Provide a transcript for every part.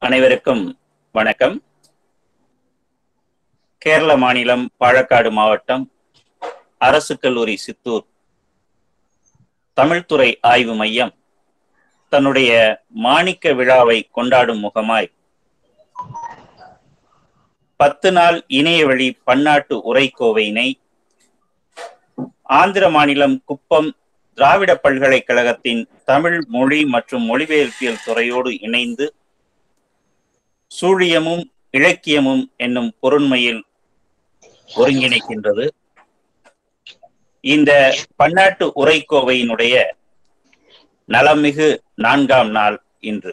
அனைவருக்கும் வணக்கம் கேரள மாநிலம் பாலக்காடு மாவட்டம் அரசு கல்லூரி சித்தூர் தமிழ்துறை ஆய்வு மையம் தன்னுடைய மாணிக்க விழாவை கொண்டாடும் முகமாய் பத்து நாள் இணையவழி பன்னாட்டு உரைக்கோவையினை ஆந்திர மாநிலம் குப்பம் திராவிட பல்கலைக்கழகத்தின் தமிழ் மொழி மற்றும் மொழிபெயர்ப்பியல் துறையோடு இணைந்து சூழியமும் இலக்கியமும் என்னும் பொருண்மையில் ஒருங்கிணைக்கின்றது இந்த பன்னாட்டு உரைக்கோவையினுடைய நலமிகு நான்காம் நாள் இன்று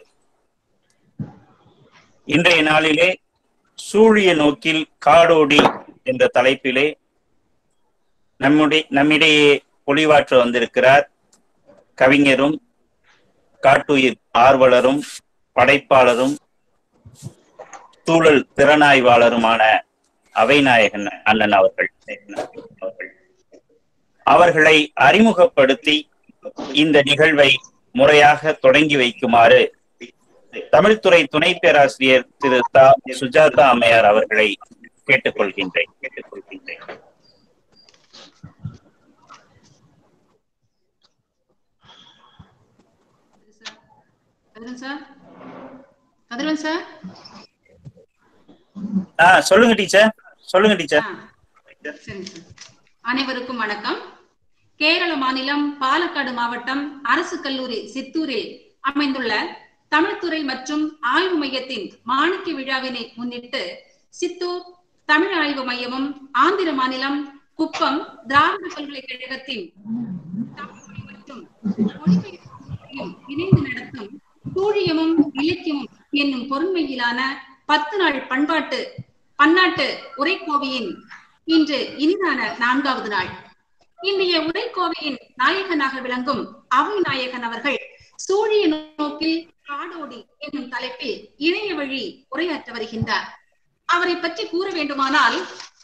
இன்றைய நாளிலே சூழிய நோக்கில் காடோடி என்ற தலைப்பிலே நம்முடைய நம்மிடையே பொலிவாற்ற வந்திருக்கிறார் கவிஞரும் காட்டுயிர் ஆர்வலரும் படைப்பாளரும் சூழல் திறனாய்வாளருமான அவைநாயகன் அண்ணன் அவர்கள் அவர்களை அறிமுகப்படுத்தி இந்த நிகழ்வை முறையாக தொடங்கி வைக்குமாறு தமிழ்துறை துணை பேராசிரியர் திரு தா சுஜாதா அம்மையார் அவர்களை கேட்டுக்கொள்கின்றேன் கேட்டுக்கொள்கின்றேன் கதிரவன் சார் கதிரவன் சார் ஆ சொல்லுங்க டீச்சர் சொல்லுங்க டீச்சர் ஆ, சரிங்க சார் அனைவருக்கும் வணக்கம் கேரள மாநிலம் பாலக்காடு மாவட்டம் அரசு கல்லூரி சித்தூரில் அமைந்துள்ள தமிழ்துறை மற்றும் ஆய்வு மையத்தின் மாணிக்க விழாவினை முன்னிட்டு சித்தூர் தமிழ் ஆய்வு மையமும் ஆந்திர மாநிலம் குப்பம் திராவிட பல்கலைக்கழகத்தின் தமிழ் மொழி மற்றும் மொழிபெயர்ப்பு துறையும் இணைந்து நடத்தும் சூழியமும் இலக்கியமும் என்னும் பொருண்மையிலான பத்து நாள் பண்பாட்டு பன்னாட்டு உரைக்கோவையின் இன்று இனிதான நான்காவது நாள் இன்றைய உரைக்கோவையின் நாயகனாக விளங்கும் அவை நாயகன் அவர்கள் சூழிய நோக்கில் காடோடி என்னும் தலைப்பில் இணைய வழி உரையாற்ற வருகின்றார் அவரை பற்றி கூற வேண்டுமானால்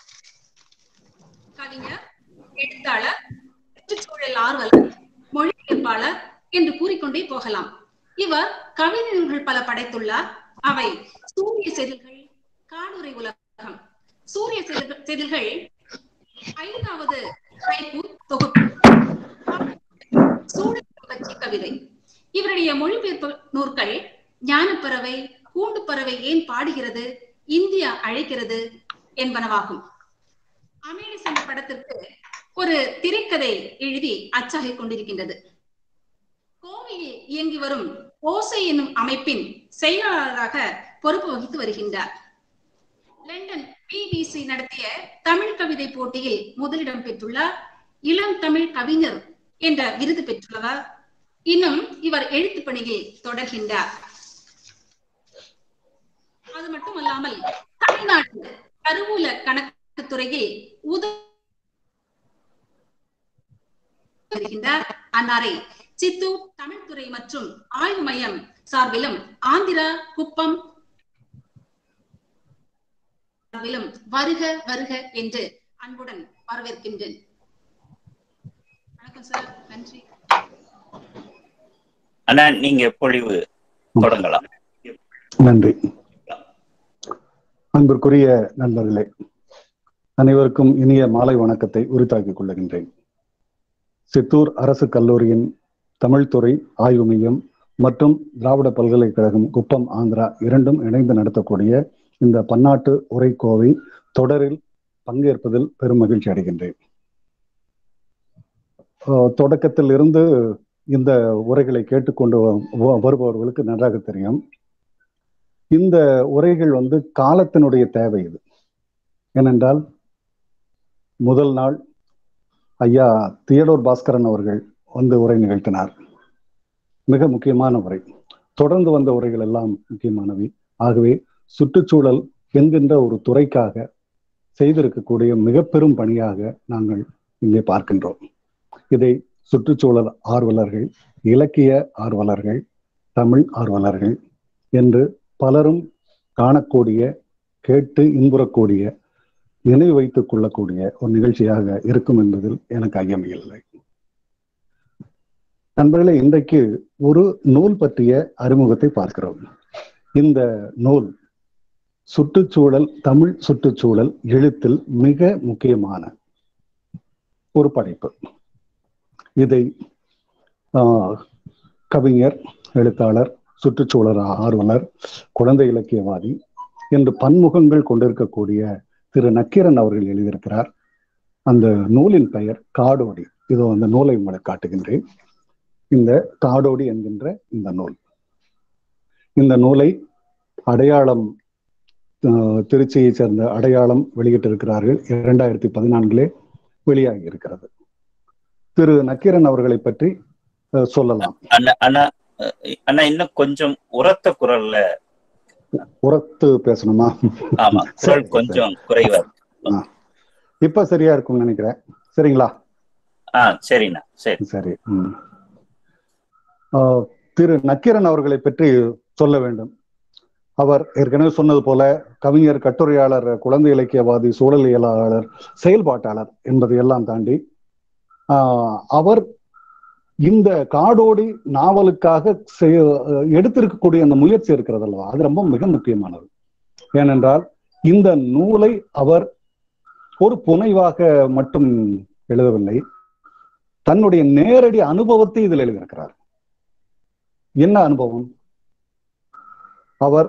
கவிஞர் எழுத்தாளர் சுற்றுச்சூழல் ஆர்வலர் மொழிபெயர்ப்பாளர் என்று கூறிக்கொண்டே போகலாம் இவர் கவிதை நூல்கள் பல படைத்துள்ளார் அவை சூரிய செதில்கள் காடுரை உலகம் சூரிய செதில்கள் செதில்கள் ஐந்தாவது ஹைக்கூ தொகுப்பு சூழல் பற்றி கவிதை இவருடைய மொழிபெயர்ப்பு நூற்கள் ஞானப்பறவை கூண்டு பறவை ஏன் பாடுகிறது இந்தியா அழைக்கிறது என்பனவாகும் அமேடி சென்ற படத்திற்கு ஒரு திரைக்கதை எழுதி அச்சாகிக் கொண்டிருக்கின்றது கோவையில் இயங்கி வரும் ஓசை என்னும் அமைப்பின் செயலாளராக பொறுப்பு வகித்து வருகின்றார் லண்டன் பிபிசி நடத்திய தமிழ் கவிதை போட்டியில் முதலிடம் பெற்றுள்ளார் இளம் தமிழ் கவிஞர் என்ற விருது பெற்றுள்ளவர் இன்னும் இவர் எழுத்து பணியில் தொடர்கின்றார் அது மட்டுமல்லாமல் தமிழ்நாட்டு கருவூல கணக்கு துறையில் உதவி வருகின்றார் அன்னாரை சித்தூர் தமிழ்துறை மற்றும் ஆய்வு மையம் சார்பிலும் ஆந்திரா குப்பம் சார்பிலும் வருக வருக என்று அன்புடன் வரவேற்கின்றேன் வணக்கம் சார் நன்றி அண்ணா நீங்க பொழிவு தொடங்கலாம் நன்றி அன்பிற்குரிய நண்பர்களே அனைவருக்கும் இனிய மாலை வணக்கத்தை உரித்தாக்கிக் கொள்ளுகின்றேன் சித்தூர் அரசு கல்லூரியின் தமிழ்துறை ஆய்வு மையம் மற்றும் திராவிட பல்கலைக்கழகம் குப்பம் ஆந்திரா இரண்டும் இணைந்து நடத்தக்கூடிய இந்த பன்னாட்டு உரைக்கோவை தொடரில் பங்கேற்பதில் பெரும் மகிழ்ச்சி அடைகின்றேன் அஹ் தொடக்கத்தில் இருந்து இந்த உரைகளை கேட்டுக்கொண்டு வ- வருபவர்களுக்கு நன்றாக தெரியும் இந்த உரைகள் வந்து காலத்தினுடைய தேவை இது ஏனென்றால் முதல் நாள் ஐயா தியடோர் பாஸ்கரன் அவர்கள் வந்து உரை நிகழ்த்தினார் மிக முக்கியமான உரை தொடர்ந்து வந்த உரைகள் எல்லாம் முக்கியமானவை ஆகவே சுற்றுச்சூழல் என்கின்ற ஒரு துறைக்காக செய்திருக்கக்கூடிய மிக பெரும் பணியாக நாங்கள் இங்கே பார்க்கின்றோம் இதை சுற்றுச்சூழல் ஆர்வலர்கள் இலக்கிய ஆர்வலர்கள் தமிழ் ஆர்வலர்கள் என்று பலரும் காணக்கூடிய கேட்டு இன்புறக்கூடிய நினைவு வைத்துக் கொள்ளக்கூடிய ஒரு நிகழ்ச்சியாக இருக்கும் என்பதில் எனக்கு ஐயமில்லை நண்பர்களே இன்றைக்கு ஒரு நூல் பற்றிய அறிமுகத்தை பார்க்கிறோம் இந்த நூல் சுற்றுச்சூழல் தமிழ் சுற்றுச்சூழல் எழுத்தில் மிக முக்கியமான ஒரு படைப்பு இதை ஆஹ், கவிஞர் எழுத்தாளர் சுற்றுச்சூழல் ஆர்வலர் குழந்தை இலக்கியவாதி என்று பன்முகங்கள் கொண்டிருக்கக்கூடிய திரு நக்கீரன் அவர்கள் எழுதியிருக்கிறார் அந்த நூலின் பெயர் காடோடி இதோ அந்த நூலை உங்களுக்கு காட்டுகின்றேன் இந்த காடோடி என்கின்ற இந்த நூல் இந்த நூலை அடையாளம் அஹ், திருச்சியை சேர்ந்த அடையாளம் வெளியிட்டிருக்கிறார்கள் இரண்டாயிரத்தி பதினான்கிலே வெளியாகி இருக்கிறது திரு நக்கீரன் அவர்களை பற்றி அஹ், சொல்லலாம் அண்ணா அண்ணா அஹ், அண்ணா இன்னும் கொஞ்சம் உரத்த குரல்ல உரத்து பேசணுமா ஆமா குரல் சரி, கொஞ்சம் குறைவா இருக்கு. இப்ப சரியா இருக்கும்னு நினைக்கிறேன் சரிங்களா ஆ சரிண்ணா சரி சரி ம். ஆஹ், திரு நக்கீரன் அவர்களை பற்றி சொல்ல வேண்டும் அவர் ஏற்கனவே சொன்னது போல கவிஞர் கட்டுரையாளர் குழந்தை இலக்கியவாதி சூழலியலாளர் செயல்பாட்டாளர் என்பதை எல்லாம் தாண்டி ஆஹ், அவர் இந்த காடோடி நாவலுக்காக செய- எடுத்திருக்கக்கூடிய அந்த முயற்சி இருக்கிறது அல்லவா அது ரொம்ப மிக முக்கியமானது ஏனென்றால் இந்த நூலை அவர் ஒரு புனைவாக மட்டும் எழுதவில்லை தன்னுடைய நேரடி அனுபவத்தை இதில் எழுதியிருக்கிறார் என்ன அனுபவம் அவர்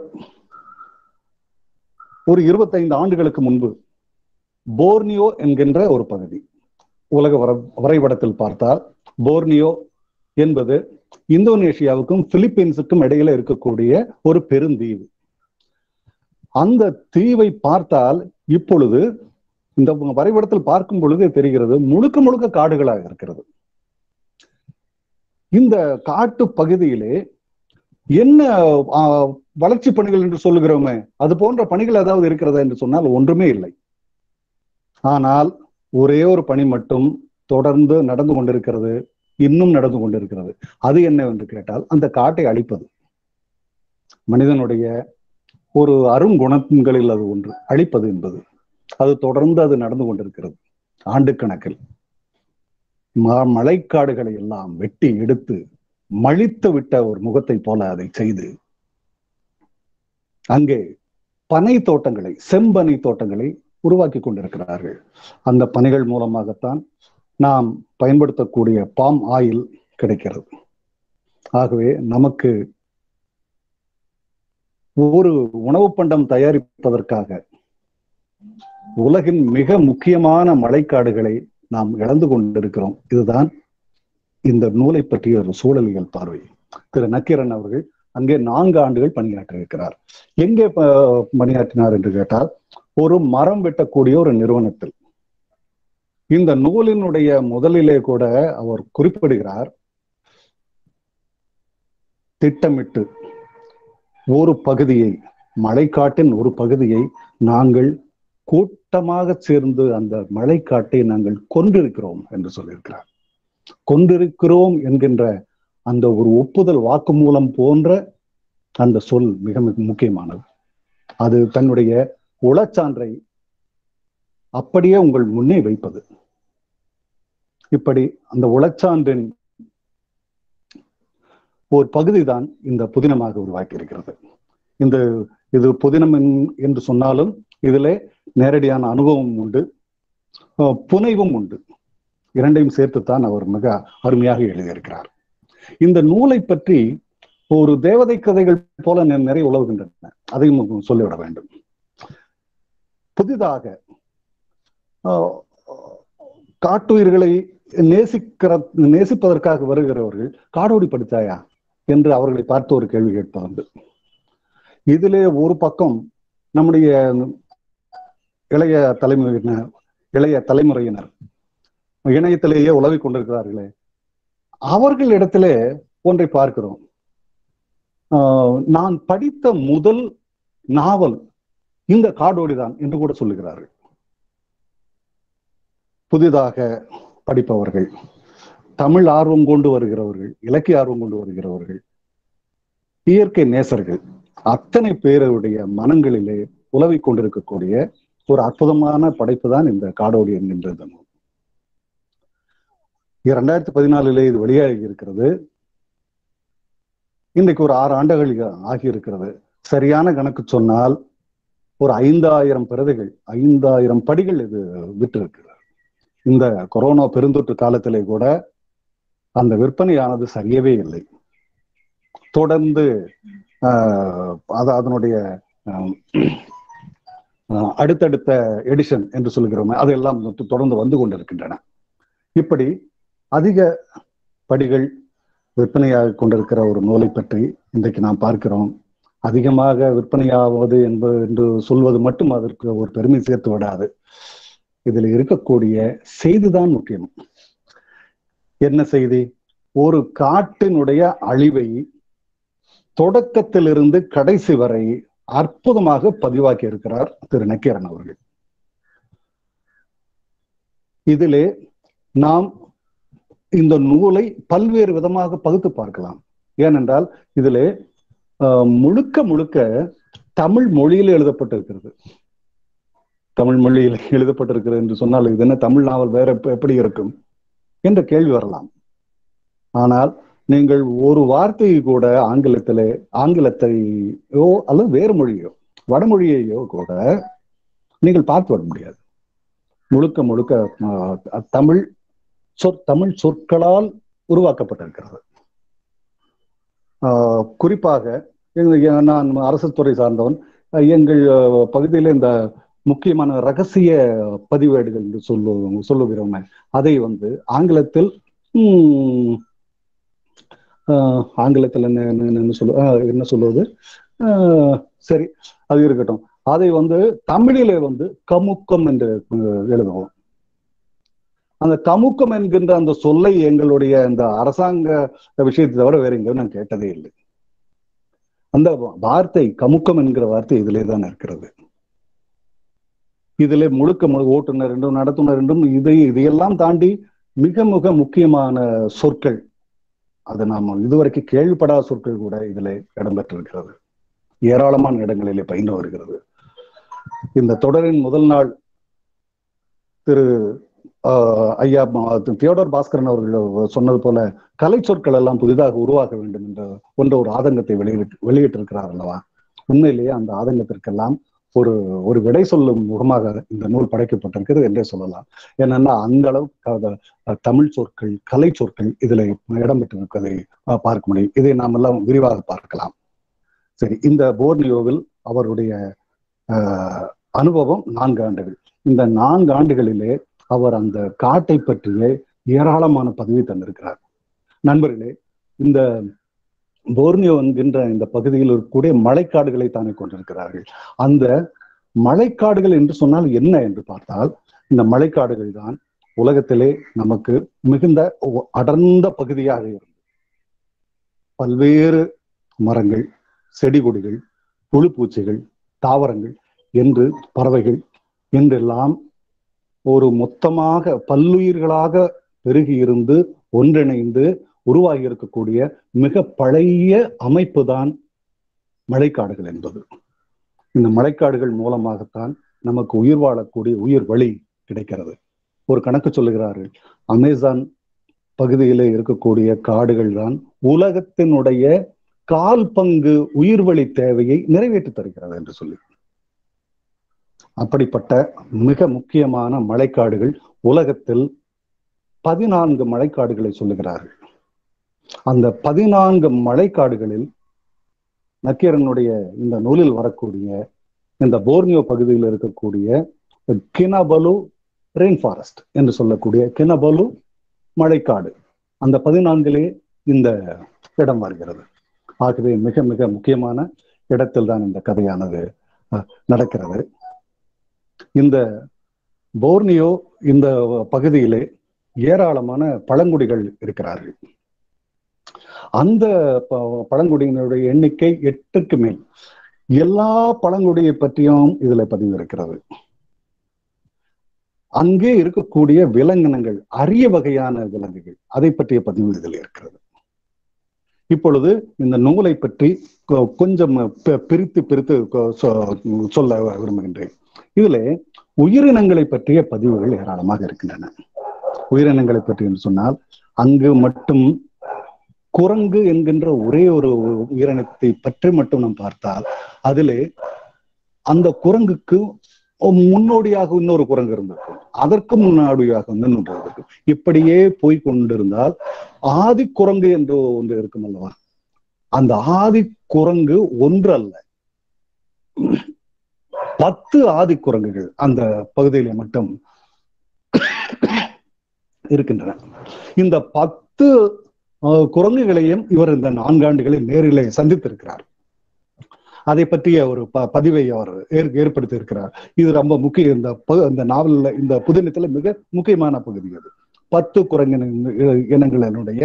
ஒரு இருபத்தைந்து ஆண்டுகளுக்கு முன்பு போர்னியோ என்கின்ற ஒரு பகுதி உலக வர வரைபடத்தில் பார்த்தால் போர்னியோ என்பது இந்தோனேஷியாவுக்கும் பிலிப்பீன்ஸுக்கும் இடையில இருக்கக்கூடிய ஒரு பெருந்தீவு அந்த தீவை பார்த்தால் இப்பொழுது இந்த வரைபடத்தில் பார்க்கும் பொழுது தெரிகிறது முழுக்க முழுக்க காடுகளாக இருக்கிறது இந்த காட்டு பகுதியிலே என்ன ஆ, வளர்ச்சி பணிகள் என்று சொல்லுகிறோமே அது போன்ற பணிகள் ஏதாவது இருக்கிறதா என்று சொன்னால் ஒன்றுமே இல்லை ஆனால் ஒரே ஒரு பணி மட்டும் தொடர்ந்து நடந்து கொண்டிருக்கிறது இன்னும் நடந்து கொண்டிருக்கிறது அது என்னவென்று கேட்டால் அந்த காட்டை அழிப்பது மனிதனுடைய ஒரு அருங்குணங்களில் அது ஒன்று அழிப்பது என்பது அது தொடர்ந்து அது நடந்து கொண்டிருக்கிறது ஆண்டுக்கணக்கில் ம- மழைக்காடுகளை எல்லாம் வெட்டி எடுத்து மழித்து விட்ட ஒரு முகத்தை போல அதை செய்து அங்கே பனை தோட்டங்களை செம்பனை தோட்டங்களை உருவாக்கி கொண்டிருக்கிறார்கள் அந்த பனைகள் மூலமாகத்தான் நாம் பயன்படுத்தக்கூடிய பாம் ஆயில் கிடைக்கிறது ஆகவே நமக்கு ஒரு உணவு பண்டம் தயாரிப்பதற்காக உலகின் மிக முக்கியமான மழைக்காடுகளை நாம் இழந்து கொண்டிருக்கிறோம் இதுதான் இந்த நூலை பற்றிய ஒரு சூழலியல் பார்வை திரு நக்கீரன் அவர்கள் அங்கே நான்கு ஆண்டுகள் பணியாற்றியிருக்கிறார் எங்கே ப- பணியாற்றினார் என்று கேட்டால் ஒரு மரம் வெட்டக்கூடிய ஒரு நிறுவனத்தில் இந்த நூலினுடைய முதலிலே கூட அவர் குறிப்பிடுகிறார் திட்டமிட்டு ஒரு பகுதியை மழைக்காட்டின் ஒரு பகுதியை நாங்கள் கூட்டமாக சேர்ந்து அந்த மழைக்காட்டை நாங்கள் கொண்டிருக்கிறோம் என்று சொல்லியிருக்கிறார் கொண்டிருக்கிறோம் என்கின்ற அந்த ஒரு ஒப்புதல் வாக்குமூலம் போன்ற அந்த சொல் மிக மிக முக்கியமானது அது தன்னுடைய உளச்சான்றை அப்படியே உங்கள் முன்னே வைப்பது இப்படி அந்த உளச்சான்றின் ஒரு பகுதிதான் இந்த புதினமாக உருவாக்கி இருக்கிறது இந்த இது புதினம் என்- என்று சொன்னாலும் இதிலே நேரடியான அனுபவம் உண்டு அஹ் புனைவும் உண்டு இரண்டையும் சேர்த்துத்தான் அவர் மிக அருமையாக எழுதியிருக்கிறார் இந்த நூலை பற்றி ஒரு தேவதை கதைகள் போல நி- நிறைய உலவுகின்றன அதையும் சொல்லிவிட வேண்டும் புதிதாக ஆஹ், காட்டுயிர்களை நேசிக்கிற நேசிப்பதற்காக வருகிறவர்கள் காடோடி படித்தாயா என்று அவர்களை பார்த்து ஒரு கேள்வி கேட்பது இதிலே ஒரு பக்கம் நம்முடைய இளைய தலைமுறையினர் இளைய தலைமுறையினர் இணையத்திலேயே உலவிக் கொண்டிருக்கிறார்களே அவர்கள் இடத்திலே ஒன்றை பார்க்கிறோம் ஆஹ் நான் படித்த முதல் நாவல் இந்த காடோடிதான் என்று கூட சொல்லுகிறார்கள் புதிதாக படிப்பவர்கள் தமிழ் ஆர்வம் கொண்டு வருகிறவர்கள் இலக்கிய ஆர்வம் கொண்டு வருகிறவர்கள் இயற்கை நேசர்கள் அத்தனை பேருடைய மனங்களிலே உலவிக் கொண்டிருக்கக்கூடிய ஒரு அற்புதமான படைப்பு தான் இந்த காடோடி என்கின்ற இந்த நூல் இரண்டாயிரத்தி பதினாலிலே இது வெளியாகி இருக்கிறது இன்றைக்கு ஒரு ஆறு ஆண்டுகள் ஆகி இருக்கிறது சரியான கணக்கு சொன்னால் ஒரு ஐந்தாயிரம் பிரதிகள் ஐந்தாயிரம் படிகள் இது விட்டு இருக்கிறது இந்த கொரோனா பெருந்தொற்று காலத்திலே கூட அந்த விற்பனையானது சரியவே இல்லை தொடர்ந்து ஆஹ், அது அதனுடைய ஆஹ், ஆஹ், அடுத்தடுத்த எடிஷன் என்று சொல்கிறோமே அதெல்லாம் தொ- தொடர்ந்து வந்து கொண்டிருக்கின்றன இப்படி அதிக படிகள் விற்பனையாக கொண்டிருக்கிற ஒரு நூலை பற்றி இன்றைக்கு நாம் பார்க்கிறோம் அதிகமாக விற்பனையாவது என்பது என்று சொல்வது மட்டும் அதற்கு ஒரு பெருமை சேர்த்து விடாது இதில் இருக்கக்கூடிய செய்திதான் முக்கியம் என்ன செய்தி ஒரு காட்டினுடைய அழிவை தொடக்கத்திலிருந்து கடைசி வரை அற்புதமாக பதிவாக்கி இருக்கிறார் திரு நக்கீரன் அவர்கள் இதிலே நாம் இந்த நூலை பல்வேறு விதமாக பகுத்து பார்க்கலாம் ஏனென்றால் இதிலே ஆஹ், முழுக்க முழுக்க தமிழ் மொழியில் எழுதப்பட்டிருக்கிறது தமிழ் மொழியில் எழுதப்பட்டிருக்கிறது என்று சொன்னால் இது என்ன தமிழ் நாவல் வேற எப்ப- எப்படி இருக்கும் என்ற கேள்வி வரலாம் ஆனால் நீங்கள் ஒரு வார்த்தையை கூட ஆங்கிலத்திலே ஆங்கிலத்தையோ அல்லது வேறு மொழியோ வடமொழியையோ கூட நீங்கள் பார்த்து வர முடியாது முழுக்க முழுக்க ஆஹ், தமிழ் சொற் தமிழ் சொற்களால் உருவாக்கப்பட்டிருக்கிறது ஆஹ், குறிப்பாக எங்க- நான் அரசு துறை சார்ந்தவன் அஹ், எங்கள் அஹ், பகுதியில் இந்த முக்கியமான ரகசிய பதிவேடுகள் என்று சொல்லு சொல்லுகிறோமே அதை வந்து ஆங்கிலத்தில் உம், ஆஹ், ஆங்கிலத்தில் என்ன என்ன- என்ன சொல்லு ஆஹ், என்ன சொல்லுவது ஆஹ், சரி அது இருக்கட்டும் அதை வந்து தமிழிலே வந்து கமுக்கம் என்று அஹ், எழுதுவோம் அந்த கமுக்கம் என்கின்ற அந்த சொல்லை எங்களுடைய இந்த அரசாங்க விஷயத்தை தவிர வேற எங்கேயும் நான் கேட்டதே இல்லை அந்த வார்த்தை கமுக்கம் என்கிற வார்த்தை இதிலே தான் இருக்கிறது இதிலே முழுக்க முழு ஓட்டுநர் என்றும் நடத்துனர் என்றும் இதை இதையெல்லாம் தாண்டி மிக மிக முக்கியமான சொற்கள் அது நாம் இதுவரைக்கும் கேள்விப்படாத சொற்கள் கூட இதிலே இடம்பெற்றிருக்கிறது ஏராளமான இடங்களிலே பயின்று வருகிறது இந்த தொடரின் முதல் நாள் திரு ஆஹ், ஐயா ம- தியோடர் பாஸ்கரன் அவர்கள் சொன்னது போல கலை சொற்கள் எல்லாம் புதிதாக உருவாக்க வேண்டும் என்ற போன்ற ஒரு ஆதங்கத்தை வெளியிட்டு வெளியிட்டிருக்கிறார் அல்லவா உண்மையிலேயே அந்த ஆதங்கத்திற்கெல்லாம் ஒரு ஒரு விடை சொல்லும் முகமாக இந்த நூல் படைக்கப்பட்டிருக்கிறது என்றே சொல்லலாம் ஏனென்னா அந்த அளவுக்கு அத- அஹ் தமிழ் சொற்கள் கலை சொற்கள் இதுல இடம்பெற்றிருப்பதை அஹ், பார்க்க முடியும் இதை நாம் எல்லாம் விரிவாக பார்க்கலாம் சரி இந்த போர்னியோவில் அவருடைய அஹ், அனுபவம் நான்கு ஆண்டுகள் இந்த நான்கு ஆண்டுகளிலே அவர் அந்த காட்டை பற்றிய ஏராளமான பதவி தந்திருக்கிறார் நண்பர்களே இந்த போர்னியோ என்கின்ற இந்த பகுதியில் இருக்கக்கூடிய மழைக்காடுகளை தானே கொண்டிருக்கிறார்கள் அந்த மழைக்காடுகள் என்று சொன்னால் என்ன என்று பார்த்தால் இந்த மழைக்காடுகள் தான் உலகத்திலே நமக்கு மிகுந்த ஒ- அடர்ந்த பகுதியாக இருந்தது பல்வேறு மரங்கள் செடி கொடிகள் புழு பூச்சிகள் தாவரங்கள் என்று பறவைகள் என்றெல்லாம் ஒரு மொத்தமாக பல்லுயிர்களாக பெருகி இருந்து ஒன்றிணைந்து உருவாகி இருக்கக்கூடிய மிக பழைய அமைப்பு தான் மழைக்காடுகள் என்பது இந்த மழைக்காடுகள் மூலமாகத்தான் நமக்கு உயிர் வாழக்கூடிய உயிர் வழி கிடைக்கிறது ஒரு கணக்கு சொல்லுகிறார்கள் அமேசான் பகுதியிலே இருக்கக்கூடிய காடுகள் தான் உலகத்தினுடைய கால் பங்கு உயிர் வழி தேவையை நிறைவேற்றி தருகிறது என்று சொல்லி அப்படிப்பட்ட மிக முக்கியமான மழைக்காடுகள் உலகத்தில் பதினான்கு மழைக்காடுகளை சொல்லுகிறார்கள் அந்த பதினான்கு மழைக்காடுகளில் நக்கீரனுடைய இந்த நூலில் வரக்கூடிய இந்த போர்னியோ பகுதியில் இருக்கக்கூடிய கினபலு ரெயின் ஃபாரஸ்ட் என்று சொல்லக்கூடிய கினபலு மழைக்காடு அந்த பதினான்கிலே இந்த இடம் வருகிறது ஆகவே மிக மிக முக்கியமான இடத்தில் தான் இந்த கதையானது அஹ், நடக்கிறது இந்த போர்னியோ இந்த பகுதியிலே ஏராளமான பழங்குடிகள் இருக்கிறார்கள் அந்த ப- பழங்குடியினருடைய எண்ணிக்கை எட்டுக்கு மேல் எல்லா பழங்குடியை பற்றியும் இதுல பதிவு இருக்கிறது அங்கே இருக்கக்கூடிய விலங்கினங்கள் அரிய வகையான விலங்குகள் அதை பற்றிய பதிவு இதில் இருக்கிறது இப்பொழுது இந்த நூலை பற்றி கொ- கொஞ்சம் பி- பிரித்து பிரித்து கொ- சொ- சொல்ல விரும்புகின்றேன் இதுல உயிரினங்களை பற்றிய பதிவுகள் ஏராளமாக இருக்கின்றன உயிரினங்களை பற்றி என்று சொன்னால் அங்கு மட்டும் குரங்கு என்கின்ற ஒரே ஒரு உயிரினத்தை பற்றி மட்டும் நாம் பார்த்தால் அதிலே அந்த குரங்குக்கு முன்னோடியாக இன்னொரு குரங்கு இருந்திருக்கும் அதற்கு முன்னாடியாக இன்னொன்று இருக்கும் இப்படியே போய் கொண்டிருந்தால் ஆதி குரங்கு என்று ஒன்று இருக்கும் அல்லவா அந்த ஆதி குரங்கு ஒன்று அல்ல பத்து ஆதி குரங்குகள் அந்த பகுதியில மட்டும் இருக்கின்றன இந்த பத்து குரங்குகளையும் இவர் இந்த நான்காண்டுகளில் நேரிலே சந்தித்திருக்கிறார் அதை பற்றிய ஒரு ப பதிவை அவர் ஏற்படுத்தி இருக்கிறார் இது ரொம்ப முக்கிய இந்த இந்த நாவலில் இந்த புதினத்துல மிக முக்கியமான பகுதி அது பத்து குரங்கின இனங்களினுடைய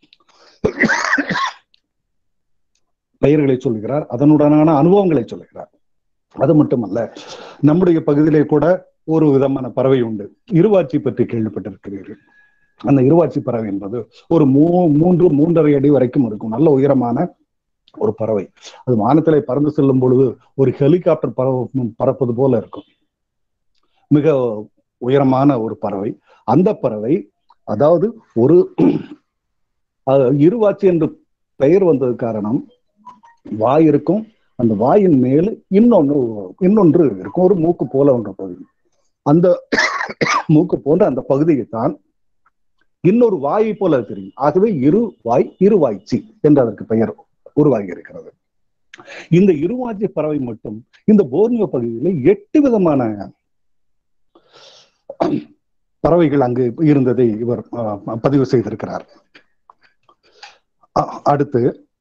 பெயர்களை சொல்லுகிறார் அதனுடனான அனுபவங்களை சொல்லுகிறார் அது மட்டுமல்ல நம்முடைய பகுதியிலே கூட ஒரு விதமான பறவை உண்டு இருவாட்சி பற்றி கேள்விப்பட்டிருக்கிறீர்கள் அந்த இருவாட்சி பறவை என்பது ஒரு மூ மூன்று மூன்றரை அடி வரைக்கும் இருக்கும் நல்ல உயரமான ஒரு பறவை அது வானத்திலே பறந்து செல்லும் பொழுது ஒரு ஹெலிகாப்டர் பறவை பறப்பது போல இருக்கும் மிக உயரமான ஒரு பறவை அந்த பறவை அதாவது ஒரு இருவாட்சி என்று பெயர் வந்தது காரணம் வாய் இருக்கும் அந்த வாயின் மேல் இன்னொன்று இன்னொன்று இருக்கும் ஒரு மூக்கு போல ஒன்ற பகுதி அந்த மூக்கு போன்ற அந்த பகுதியை தான் இன்னொரு வாயை போல தெரியும் ஆகவே இரு வாய் இருவாய்ச்சி என்று அதற்கு பெயர் உருவாகி இருக்கிறது இந்த இருவாட்சி பறவை மட்டும் இந்த போர்னியோ பகுதியில் எட்டு விதமான பறவைகள் அங்கு இருந்ததை இவர் பதிவு செய்திருக்கிறார் அடுத்து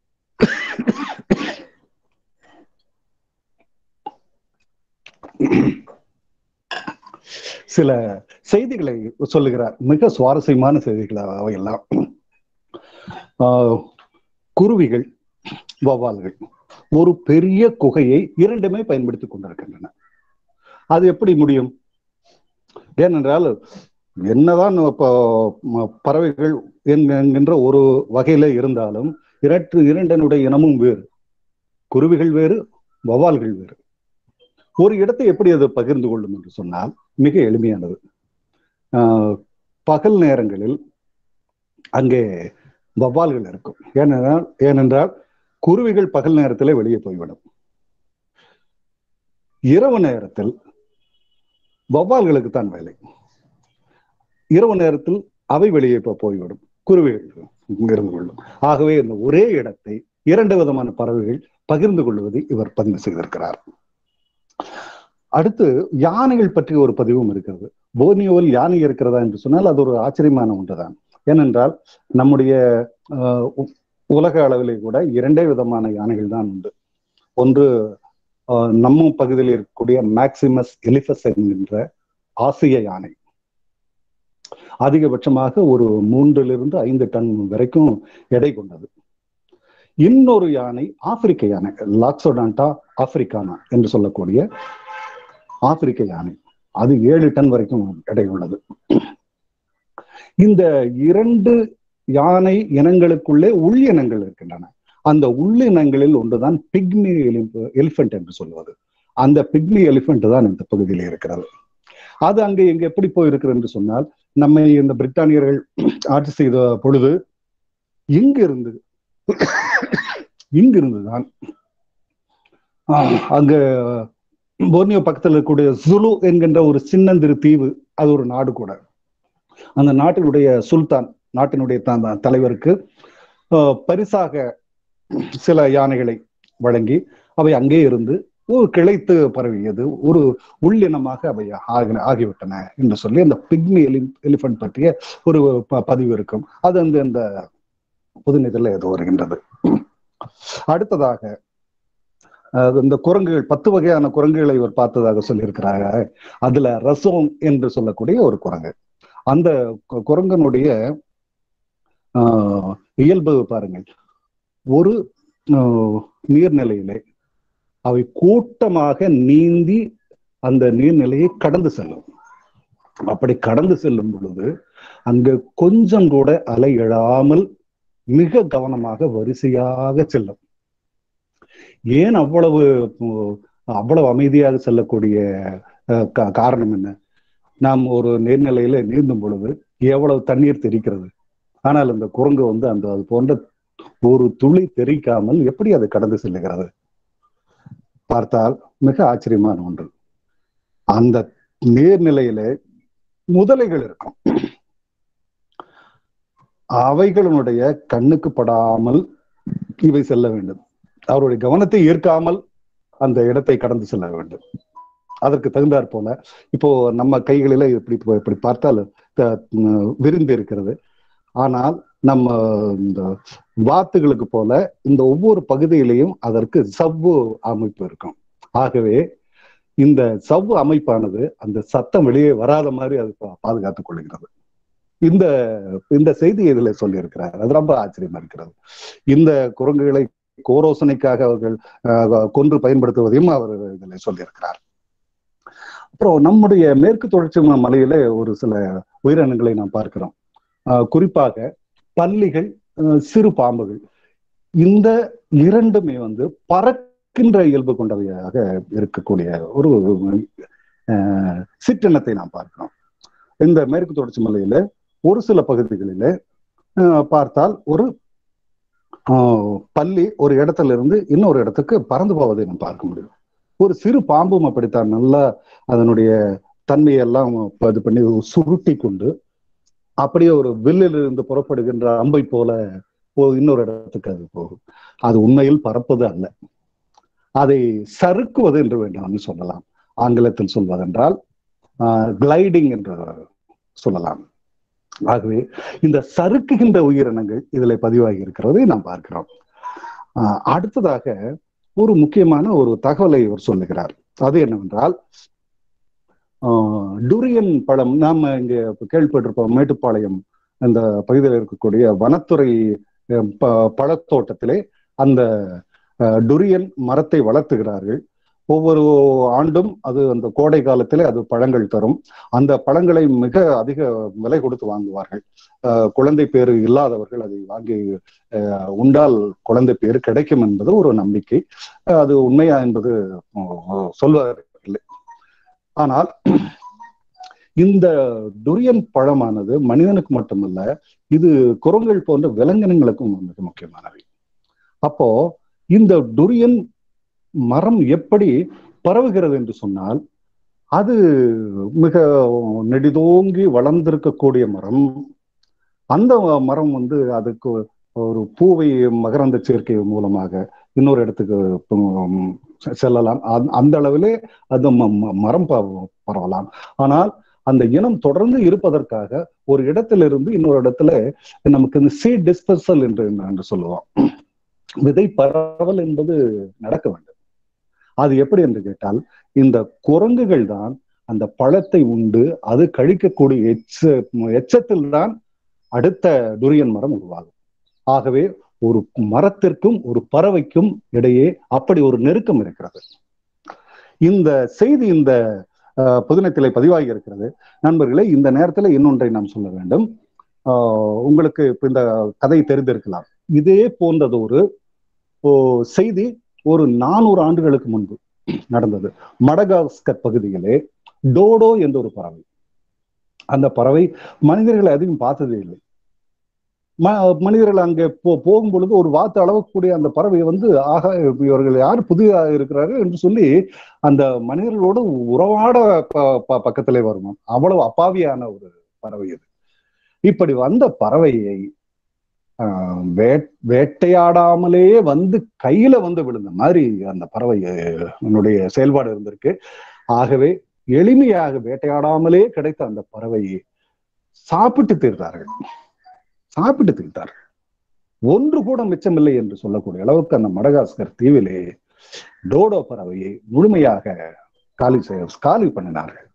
சில செய்திகளை சொல்லுகிறார் மிக சுவாரஸ்யமான செய்திகள் அவையெல்லாம் குருவிகள் வவால்கள் ஒரு பெரிய குகையை இரண்டுமே பயன்படுத்திக் கொண்டிருக்கின்றன அது எப்படி முடியும் ஏனென்றால் என்னதான் இப்போ பறவைகள் என்கின்ற ஒரு வகையில இருந்தாலும் இரண்டு இரண்டனுடைய இனமும் வேறு குருவிகள் வேறு வவால்கள் வேறு ஒரு இடத்தை எப்படி அது பகிர்ந்து கொள்ளும் என்று சொன்னால் மிக எளிமையானது பகல் நேரங்களில் அங்கே வவ்வால்கள் இருக்கும் ஏனென்றால் ஏனென்றால் குருவிகள் பகல் நேரத்தில் வெளியே போய்விடும் இரவு நேரத்தில் வவ்வால்களுக்கு தான் வேலை இரவு நேரத்தில் அவை வெளியே போய்விடும் குருவிகள் இருந்து கொள்ளும் ஆகவே இந்த ஒரே இடத்தை இரண்டு விதமான பறவைகள் பகிர்ந்து கொள்வதை இவர் பதிவு செய்திருக்கிறார் அடுத்து யானைகள் பற்றி ஒரு பதிவும் இருக்கிறது போர்னியோவில் யானை இருக்கிறதா என்று சொன்னால் அது ஒரு ஆச்சரியமான ஒன்றுதான் ஏனென்றால் நம்முடைய உலக அளவிலே கூட இரண்டே விதமான யானைகள் தான் உண்டு ஒன்று நம்ம பகுதியில் இருக்கக்கூடிய மேக்சிமஸ் எலிபஸ் என்கின்ற ஆசிய யானை அதிகபட்சமாக ஒரு மூன்றிலிருந்து ஐந்து டன் வரைக்கும் எடை கொண்டது இன்னொரு யானை ஆப்பிரிக்க யானை லாக்ஸோடான்டா ஆப்பிரிக்கானா என்று சொல்லக்கூடிய ஆப்பிரிக்க யானை அது ஏழு டன் வரைக்கும் எடை உள்ளது இந்த இரண்டு யானை இனங்களுக்குள்ளே உள் இனங்கள் இருக்கின்றன அந்த உள்ளினங்களில் ஒன்றுதான் பிக்மி எலிஃபென்ட் என்று சொல்வது அந்த பிக்மி எலிஃபென்ட் தான் இந்த பகுதியில் இருக்கிறது அது அங்கே எங்க எப்படி போயிருக்கிறது என்று சொன்னால் நம்மை இந்த பிரிட்டானியர்கள் ஆட்சி செய்த பொழுது இங்கிருந்து இங்கிருந்துதான் அங்க போர்னியோ பக்கத்தில் இருக்கக்கூடிய சுலு என்கின்ற ஒரு சின்னந்திரு தீவு அது ஒரு நாடு கூட அந்த நாட்டினுடைய சுல்தான் நாட்டினுடைய தலைவருக்கு பரிசாக சில யானைகளை வழங்கி அவை அங்கே இருந்து ஒரு கிளைத்து பரவியது ஒரு உள்ளினமாக அவை ஆகி ஆகிவிட்டன என்று சொல்லி அந்த பிக்மி எலி எலிஃபண்ட் பற்றிய ஒரு பதிவு இருக்கும் அது வந்து அந்த புதுநிதியில் ஏதோ வருகின்றது அடுத்ததாக இந்த குரங்குகள் பத்து வகையான குரங்குகளை இவர் பார்த்ததாக சொல்லியிருக்கிறாங்க அதுல ரசோம் என்று சொல்லக்கூடிய ஒரு குரங்கு அந்த குரங்கனுடைய இயல்பு பாருங்கள் ஒரு நீர்நிலையிலே அவை கூட்டமாக நீந்தி அந்த நீர்நிலையை கடந்து செல்லும் அப்படி கடந்து செல்லும் பொழுது அங்கு கொஞ்சம் கூட அலை எழாமல் மிக கவனமாக வரிசையாக செல்லும் ஏன் அவ்வளவு அவ்வளவு அமைதியாக செல்லக்கூடிய காரணம் என்ன நாம் ஒரு நீர்நிலையில நீந்தும் பொழுது எவ்வளவு தண்ணீர் தெரிக்கிறது ஆனால் அந்த குரங்கு வந்து அந்த அது போன்ற ஒரு துளி தெரிக்காமல் எப்படி அது கடந்து செல்லுகிறது பார்த்தால் மிக ஆச்சரியமான ஒன்று அந்த நீர்நிலையில முதலைகள் இருக்கும் அவைகளினுடைய கண்ணுக்கு படாமல் இவை செல்ல வேண்டும் அவருடைய கவனத்தை ஈர்க்காமல் அந்த இடத்தை கடந்து செல்ல வேண்டும் அதற்கு தகுந்தாற் போல இப்போ நம்ம கைகளில இப்படி இப்படி பார்த்தால் விரிந்து இருக்கிறது ஆனால் நம்ம இந்த வாத்துகளுக்கு போல இந்த ஒவ்வொரு பகுதியிலையும் அதற்கு சவ்வு அமைப்பு இருக்கும் ஆகவே இந்த சவ்வு அமைப்பானது அந்த சத்தம் வெளியே வராத மாதிரி அது பாதுகாத்துக் கொள்கிறது இந்த இந்த செய்தி இதுல சொல்லியிருக்கிறார் அது ரொம்ப ஆச்சரியமா இருக்கிறது இந்த குரங்குகளை கோரோசனைக்காக அவர்கள் கொன்று பயன்படுத்துவதையும் அவர் இதில் சொல்லியிருக்கிறார் அப்புறம் நம்முடைய மேற்கு தொடர்ச்சி மலையில ஒரு சில உயிரினங்களை நாம் பார்க்கிறோம் குறிப்பாக பல்லிகள் சிறு பாம்புகள் இந்த இரண்டுமே வந்து பறக்கின்ற இயல்பு கொண்டவையாக இருக்கக்கூடிய ஒரு சிற்றினத்தை நாம் பார்க்கிறோம் இந்த மேற்கு தொடர்ச்சி மலையில ஒரு சில பகுதிகளில பார்த்தால் ஒரு பள்ளி ஒரு இடத்துல இருந்து இன்னொரு இடத்துக்கு பறந்து போவதை நாம் பார்க்க முடியும் ஒரு சிறு பாம்பும் அப்படித்தான் நல்லா அதனுடைய தன்மையெல்லாம் இது பண்ணி சுருட்டி கொண்டு அப்படியே ஒரு வில்லில் இருந்து புறப்படுகின்ற அம்பை போல இன்னொரு இடத்துக்கு அது போகும் அது உண்மையில் பறப்பது அல்ல அதை சறுக்குவது என்று வேண்டாம்னு சொல்லலாம் ஆங்கிலத்தில் சொல்வதென்றால் கிளைடிங் என்று சொல்லலாம் ஆகவே இந்த சறுக்குகின்ற உயிரினங்கள் இதுல பதிவாகி இருக்கிறதை நாம் பார்க்கிறோம் அடுத்ததாக ஒரு முக்கியமான ஒரு தகவலை இவர் சொல்லுகிறார் அது என்னவென்றால் டுரியன் பழம் நாம இங்க கேள்விப்பட்டிருப்போம் மேட்டுப்பாளையம் இந்த பகுதியில் இருக்கக்கூடிய வனத்துறை பழத்தோட்டத்திலே அந்த டுரியன் மரத்தை வளர்த்துகிறார்கள் ஒவ்வொரு ஆண்டும் அது அந்த கோடை காலத்திலே அது பழங்கள் தரும் அந்த பழங்களை மிக அதிக விலை கொடுத்து வாங்குவார்கள் குழந்தை பேரு இல்லாதவர்கள் அதை வாங்கி உண்டால் குழந்தை பேரு கிடைக்கும் என்பது ஒரு நம்பிக்கை அது உண்மையா என்பது சொல்வதில்லை ஆனால் இந்த டுரியன் பழமானது மனிதனுக்கு மட்டுமல்ல இது குரங்கள் போன்ற விலங்கினங்களுக்கும் மிக முக்கியமானவை அப்போ இந்த டுரியன் மரம் எப்படி பரவுகிறது என்று சொன்னால் அது மிக நெடிதோங்கி வளர்ந்திருக்கக்கூடிய மரம் அந்த மரம் வந்து அதுக்கு ஒரு பூவை மகரந்த சேர்க்கை மூலமாக இன்னொரு இடத்துக்கு செல்லலாம் அந்த அளவிலே அது மரம் பரவலாம் ஆனால் அந்த இனம் தொடர்ந்து இருப்பதற்காக ஒரு இடத்திலிருந்து இன்னொரு இடத்துல நமக்கு இந்த சீ டிஸ்பர்சல் என்று என்று சொல்லுவோம் விதை பரவல் என்பது நடக்க வேண்டும் அது எப்படி என்று கேட்டால் இந்த குரங்குகள் தான் அந்த பழத்தை உண்டு அது கழிக்கக்கூடிய எச்ச எச்சத்தில் தான் அடுத்த துரியன் மரம் உருவாகும் ஆகவே ஒரு மரத்திற்கும் ஒரு பறவைக்கும் இடையே அப்படி ஒரு நெருக்கம் இருக்கிறது இந்த செய்தி இந்த புதினத்திலே பதிவாகி இருக்கிறது நண்பர்களே இந்த நேரத்துல இன்னொன்றை நாம் சொல்ல வேண்டும் உங்களுக்கு இப்ப இந்த கதை தெரிந்திருக்கலாம் இதே போன்றது ஒரு செய்தி ஒரு நானூறு ஆண்டுகளுக்கு முன்பு நடந்தது மடகாஸ்கர் பகுதியிலே டோடோ என்ற ஒரு பறவை அந்த பறவை மனிதர்களை அதிகம் பார்த்ததே இல்லை மனிதர்கள் அங்கே போ போகும் பொழுது ஒரு வாத்து அளவக்கூடிய அந்த பறவை வந்து ஆக இவர்கள் யார் புதிதாக இருக்கிறார்கள் என்று சொல்லி அந்த மனிதர்களோடு உறவாட பக்கத்திலே வருமாம் அவ்வளவு அப்பாவியான ஒரு பறவை அது இப்படி வந்த பறவையை வே வேட்டையாடாமலே வந்து கையில வந்து விழுந்த மாதிரி அந்த பறவை என்னுடைய செயல்பாடு இருந்திருக்கு ஆகவே எளிமையாக வேட்டையாடாமலே கிடைத்த அந்த பறவையை சாப்பிட்டு தீர்த்தார்கள் சாப்பிட்டு தீர்த்தார்கள் ஒன்று கூட மிச்சமில்லை என்று சொல்லக்கூடிய அளவுக்கு அந்த மடகாஸ்கர் தீவிலே டோடோ பறவையை முழுமையாக காலி செய்ய காலி பண்ணினார்கள்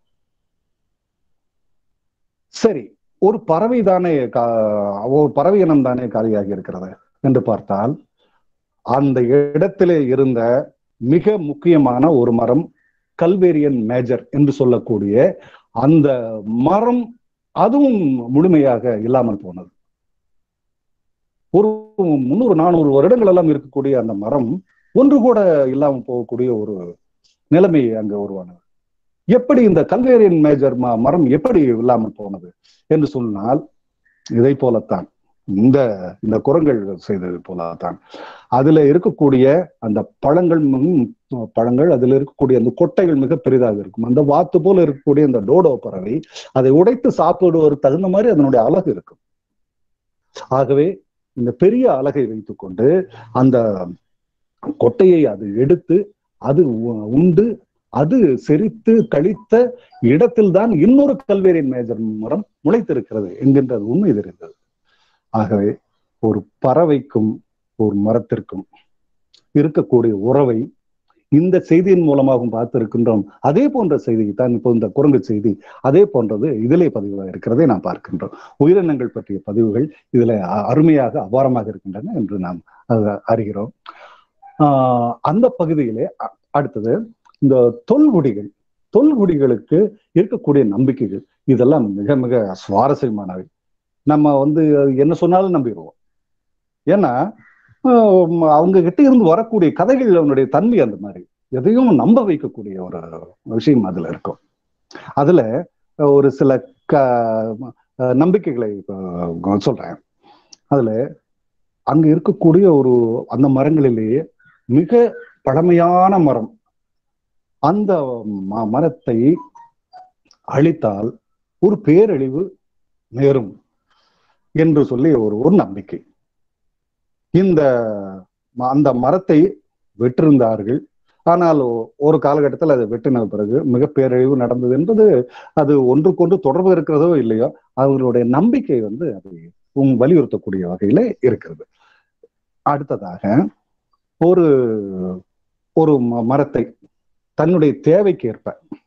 சரி ஒரு பறவை தானே ஒரு பறவை இனம் தானே காலியாகி இருக்கிறது என்று பார்த்தால் அந்த இடத்திலே இருந்த மிக முக்கியமான ஒரு மரம் கல்வேரியன் மேஜர் என்று சொல்லக்கூடிய அந்த மரம் அதுவும் முழுமையாக இல்லாமல் போனது ஒரு முன்னூறு நானூறு வருடங்கள் எல்லாம் இருக்கக்கூடிய அந்த மரம் ஒன்று கூட இல்லாமல் போகக்கூடிய ஒரு நிலைமை அங்க உருவானது எப்படி இந்த கல்வேரியன் மேஜர் மரம் எப்படி இல்லாமல் போனது என்று சொன்னால் இதை போலத்தான் இந்த இந்த குரங்கள் செய்தது போலதான் அதுல இருக்கக்கூடிய அந்த பழங்கள் ம், பழங்கள் அதுல இருக்கக்கூடிய அந்த கொட்டைகள் மிக பெரிதாக இருக்கும் அந்த வாத்து போல இருக்கக்கூடிய அந்த டோடோ பறவை அதை உடைத்து சாப்பிடுவதற்கு தகுந்த மாதிரி அதனுடைய அழகு இருக்கும் ஆகவே இந்த பெரிய அலகை வைத்துக்கொண்டு அந்த கொட்டையை அது எடுத்து அது உ- உண்டு அது செரித்து கழித்த இடத்தில்தான் இன்னொரு கல்வேரியின் மேஜர் மரம் முளைத்திருக்கிறது என்கின்றது உண்மை தெரிந்தது ஆகவே ஒரு பறவைக்கும் ஒரு மரத்திற்கும் இருக்கக்கூடிய உறவை இந்த செய்தியின் மூலமாகவும் பார்த்திருக்கின்றோம் அதே போன்ற செய்தி தான் இப்போ இந்த குரங்கு செய்தி அதே போன்றது இதிலே பதிவாக இருக்கிறதை நாம் பார்க்கின்றோம் உயிரினங்கள் பற்றிய பதிவுகள் இதுல அ- அருமையாக அபாரமாக இருக்கின்றன என்று நாம் அஹ், அறிகிறோம் ஆஹ் அந்த பகுதியிலே அ- அடுத்தது இந்த தொல்குடிகள் தொல்குடிகளுக்கு இருக்கக்கூடிய நம்பிக்கைகள் இதெல்லாம் மிக மிக சுவாரஸ்யமானவை நம்ம வந்து என்ன சொன்னாலும் நம்பிடுவோம் ஏன்னா ஆஹ் அவங்க கிட்ட இருந்து வரக்கூடிய கதைகள் அவனுடைய தன்மை அந்த மாதிரி எதையும் நம்ப வைக்கக்கூடிய ஒரு விஷயம் அதுல இருக்கும் அதுல ஒரு சில க அஹ் நம்பிக்கைகளை இப்போ சொல்றேன் அதுல அங்க இருக்கக்கூடிய ஒரு அந்த மரங்களிலேயே மிக பழமையான மரம் அந்த ம- மரத்தை அழித்தால் ஒரு பேரழிவு நேரும் என்று சொல்லி ஒரு ஒரு நம்பிக்கை இந்த ம- அந்த மரத்தை வெற்றிருந்தார்கள் ஆனால் ஒ- ஒரு காலகட்டத்தில் அதை வெட்டின பிறகு மிக பேரழிவு நடந்தது என்பது அது ஒன்றுக்கொன்று தொடர்பு இருக்கிறதோ இல்லையோ அவர்களுடைய நம்பிக்கை வந்து அதை உம் வலியுறுத்தக்கூடிய வகையில இருக்கிறது அடுத்ததாக ஒரு ஒரு ம- மரத்தை தன்னுடைய தேவைக்கு ஏற்ப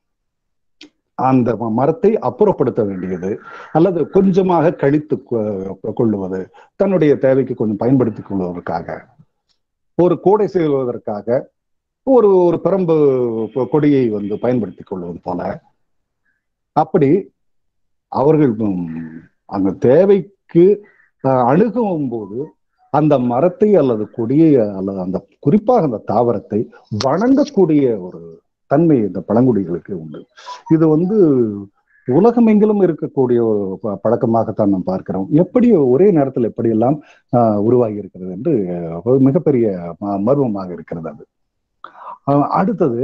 அந்த ம- மரத்தை அப்புறப்படுத்த வேண்டியது அல்லது கொஞ்சமாக கழித்து கொ- கொள்ளுவது தன்னுடைய தேவைக்கு கொஞ்சம் பயன்படுத்திக் கொள்வதற்காக ஒரு கோடை செய்வதற்காக ஒரு ஒரு பிரம்பு கொ- கொடியை வந்து பயன்படுத்திக் கொள்வது போல அப்படி அவர்கள் உம், அந்த தேவைக்கு அஹ், அணுகும் போது அந்த மரத்தை அல்லது கொடியை அல்லது அந்த குறிப்பாக அந்த தாவரத்தை வணங்கக்கூடிய ஒரு தன்மை இந்த பழங்குடிகளுக்கு உண்டு இது வந்து உலகமெங்கிலும் இருக்கக்கூடிய ஒரு ப- பழக்கமாகத்தான் நாம் பார்க்கிறோம் எப்படி ஒரே நேரத்தில் எப்படியெல்லாம் ஆஹ், உருவாகி இருக்கிறது என்று அஹ், ஒரு மிகப்பெரிய ம- மர்மமாக இருக்கிறது அது ஆஹ், அடுத்தது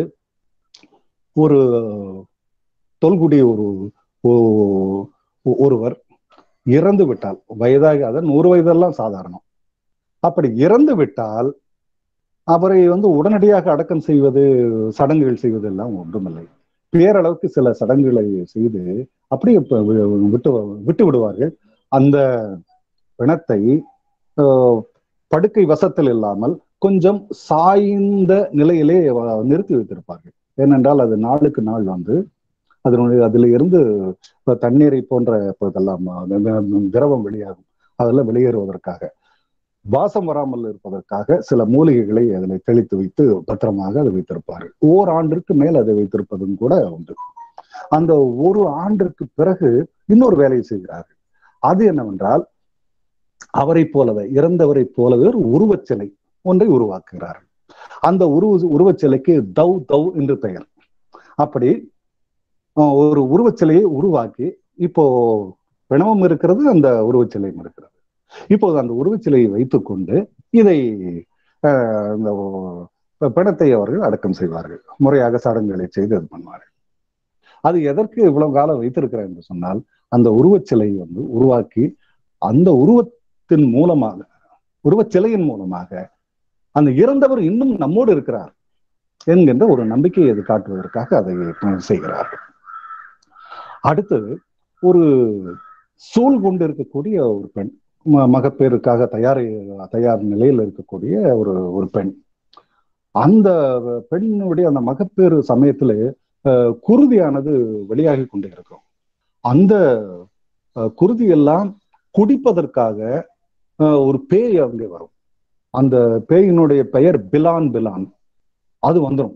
ஒரு தொல்குடி ஒரு ஒ- ஒருவர் இறந்து விட்டால் வயதாகி அதான் நூறு வயதெல்லாம் சாதாரணம் அப்படி இறந்து விட்டால் அவரை வந்து உடனடியாக அடக்கம் செய்வது சடங்குகள் செய்வது எல்லாம் ஒன்றுமில்லை பேரளவுக்கு சில சடங்குகளை செய்து அப்படியே இப்ப வி- விட்டு விட்டு விடுவார்கள் அந்த பிணத்தை ஆஹ், படுக்கை வசத்தில் இல்லாமல் கொஞ்சம் சாய்ந்த நிலையிலே வ- நிறுத்தி வைத்திருப்பார்கள் ஏனென்றால் அது நாளுக்கு நாள் வந்து அதனுடைய அதுல இருந்து இப்ப தண்ணீரை போன்ற இப்ப இதெல்லாம் அஹ், திரவம் வெளியாகும் அதெல்லாம் வெளியேறுவதற்காக வாசம் வராமல் இருப்பதற்காக சில மூலிகைகளை அதில் தெளித்து வைத்து பத்திரமாக அதை வைத்திருப்பார்கள் ஓராண்டிற்கு மேல் அதை வைத்திருப்பதும் கூட உண்டு அந்த ஒரு ஆண்டிற்கு பிறகு இன்னொரு வேலையை செய்கிறார்கள் அது என்னவென்றால் அவரை போலவே இறந்தவரை போலவே ஒரு உருவச் சிலை ஒன்றை உருவாக்குகிறார்கள் அந்த உருவ உருவச் சிலைக்கு தவ் தவ் என்று பெயர் அப்படி அஹ், ஒரு உருவச் சிலையை உருவாக்கி இப்போ பிணமும் இருக்கிறது அந்த உருவச் சிலையும் இருக்கிறது இப்போது அந்த உருவச்சிலையை வைத்துக்கொண்டு இதை ஆஹ், இந்த ஒ- பிணத்தை அவர்கள் அடக்கம் செய்வார்கள் முறையாக சடங்குகளை செய்து இது பண்ணுவார்கள் அது எதற்கு இவ்வளவு காலம் வைத்திருக்கிறேன் என்று சொன்னால் அந்த உருவச்சிலை வந்து உருவாக்கி அந்த உருவத்தின் மூலமாக உருவச்சிலையின் மூலமாக அந்த இறந்தவர் இன்னும் நம்மோடு இருக்கிறார் என்கின்ற ஒரு நம்பிக்கையை அது காட்டுவதற்காக அதை செய்கிறார்கள் அடுத்தது ஒரு சூழ் கொண்டு இருக்கக்கூடிய ஒரு பெண் ம- மகப்பேறுக்காக தயார் தயார் நிலையில் இருக்கக்கூடிய ஒரு ஒரு பெண் அந்த பெண்ணுடைய அந்த மகப்பேறு சமயத்துல அஹ், குருதியானது வெளியாகி கொண்டே இருக்கும் அந்த அஹ், குருதி எல்லாம் குடிப்பதற்காக அஹ், ஒரு பேய் அங்கே வரும் அந்த பேயினுடைய பெயர் பிலான் பிலான் அது வந்துடும்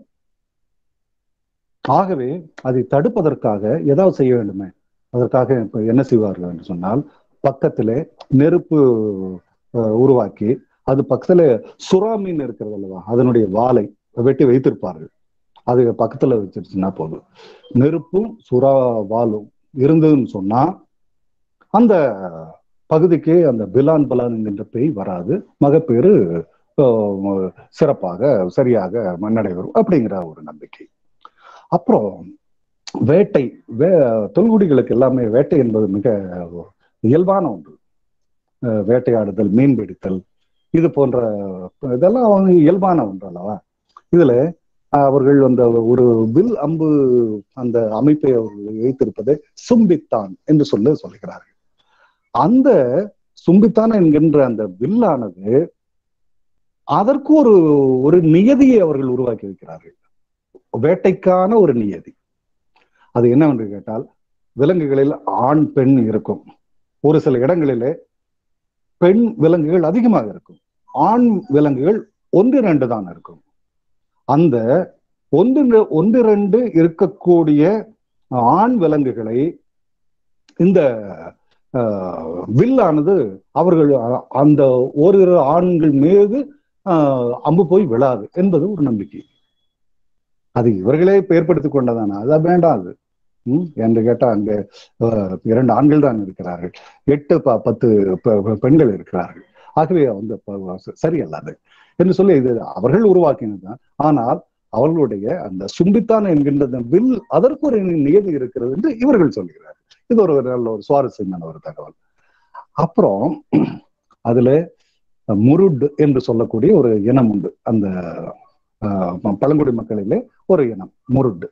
ஆகவே அதை தடுப்பதற்காக ஏதாவது செய்ய வேண்டுமே அதற்காக இப்ப என்ன செய்வார்கள் என்று சொன்னால் பக்கத்திலே நெருப்பு அஹ், உருவாக்கி அது பக்கத்துல சுறா மீன் இருக்கிறது அல்லவா அதனுடைய வாலை வெட்டி வைத்திருப்பார்கள் அது பக்கத்துல வச்சிருச்சுன்னா போதும் நெருப்பும் சுறா வாலும் இருந்ததுன்னு சொன்னா அந்த பகுதிக்கே அந்த பிலான் பலான் என்கின்ற பேய் வராது மகப்பேறு ஆஹ், சிறப்பாக சரியாக நடைபெறும் அப்படிங்கிற ஒரு நம்பிக்கை அப்புறம் வேட்டை வே தொல்குடிகளுக்கு எல்லாமே வேட்டை என்பது மிக இயல்பான ஒன்று அஹ், வேட்டையாடுதல் மீன் பிடித்தல் இது போன்ற இதெல்லாம் அவங்க இயல்பான ஒன்று அல்லவா இதுல அஹ், அவர்கள் அந்த ஒரு வில் அம்பு அந்த அமைப்பை அவர்கள் வைத்திருப்பதை சும்பித்தான் என்று சொல்ல சொல்கிறார்கள் அந்த சும்பித்தான் என்கின்ற அந்த வில்லானது அதற்கு ஒரு ஒரு நியதியை அவர்கள் உருவாக்கி வைக்கிறார்கள் வேட்டைக்கான ஒரு நியதி அது என்னவென்று கேட்டால் விலங்குகளில் ஆண் பெண் இருக்கும் ஒரு சில இடங்களிலே பெண் விலங்குகள் அதிகமாக இருக்கும் ஆண் விலங்குகள் ஒன்று ரெண்டு தான் இருக்கும் அந்த ஒன்று ஒன்று ரெண்டு இருக்கக்கூடிய ஆண் விலங்குகளை இந்த ஆஹ், வில்லானது அவர்கள் அ- அந்த ஓரிரு ஆண்கள் மீது ஆஹ், அம்பு போய் விழாது என்பது ஒரு நம்பிக்கை அது இவர்களே ஏற்படுத்திக் கொண்டதானா அது வேண்டாம் அது ம் என்று கேட்டா அங்க ஆஹ், இரண்டு ஆண்கள் தான் இருக்கிறார்கள் எட்டு ப- பத்து பெ- பெ- பெண்கள் இருக்கிறார்கள் ஆகவே வந்து ப- சரியல்லாது என்று சொல்லி இது அவர்கள் உருவாக்கினதுதான் ஆனால் அவர்களுடைய அந்த சும்பித்தான் என்கின்ற அந்த வில் அதற்கு ஒரு நியதி இருக்கிறது என்று இவர்கள் சொல்கிறார்கள் இது ஒரு நல்ல ஒரு சுவாரஸ்யமான ஒரு தகவல் அப்புறம் அதுல முருட் என்று சொல்லக்கூடிய ஒரு இனம் உண்டு அந்த ஆஹ், பழங்குடி மக்களிலே ஒரு இனம் முருட்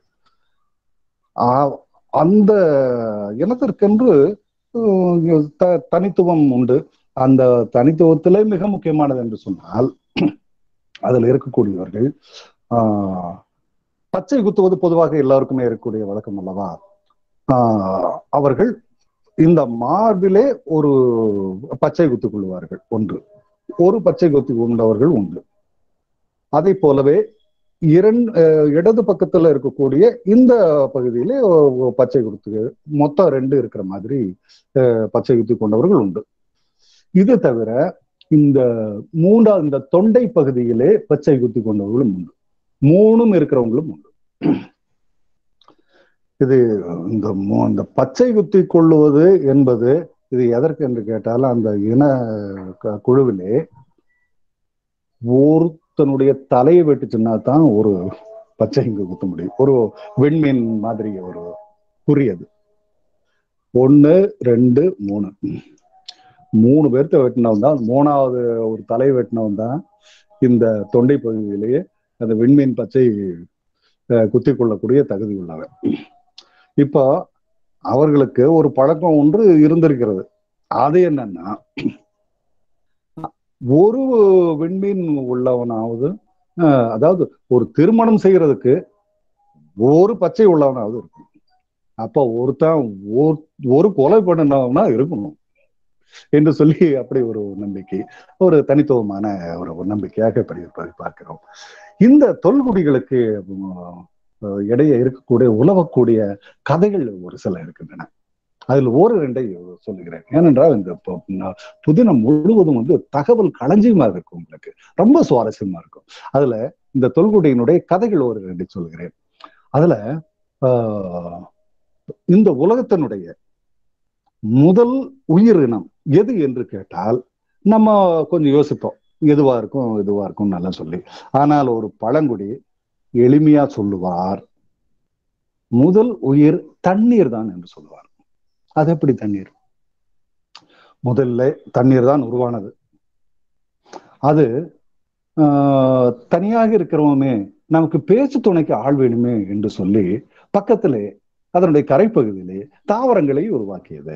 ஆ- அந்த இனத்திற்கென்று உம், த- தனித்துவம் உண்டு அந்த தனித்துவத்திலே மிக முக்கியமானது என்று சொன்னால் அதில் இருக்கக்கூடியவர்கள் ஆஹ், பச்சை குத்துவது பொதுவாக எல்லாருக்குமே இருக்கக்கூடிய வழக்கம் அல்லவா ஆஹ், அவர்கள் இந்த மார்பிலே ஒரு பச்சை குத்திக் கொள்வார்கள் ஒன்று ஒரு பச்சை குத்தி கொண்டவர்கள் உண்டு அதை போலவே இரண்டு அஹ், இடது பக்கத்துல இருக்கக்கூடிய இந்த பகுதியிலே ஒ- பச்சை குத்து மொத்தம் ரெண்டு இருக்கிற மாதிரி அஹ், பச்சை குத்தி கொண்டவர்கள் உண்டு இது தவிர இந்த மூன்றாவது இந்த தொண்டை பகுதியிலே பச்சை குத்தி கொண்டவர்களும் உண்டு மூணும் இருக்கிறவங்களும் உண்டு இது இந்த மூ- இந்த பச்சை குத்தி கொள்ளுவது என்பது இது எதற்கு என்று கேட்டால் அந்த இன க- குழுவிலே ஒருத்தனுடைய தலையை வெட்டுச்சுன்னா தான் ஒரு பச்சை இங்கு குத்த முடியும் ஒரு வெண்மீன் மாதிரி ஒரு குறியது ஒன்னு ரெண்டு மூணு மூணு பேர்த்த வெட்டினவன் தான் மூணாவது ஒரு தலை வெட்டினவன் தான் இந்த தொண்டை பகுதியிலேயே அந்த விண்மீன் பச்சை அஹ், குத்திக் கொள்ளக்கூடிய தகுதி உள்ளவன் இப்போ அவர்களுக்கு ஒரு பழக்கம் ஒன்று இருந்திருக்கிறது அது என்னன்னா ஒரு விண்மீன் உள்ளவனாவது அஹ், அதாவது ஒரு திருமணம் செய்யறதுக்கு ஒரு பச்சை உள்ளவனாவது இருக்கும் அப்ப ஒருத்தன் ஒரு- ஒரு கொலை பண்ணினவனா இருக்கணும் என்று சொல்லி அப்படி ஒரு நம்பிக்கை ஒரு தனித்துவமான ஒரு ஒரு நம்பிக்கையாக இப்படி இருப்பதை பார்க்கிறோம் இந்த தொல்குடிகளுக்கு அஹ், இடையே இருக்கக்கூடிய உலவக்கூடிய கதைகள் ஒரு சில இருக்கின்றன அதில் ஒரு ரெண்டை சொல்லுகிறேன் ஏனென்றால் இந்த பு- ந- புதினம் முழுவதும் வந்து தகவல் களஞ்சியமா இருக்கும் உங்களுக்கு ரொம்ப சுவாரஸ்யமா இருக்கும் அதுல இந்த தொல்குடியினுடைய கதைகள் ஒரு ரெண்டு சொல்லுகிறேன் அதுல ஆஹ், இந்த உலகத்தினுடைய முதல் உயிரினம் எது என்று கேட்டால் நம்ம கொஞ்சம் யோசிப்போம் எதுவா இருக்கும் எதுவா இருக்கும் நல்லா சொல்லி ஆனால் ஒரு பழங்குடி எளிமையா சொல்லுவார் முதல் உயிர் தண்ணீர் தான் என்று சொல்லுவார் அது எப்படி தண்ணீர் முதல்ல தண்ணீர் தான் உருவானது அது ஆஹ், தனியாக இருக்கிறவமே நமக்கு பேச்சு துணைக்கு ஆள் வேணுமே என்று சொல்லி பக்கத்திலே அதனுடைய கரைப்பகுதியிலே தாவரங்களை உருவாக்கியது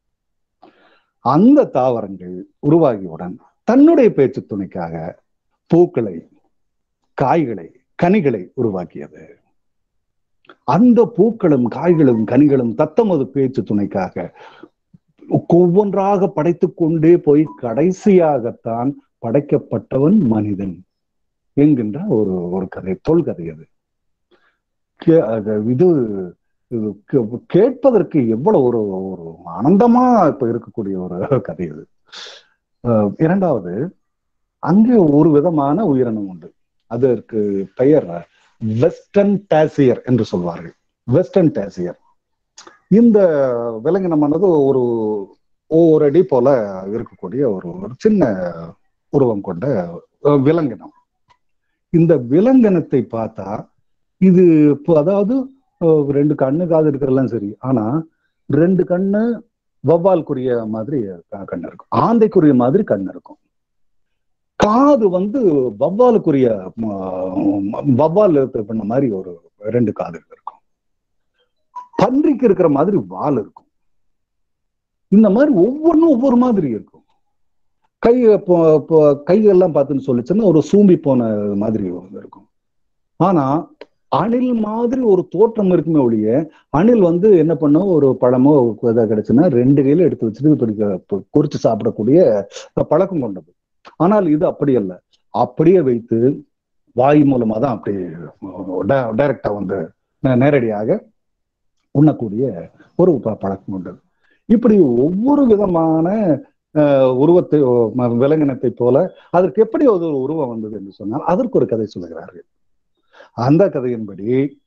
அந்த தாவரங்கள் உருவாகியவுடன் தன்னுடைய பேச்சு துணைக்காக பூக்களை காய்களை கனிகளை உருவாக்கியது அந்த பூக்களும் காய்களும் கனிகளும் தத்தமது பேச்சு துணைக்காக ஒவ்வொன்றாக படைத்துக் கொண்டே போய் கடைசியாகத்தான் படைக்கப்பட்டவன் மனிதன் என்கின்ற ஒரு ஒரு கதை தொல்கதை அது கே- அது இது இது கே- கேட்பதற்கு எவ்வளவு ஒரு ஒரு ஆனந்தமா இப்ப இருக்கக்கூடிய ஒரு கதை இது அஹ் இரண்டாவது அங்கே ஒரு விதமான உயிரினம் உண்டு அதற்கு பெயர் வெஸ்டர்ன் டாசியர் என்று சொல்வார்கள் வெஸ்டர்ன் டாசியர் இந்த விலங்கினமானது ஒரு ஒவ்வொரு அடி போல இருக்கக்கூடிய ஒரு ஒரு சின்ன உருவம் கொண்ட அஹ், விலங்கினம் இந்த விலங்கினத்தை பார்த்தா இது இப்போ அதாவது அஹ், ரெண்டு கண்ணு காது இருக்கிறதெல்லாம் சரி ஆனா ரெண்டு கண்ணு வவ்வால்குரிய மாதிரி க- கண்ணு இருக்கும் ஆந்தைக்குரிய மாதிரி கண்ணு இருக்கும் காது வந்து வவ்வாலுக்குரிய ம- வவ்வால் இது பண்ண மாதிரி ஒரு ரெண்டு காது இருக்கும் பன்றிக்கு இருக்கிற மாதிரி வால் இருக்கும் இந்த மாதிரி ஒவ்வொன்றும் ஒவ்வொரு மாதிரி இருக்கும் கை இப்போ இப்போ கையெல்லாம் பார்த்துன்னு சொல்லிச்சுன்னா ஒரு சூம்பி போன மாதிரி இருக்கும் ஆனா அணில் மாதிரி ஒரு தோற்றம் இருக்குமே ஒழிய அணில் வந்து என்ன பண்ணும் ஒரு பழமோ இதை கிடைச்சுன்னா ரெண்டு கையில எடுத்து வச்சுட்டு இப்படி க- குறிச்சு சாப்பிடக்கூடிய பழக்கம் கொண்டது ஆனால் இது அப்படி அல்ல அப்படியே வைத்து வாய் மூலமா தான் அப்படி டைரக்டா வந்து நே- நேரடியாக உண்ணக்கூடிய ஒரு ப- பழக்கம் கொண்டது இப்படி ஒவ்வொரு விதமான அஹ், உருவத்தை ம- விலங்கினத்தை போல அதற்கு எப்படி ஒரு உருவம் வந்தது என்று சொன்னால் அதற்கு ஒரு கதை சொல்லுகிறார்கள் அந்த கதையின்படி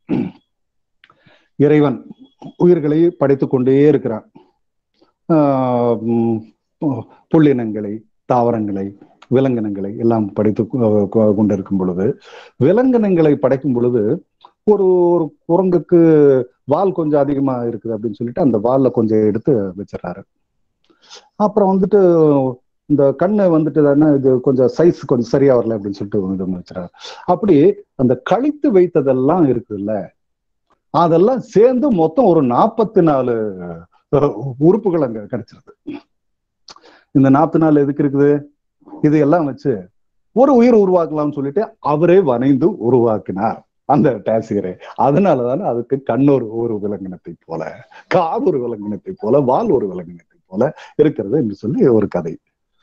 இறைவன் உயிர்களை படைத்துக் கொண்டே இருக்கிறான் ஆஹ் உம் பு- புள்ளினங்களை தாவரங்களை விலங்கினங்களை எல்லாம் படைத்து கொ- கொ- கொண்டிருக்கும் பொழுது விலங்கினங்களை படைக்கும் பொழுது ஒரு ஒரு குரங்குக்கு வால் கொஞ்சம் அதிகமா இருக்குது அப்படின்னு சொல்லிட்டு அந்த வால்ல கொஞ்சம் எடுத்து வச்சிடறாரு அப்புறம் வந்துட்டு இந்த கண்ணு வந்துட்டு தானே இது கொஞ்சம் சைஸ் கொஞ்சம் சரியா வரல அப்படின்னு சொல்லிட்டு இது வச்சிடறாரு அப்படி அந்த கழித்து வைத்ததெல்லாம் இருக்குல்ல அதெல்லாம் சேர்ந்து மொத்தம் ஒரு நாற்பத்தி நாலு உறுப்புகள் அங்க கிடைச்சிருது இந்த நாற்பத்தி நாலு எதுக்கு இருக்குது இது எல்லாம் வச்சு ஒரு உயிர் உருவாக்கலாம்னு சொல்லிட்டு அவரே வனைந்து உருவாக்கினார் அந்த டாசியரை அதனாலதானே அதுக்கு கண்ணொரு ஒரு விலங்கினத்தை போல காது ஒரு விலங்கினத்தை போல வால் ஒரு விலங்கினத்தை போல இருக்கிறது என்று சொல்லி ஒரு கதை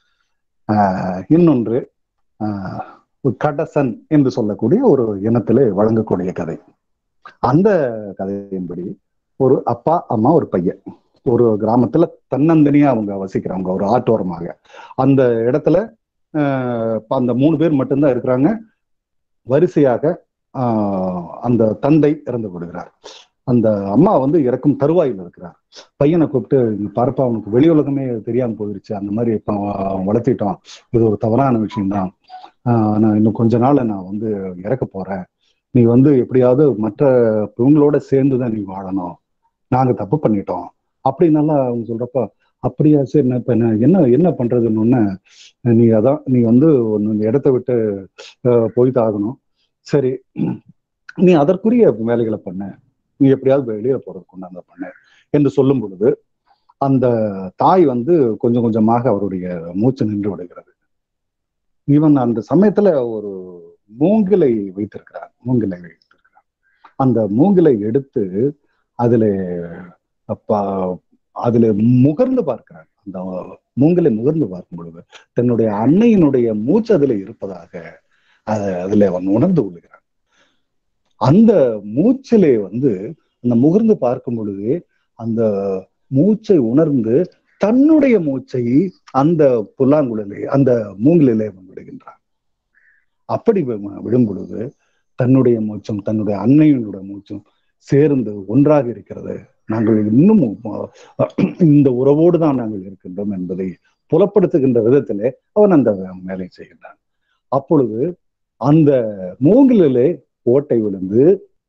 ஆஹ் இன்னொன்று ஆஹ் கடசன் என்று சொல்லக்கூடிய ஒரு இனத்திலே வழங்கக்கூடிய கதை அந்த கதையின்படி ஒரு அப்பா அம்மா ஒரு பையன் ஒரு கிராமத்துல தன்னந்தனியா அவங்க வசிக்கிறாங்க ஒரு ஆட்டோரமாக அந்த இடத்துல ஆஹ் அந்த மூணு பேர் மட்டும்தான் இருக்கிறாங்க வரிசையாக ஆஹ் அந்த தந்தை இறந்து விடுகிறார் அந்த அம்மா வந்து இறக்கும் தருவாயில் இருக்கிறார் பையனை கூப்பிட்டு "இங்க பாருப்பா அவனுக்கு வெளி உலகமே தெரியாம போயிருச்சு அந்த மாதிரி இப்போ வளர்த்திட்டோம் இது ஒரு தவறான விஷயம்தான் ஆஹ் நான் இன்னும் கொஞ்ச நாள்ல நான் வந்து இறக்க போறேன் நீ வந்து எப்படியாவது மற்ற இவங்களோட சேர்ந்துதான் நீ வாழணும் நாங்க தப்பு பண்ணிட்டோம் அப்படின்னு அவங்க சொல்றப்ப அப்படியா சரி நான் இப்ப என்ன என்ன என்ன பண்றதுன்னு ஒண்ணு நீ அதான் நீ வந்து ஒண்ணு இந்த இடத்த விட்டு போய் ஆகணும் சரி நீ அதற்குரிய வேலைகளை பண்ண நீ எப்படியாவது வெளியில போறதுக்கு கொண்டாந்த பண்ண என்று சொல்லும் பொழுது அந்த தாய் வந்து கொஞ்சம் கொஞ்சமாக அவருடைய மூச்சு நின்று விடுகிறது இவன் அந்த சமயத்துல ஒரு மூங்கிலை வைத்திருக்கிறார் மூங்கிலை வைத்திருக்கிறார் அந்த மூங்கிலை எடுத்து அதுல அப்பா அதுல முகர்ந்து பார்க்கிறார் அந்த மூங்கிலை முகர்ந்து பார்க்கும் பொழுது தன்னுடைய அன்னையினுடைய மூச்சு அதுல இருப்பதாக அதுல அவன் உணர்ந்து கொள்கிறான் அந்த மூச்சிலே வந்து அந்த முகர்ந்து பார்க்கும் பொழுது அந்த மூச்சை உணர்ந்து தன்னுடைய மூச்சை அந்த புல்லாங்குழலே அந்த மூங்கிலே அவன் விடுகின்றான் அப்படி விடும் பொழுது தன்னுடைய மூச்சும் தன்னுடைய அன்னையினுடைய மூச்சும் சேர்ந்து ஒன்றாக இருக்கிறது நாங்கள் இன்னும் இந்த உறவோடு தான் நாங்கள் இருக்கின்றோம் என்பதை புலப்படுத்துகின்ற விதத்திலே அவன் அந்த வேலை செய்கின்றான் அப்பொழுது அந்த மூங்கிலே ஓட்டை விழுந்து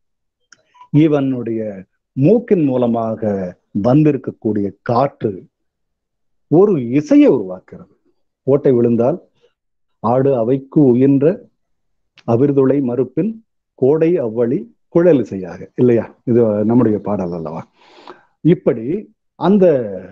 இவனுடைய மூக்கின் மூலமாக வந்திருக்கக்கூடிய காற்று ஒரு இசையை உருவாக்குறது ஓட்டை விழுந்தால் ஆடு அவைக்கு உயின்ற அவிர்துளை மறுப்பின் கோடை அவ்வழி குழல் இசையாக இல்லையா இது நம்முடைய பாடல் அல்லவா இப்படி அந்த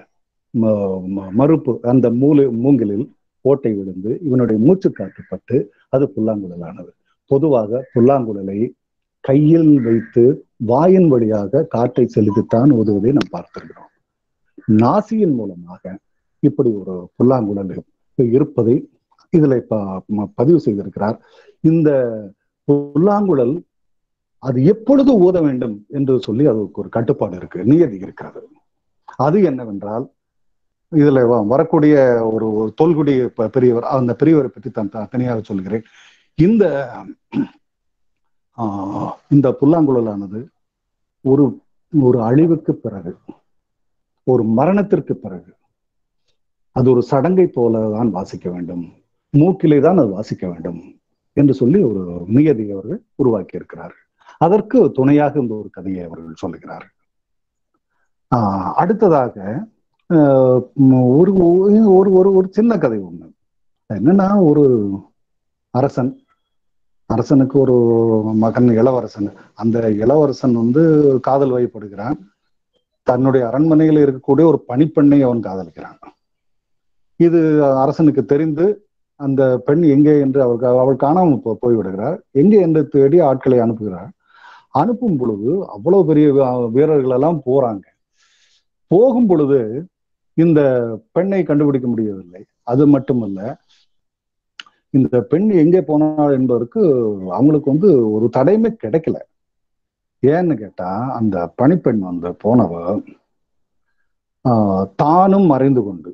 மறுப்பு அந்த மூலு மூங்கிலில் ஓட்டை விழுந்து இவனுடைய மூச்சு காட்டுப்பட்டு அது புல்லாங்குழலானது பொதுவாக புல்லாங்குழலை கையில் வைத்து வாயின் வழியாக காற்றை செலுத்தித்தான் உதவுவதை நாம் பார்த்திருக்கிறோம் நாசியின் மூலமாக இப்படி ஒரு புல்லாங்குழல் இருப்பதை இதுல இப்ப பதிவு செய்திருக்கிறார் இந்த புல்லாங்குழல் அது எப்பொழுது ஊத வேண்டும் என்று சொல்லி அதுக்கு ஒரு கட்டுப்பாடு இருக்கு நியதி இருக்கிறது அது என்னவென்றால் இதுல வரக்கூடிய ஒரு தொல்குடி பெரியவர் அந்த பெரியவரை பற்றி தான் தனியாக சொல்கிறேன் இந்த இந்த புல்லாங்குழலானது ஒரு ஒரு அழிவுக்கு பிறகு ஒரு மரணத்திற்கு பிறகு அது ஒரு சடங்கை போல தான் வாசிக்க வேண்டும் மூக்கிலே தான் அது வாசிக்க வேண்டும் என்று சொல்லி ஒரு நியதியை அவர்கள் உருவாக்கி இருக்கிறார் அதற்கு துணையாக இந்த ஒரு கதையை அவர்கள் சொல்லுகிறார்கள் ஆஹ் அடுத்ததாக ஆஹ் ஒரு ஒரு ஒரு ஒரு சின்ன கதை ஒண்ணு என்னன்னா ஒரு அரசன் அரசனுக்கு ஒரு மகன் இளவரசன் அந்த இளவரசன் வந்து காதல் வயப்படுகிறான் தன்னுடைய அரண்மனையில் இருக்கக்கூடிய ஒரு பணிப்பெண்ணை அவன் காதலிக்கிறான் இது அரசனுக்கு தெரிந்து அந்த பெண் எங்கே என்று அவள் அவள் காணாமல் போ- போய்விடுகிறார் எங்கே என்று தேடி ஆட்களை அனுப்புகிறார் அனுப்பும் பொழுது அவ்வளவு பெரிய வீ- வீரர்கள் எல்லாம் போறாங்க போகும் பொழுது இந்த பெண்ணை கண்டுபிடிக்க முடியவில்லை அது மட்டுமல்ல இந்த பெண் எங்கே போனாள் என்பதற்கு அவங்களுக்கு வந்து ஒரு தடையுமே கிடைக்கல ஏன்னு கேட்டா அந்த பணிப்பெண் வந்து போனவ ஆஹ், தானும் மறைந்து கொண்டு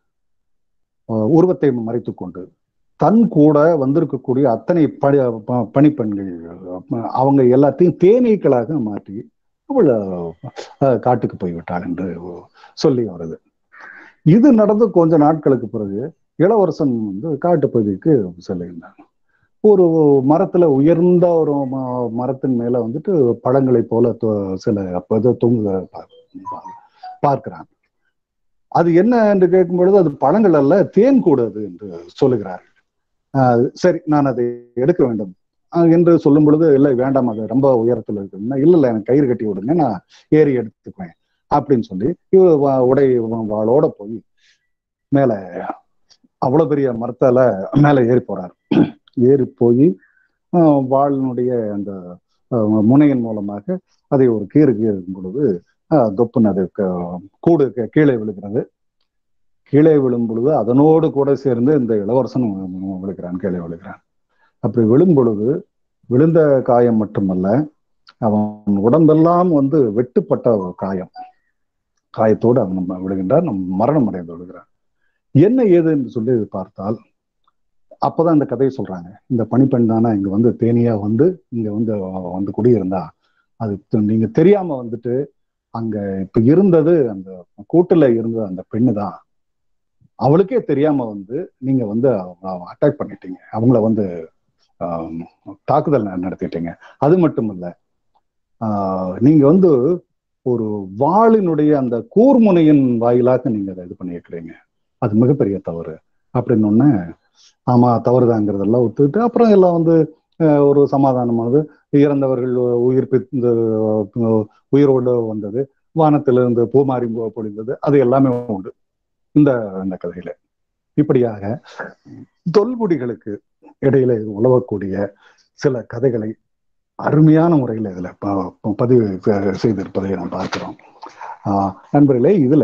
ஆஹ், உருவத்தை மறைத்து கொண்டு தன் கூட வந்திருக்கக்கூடிய அத்தனை பணி ப- பணிப்பெண்கள் அஹ், அவங்க எல்லாத்தையும் தேனீக்களாக மாற்றி அவள் அஹ், காட்டுக்கு போய்விட்டாள் என்று சொல்லி வருது இது நடந்து கொஞ்ச நாட்களுக்கு பிறகு இளவரசன் வந்து காட்டுப்பகுதிக்கு செல்லுகின்றான் ஒரு மரத்துல உயர்ந்த ஒரு ம- மரத்தின் மேல வந்துட்டு பழங்களை போல தொ- சில இது தொங்கு பார்க்கிறான் அது என்ன என்று கேட்கும் பொழுது அது பழங்கள் அல்ல தேன் கூடாது என்று சொல்லுகிறார்கள் ஆஹ் சரி நான் அதை எடுக்க வேண்டும் ஆஹ் என்று சொல்லும் பொழுது இல்லை வேண்டாம் அது ரொம்ப உயரத்துல இருக்குன்னா இல்ல இல்ல எனக்கு கயிறு கட்டி விடுங்க நான் ஏறி எடுத்துக்குவேன் அப்படின்னு சொல்லி இவர் வா- உடை வாளோட போய் மேல அவ்வளவு பெரிய மரத்தால மேல ஏறி போறார் ஏறி போய் வாளினுடைய அந்த ஆஹ், முனையின் மூலமாக அதை ஒரு கீறு கீறும் பொழுது ஆஹ், தொப்புன்னு அது க- கூடு கீ- கீழே விழுகிறது கீழே விழும் பொழுது அதனோடு கூட சேர்ந்து இந்த இளவரசன் வி- விழுகிறான் கீழே விழுகிறான் அப்படி விழும் பொழுது விழுந்த காயம் மட்டுமல்ல அவன் உடம்பெல்லாம் வந்து வெட்டுப்பட்ட ஒரு காயம் காயத்தோடு அவன் விழுகின்றான் நம் மரணம் அடைந்து விழுகிறான் என்ன ஏது என்று சொல்லி பார்த்தால் அப்பதான் இந்த கதையை சொல்றாங்க இந்த பணிப்பெண் தானே இங்க வந்து தேனியா வந்து இங்க வந்து அவ வந்து குடியிருந்தா அது த- நீங்க தெரியாம வந்துட்டு அங்க இப்ப இருந்தது அந்த கூட்டுல இருந்த அந்த பெண்ணு தான் அவளுக்கே தெரியாம வந்து நீங்க வந்து அட்டாக் பண்ணிட்டீங்க அவங்கள வந்து ஆம், தாக்குதல் ந- நடத்திட்டீங்க அது மட்டும் இல்ல ஆஹ், நீங்க வந்து ஒரு வாளினுடைய அந்த கூர்முனையின் வாயிலாக நீங்க அதை இது பண்ணியிருக்கிறீங்க அது மிகப்பெரிய தவறு அப்படின்னு ஒண்ணு ஆமா தவறுதாங்கிறதெல்லாம் ஒத்துக்கிட்டு அப்புறம் எல்லாம் வந்து அஹ், ஒரு சமாதானமானது இறந்தவர்கள் உயிர்ப்பித்து அஹ், உயிரோடு வந்தது வானத்திலிருந்து பூமாரி பொ- பொழிந்தது அது எல்லாமே உண்டு இந்த இந்த கதையில இப்படியாக தொல்குடிகளுக்கு இடையில உழவக்கூடிய சில கதைகளை அருமையான முறையில் இதுல ப- ப- பதிவு செ- செய்திருப்பதை நாம் பார்க்கிறோம் ஆஹ் நண்பர்களே இதுல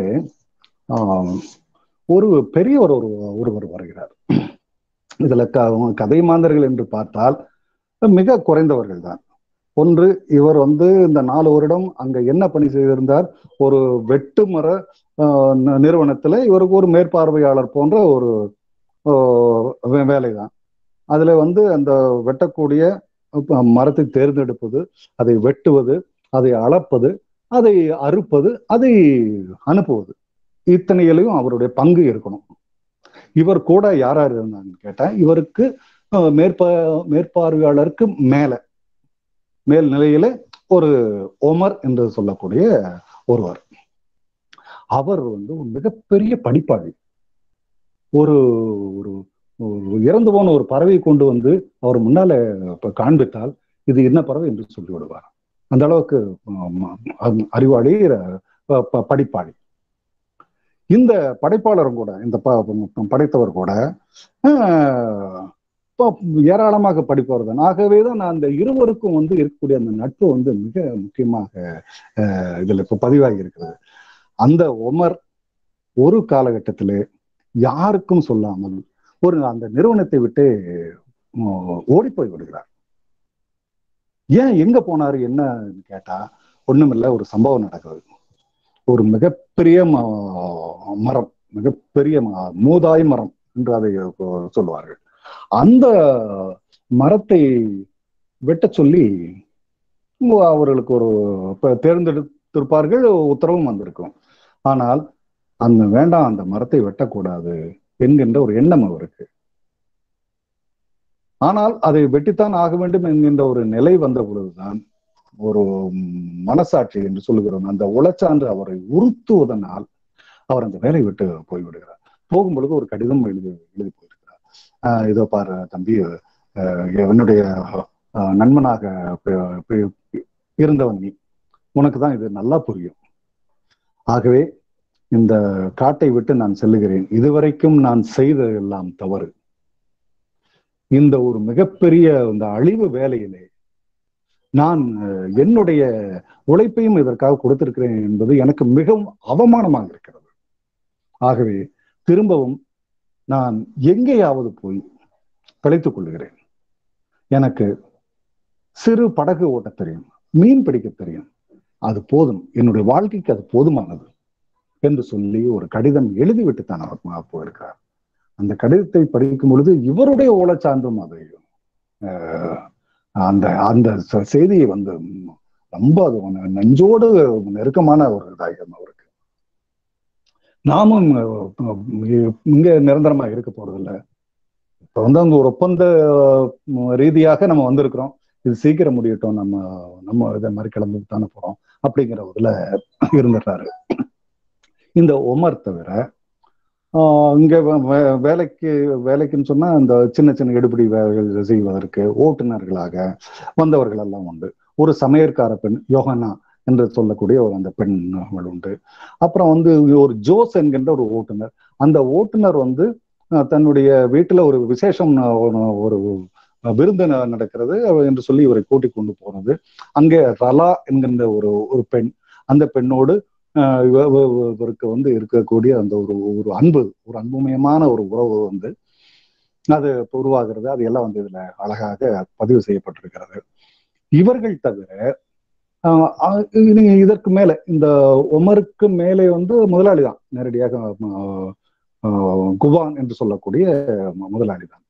ஆஹ் ஒரு பெரியவர் ஒரு ஒருவர் வருகிறார் இதுல க கதை மாந்தர்கள் என்று பார்த்தால் மிக குறைந்தவர்கள் தான் ஒன்று இவர் வந்து இந்த நாலு வருடம் அங்க என்ன பணி செய்திருந்தார் ஒரு வெட்டுமர ஆஹ் நி- நிறுவனத்துல இவருக்கு ஒரு மேற்பார்வையாளர் போன்ற ஒரு ஆஹ் வேலை தான் அதுல வந்து அந்த வெட்டக்கூடிய அப்ப மரத்தை தேர்ந்தெடுப்பது அதை வெட்டுவது அதை அளப்பது அதை அறுப்பது அதை அனுப்புவது இத்தனையிலையும் அவருடைய பங்கு இருக்கணும் இவர் கூட யார் யார் இருந்தாங்கன்னு கேட்டா இவருக்கு அஹ், மேற்பா மேற்பார்வையாளருக்கு மேல மேல் நிலையில ஒரு ஒமர் என்று சொல்லக்கூடிய ஒருவர் அவர் வந்து ஒரு மிகப்பெரிய படிப்பாளி ஒரு ஒரு ஒரு இறந்து போன ஒரு பறவை கொண்டு வந்து அவர் முன்னால இப்ப காண்பித்தால் இது என்ன பறவை என்று சொல்லி விடுவார் அந்த அளவுக்கு ஆம், அம், அறிவாளி அஹ், ப- படிப்பாளி இந்த படைப்பாளரும் கூட இந்த ப- படைத்தவர் கூட ஆஹ், ப- ஏராளமாக படிப்பவர் தான் ஆகவே தான் நான் அந்த இருவருக்கும் வந்து இருக்கக்கூடிய அந்த நட்பு வந்து மிக முக்கியமாக ஆஹ், இதுல இப்ப பதிவாகி இருக்கிறது அந்த உமர் ஒரு காலகட்டத்திலே யாருக்கும் சொல்லாமல் ஒரு அந்த நிறுவனத்தை விட்டு ஓடி போய் விடுகிறார் ஏன் எங்க போனாரு என்னன்னு கேட்டா ஒண்ணுமில்ல ஒரு சம்பவம் நடக்குது ஒரு மிகப்பெரிய ம- மரம் மிகப்பெரிய ம- மூதாய் மரம் என்று அதை சொல்லுவார்கள் அந்த மரத்தை வெட்ட சொல்லி அவர்களுக்கு ஒரு இப்ப தேர்ந்தெடுத்திருப்பார்கள் உத்தரவும் வந்திருக்கும் ஆனால் அந்த வேண்டாம் அந்த மரத்தை வெட்டக்கூடாது என்கின்ற ஒரு எண்ணம் அவருக்கு ஆனால் அதை வெட்டித்தான் ஆக வேண்டும் என்கின்ற ஒரு நிலை வந்த பொழுதுதான் ஒரு மனசாட்சி என்று சொல்லுகிறோம் அந்த உளச்சான்று அவரை உறுத்துவதனால் அவர் அந்த வேலையை விட்டு போய்விடுகிறார் போகும் பொழுது ஒரு கடிதம் எழுதி எழுதி போயிருக்கிறார் ஆஹ் இதோ பாரு தம்பி ஆஹ் என்னுடைய ஆஹ் நண்பனாக ப- ப- இருந்தவன் நீ உனக்கு தான் இது நல்லா புரியும் ஆகவே இந்த காட்டை விட்டு நான் செல்லுகிறேன் இதுவரைக்கும் நான் செய்ததெல்லாம் தவறு இந்த ஒரு மிகப்பெரிய இந்த அழிவு வேலையிலே நான் அஹ், என்னுடைய உழைப்பையும் இதற்காக கொடுத்திருக்கிறேன் என்பது எனக்கு மிகவும் அவமானமாக இருக்கிறது ஆகவே திரும்பவும் நான் எங்கேயாவது போய் பிழைத்துக் கொள்ளுகிறேன் எனக்கு சிறு படகு ஓட்ட தெரியும் மீன் பிடிக்க தெரியும் அது போதும் என்னுடைய வாழ்க்கைக்கு அது போதுமானது என்று சொல்லி ஒரு கடிதம் எழுதிவிட்டு தான் அவர் மா- போயிருக்கிறார் அந்த கடிதத்தை படிக்கும் பொழுது இவருடைய ஓலச்சான்றும் அது அஹ், அந்த அந்த ச- செய்தியை வந்து ம், ரொம்ப அது ஒண்ணு நெஞ்சோடு நெருக்கமான ஒரு இதாகும் அவருக்கு நாமும் அஹ், இங்க நிரந்தரமா இருக்க போறதில்ல இப்ப வந்து அங்க ஒரு ஒப்பந்த அஹ், ரீதியாக நம்ம வந்திருக்கிறோம் இது சீக்கிரம் முடியட்டும் நம்ம நம்ம இதை மாதிரி கிளம்பி தானே போறோம் அப்படிங்கிற இதுல இருந்துடுறாரு இந்த உமர் தவிர ஆஹ் இங்க வே- வே- வேலைக்கு வேலைக்குன்னு சொன்னா இந்த சின்ன சின்ன எடுபிடி வேலைகள் செய்வதற்கு ஓட்டுநர்களாக வந்தவர்கள் எல்லாம் உண்டு ஒரு சமையற்கார பெண் யோகனா என்று சொல்லக்கூடிய ஒரு அந்த பெண்கள் உண்டு அப்புறம் வந்து ஒரு ஜோஸ் என்கின்ற ஒரு ஓட்டுநர் அந்த ஓட்டுநர் வந்து ஆஹ் தன்னுடைய வீட்டுல ஒரு விசேஷம் ஒரு- ஒரு விருந்து ந- நடக்கிறது என்று சொல்லி இவரை கூட்டிக் கொண்டு போனது அங்கே ரலா என்கின்ற ஒரு ஒரு பெண் அந்த பெண்ணோடு ஆஹ் இவ- இவ- இவ- இவருக்கு வந்து இருக்கக்கூடிய அந்த ஒரு ஒரு அன்பு ஒரு அன்புமயமான ஒரு உறவு வந்து அது இப்ப உருவாகிறது அது எல்லாம் வந்து இதுல அழகாக பதிவு செய்யப்பட்டிருக்கிறது இவர்கள் தவிர ஆஹ் ஆஹ் நீங்க இதற்கு மேல இந்த உமருக்கு மேலே வந்து முதலாளி தான் நேரடியாக ஆஹ் ஆஹ் குவான் என்று சொல்லக்கூடிய மு- முதலாளி தான்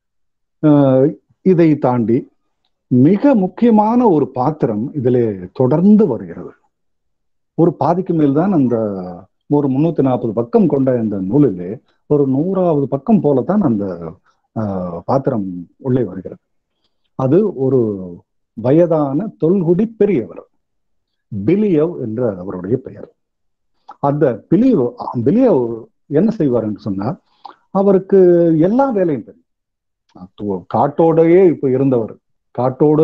ஆஹ் இதை தாண்டி மிக முக்கியமான ஒரு பாத்திரம் இதிலே தொடர்ந்து வருகிறது ஒரு பாதிக்கு மேல் தான் அந்த ஒரு முன்னூத்தி நாற்பது பக்கம் கொண்ட இந்த நூலிலே ஒரு நூறாவது பக்கம் போலத்தான் அந்த ஆஹ், பாத்திரம் உள்ளே வருகிறது அது ஒரு வயதான தொல்குடி பெரியவர் பிலியவ் என்ற அவருடைய பெயர் அந்த பிலியவ் பிலியவ் என்ன செய்வார் என்று சொன்னால் அவருக்கு எல்லா வேலையும் தெரியும் அது காட்டோடையே இப்ப இருந்தவர் காட்டோடு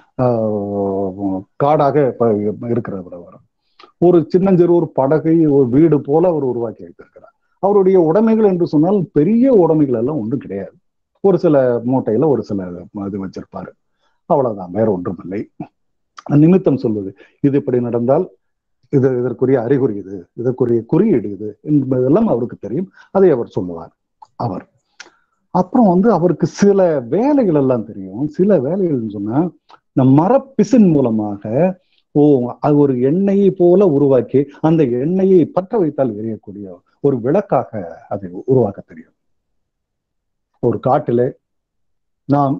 ஆஹ், காடாக இப்ப இருக்கிறவர் அவர் ஒரு சின்னஞ்சிறு ஒரு படகை ஒரு வீடு போல அவர் உருவாக்கி வைத்திருக்கிறார் அவருடைய உடைமைகள் என்று சொன்னால் பெரிய உடைமைகள் எல்லாம் ஒன்றும் கிடையாது ஒரு சில மூட்டையில ஒரு சில இது வச்சிருப்பாரு அவ்வளவுதான் வேற ஒன்றும் இல்லை நிமித்தம் சொல்வது இது இப்படி நடந்தால் இது இதற்குரிய அறிகுறி இது இதற்குரிய குறியீடு இது என்பதெல்லாம் அவருக்கு தெரியும் அதை அவர் சொல்லுவார் அவர் அப்புறம் வந்து அவருக்கு சில வேலைகள் எல்லாம் தெரியும் சில வேலைகள்னு சொன்னா இந்த மரப்பிசின் மூலமாக ஓ அது ஒரு எண்ணெயை போல உருவாக்கி அந்த எண்ணெயை பற்ற வைத்தால் எரியக்கூடிய ஒரு விளக்காக அதை உருவாக்க தெரியும் ஒரு காட்டிலே நாம்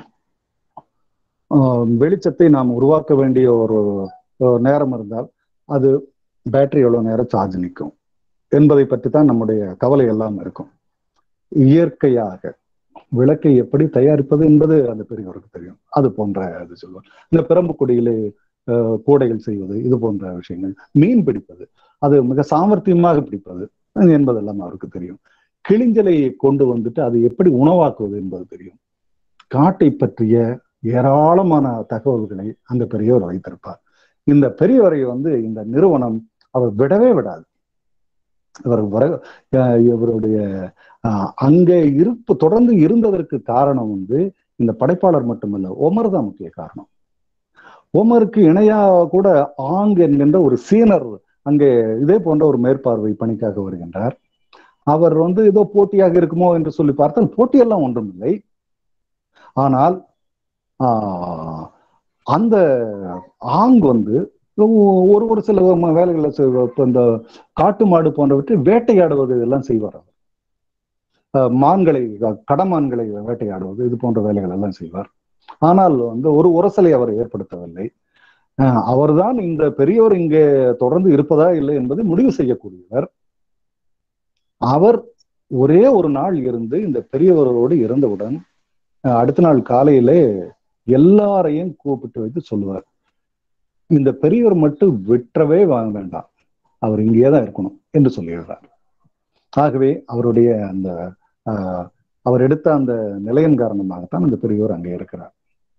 ஆஹ், வெளிச்சத்தை நாம் உருவாக்க வேண்டிய ஒரு ஒரு நேரம் இருந்தால் அது பேட்டரி எவ்வளவு நேரம் சார்ஜ் நிற்கும் என்பதை பற்றி தான் நம்முடைய கவலை எல்லாம் இருக்கும் இயற்கையாக விளக்கை எப்படி தயாரிப்பது என்பது அந்த பெரியவருக்கு தெரியும் அது போன்ற அது சொல்லுவார் இந்த பிரம்புக்குடியிலே அஹ், கூடைகள் செய்வது இது போன்ற விஷயங்கள் மீன் பிடிப்பது அது மிக சாமர்த்தியமாக பிடிப்பது என்பதெல்லாம் அவருக்கு தெரியும் கிளிஞ்சலையை கொண்டு வந்துட்டு அதை எப்படி உணவாக்குவது என்பது தெரியும் காட்டை பற்றிய ஏராளமான தகவல்களை அந்த பெரியவர் வைத்திருப்பார் இந்த பெரியவரை வந்து இந்த நிறுவனம் அவர் விடவே விடாது இவர் வர அஹ் இவருடைய அஹ், அங்கே இருப்பு தொடர்ந்து இருந்ததற்கு காரணம் வந்து இந்த படைப்பாளர் மட்டுமல்ல ஒமர் தான் முக்கிய காரணம் ஒமருக்கு இணையா கூட ஆங் என்கின்ற ஒரு சீனர் அங்கே இதே போன்ற ஒரு மேற்பார்வை பணிக்காக வருகின்றார் அவர் வந்து ஏதோ போட்டியாக இருக்குமோ என்று சொல்லி பார்த்தால் போட்டியெல்லாம் ஒன்றும் இல்லை ஆனால் ஆஹ், அந்த ஆங் வந்து ஒரு ஒரு சில ம- வேலைகளை செய்வ- இப்ப இந்த காட்டு மாடு போன்றவற்றை வேட்டையாடுவது இதெல்லாம் செய்வார் அவர் அஹ், மான்களை க- கடமான்களை வேட்டையாடுவது இது போன்ற வேலைகள் எல்லாம் செய்வார் ஆனால் வந்து ஒரு உரசலை அவர் ஏற்படுத்தவில்லை அஹ், அவர்தான் இந்த பெரியவர் இங்கே தொடர்ந்து இருப்பதா இல்லை என்பதை முடிவு செய்யக்கூடியவர் அவர் ஒரே ஒரு நாள் இருந்து இந்த பெரியவர்களோடு இருந்தவுடன் அஹ், அடுத்த நாள் காலையிலே எல்லாரையும் கூப்பிட்டு வைத்து சொல்லுவார் இந்த பெரியவர் மட்டும் விட்டுறவே வாங்க வேண்டாம் அவர் இங்கேயே தான் இருக்கணும் என்று சொல்லிடுறார் ஆகவே அவருடைய அந்த ஆஹ், அவர் எடுத்த அந்த நிலையின் காரணமாகத்தான் அந்த பெரியவர் அங்கே இருக்கிறார்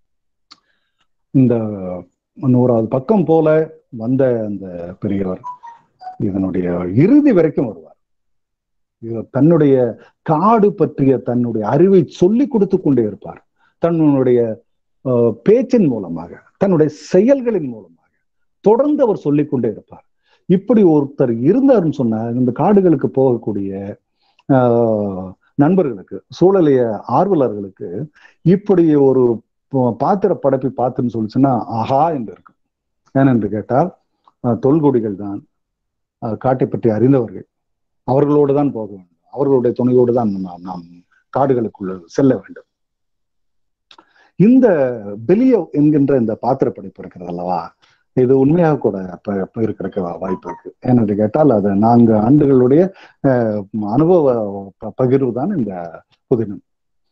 இந்த நூறாவது பக்கம் போல வந்த அந்த பெரியவர் இதனுடைய இறுதி வரைக்கும் வருவார் இவர் தன்னுடைய காடு பற்றிய தன்னுடைய அறிவை சொல்லி கொடுத்து கொண்டே இருப்பார் தன்னுடைய ஆஹ், பேச்சின் மூலமாக தன்னுடைய செயல்களின் மூலமாக தொடர்ந்து அவர் சொல்லிக் கொண்டே இருப்பார் இப்படி ஒருத்தர் இருந்தாருன்னு சொன்னா இந்த காடுகளுக்கு போகக்கூடிய ஆஹ், நண்பர்களுக்கு சூழலிய ஆர்வலர்களுக்கு இப்படி ஒரு ப- பாத்திர படைப்பை பார்த்துன்னு சொல்லிச்சுன்னா ஆஹா என்று இருக்கும் ஏனென்று கேட்டால் ஆஹ், தொல்குடிகள் தான் ஆஹ், காட்டை பற்றி அறிந்தவர்கள் அவர்களோடு தான் போக வேண்டும் அவர்களுடைய துணையோடு தான் நாம் நாம் காடுகளுக்குள்ள செல்ல வேண்டும் இந்த பெலியோ என்கின்ற இந்த பாத்திர படைப்பு இருக்கிறது அல்லவா இது உண்மையாக கூட இப்ப இப்ப இருக்கிறதுக்கு வா- வாய்ப்பு இருக்கு ஏனென்று கேட்டால் அது நான்கு ஆண்டுகளுடைய அஹ், அனுபவ ப- பகிர்வு தான் இந்த புதினம்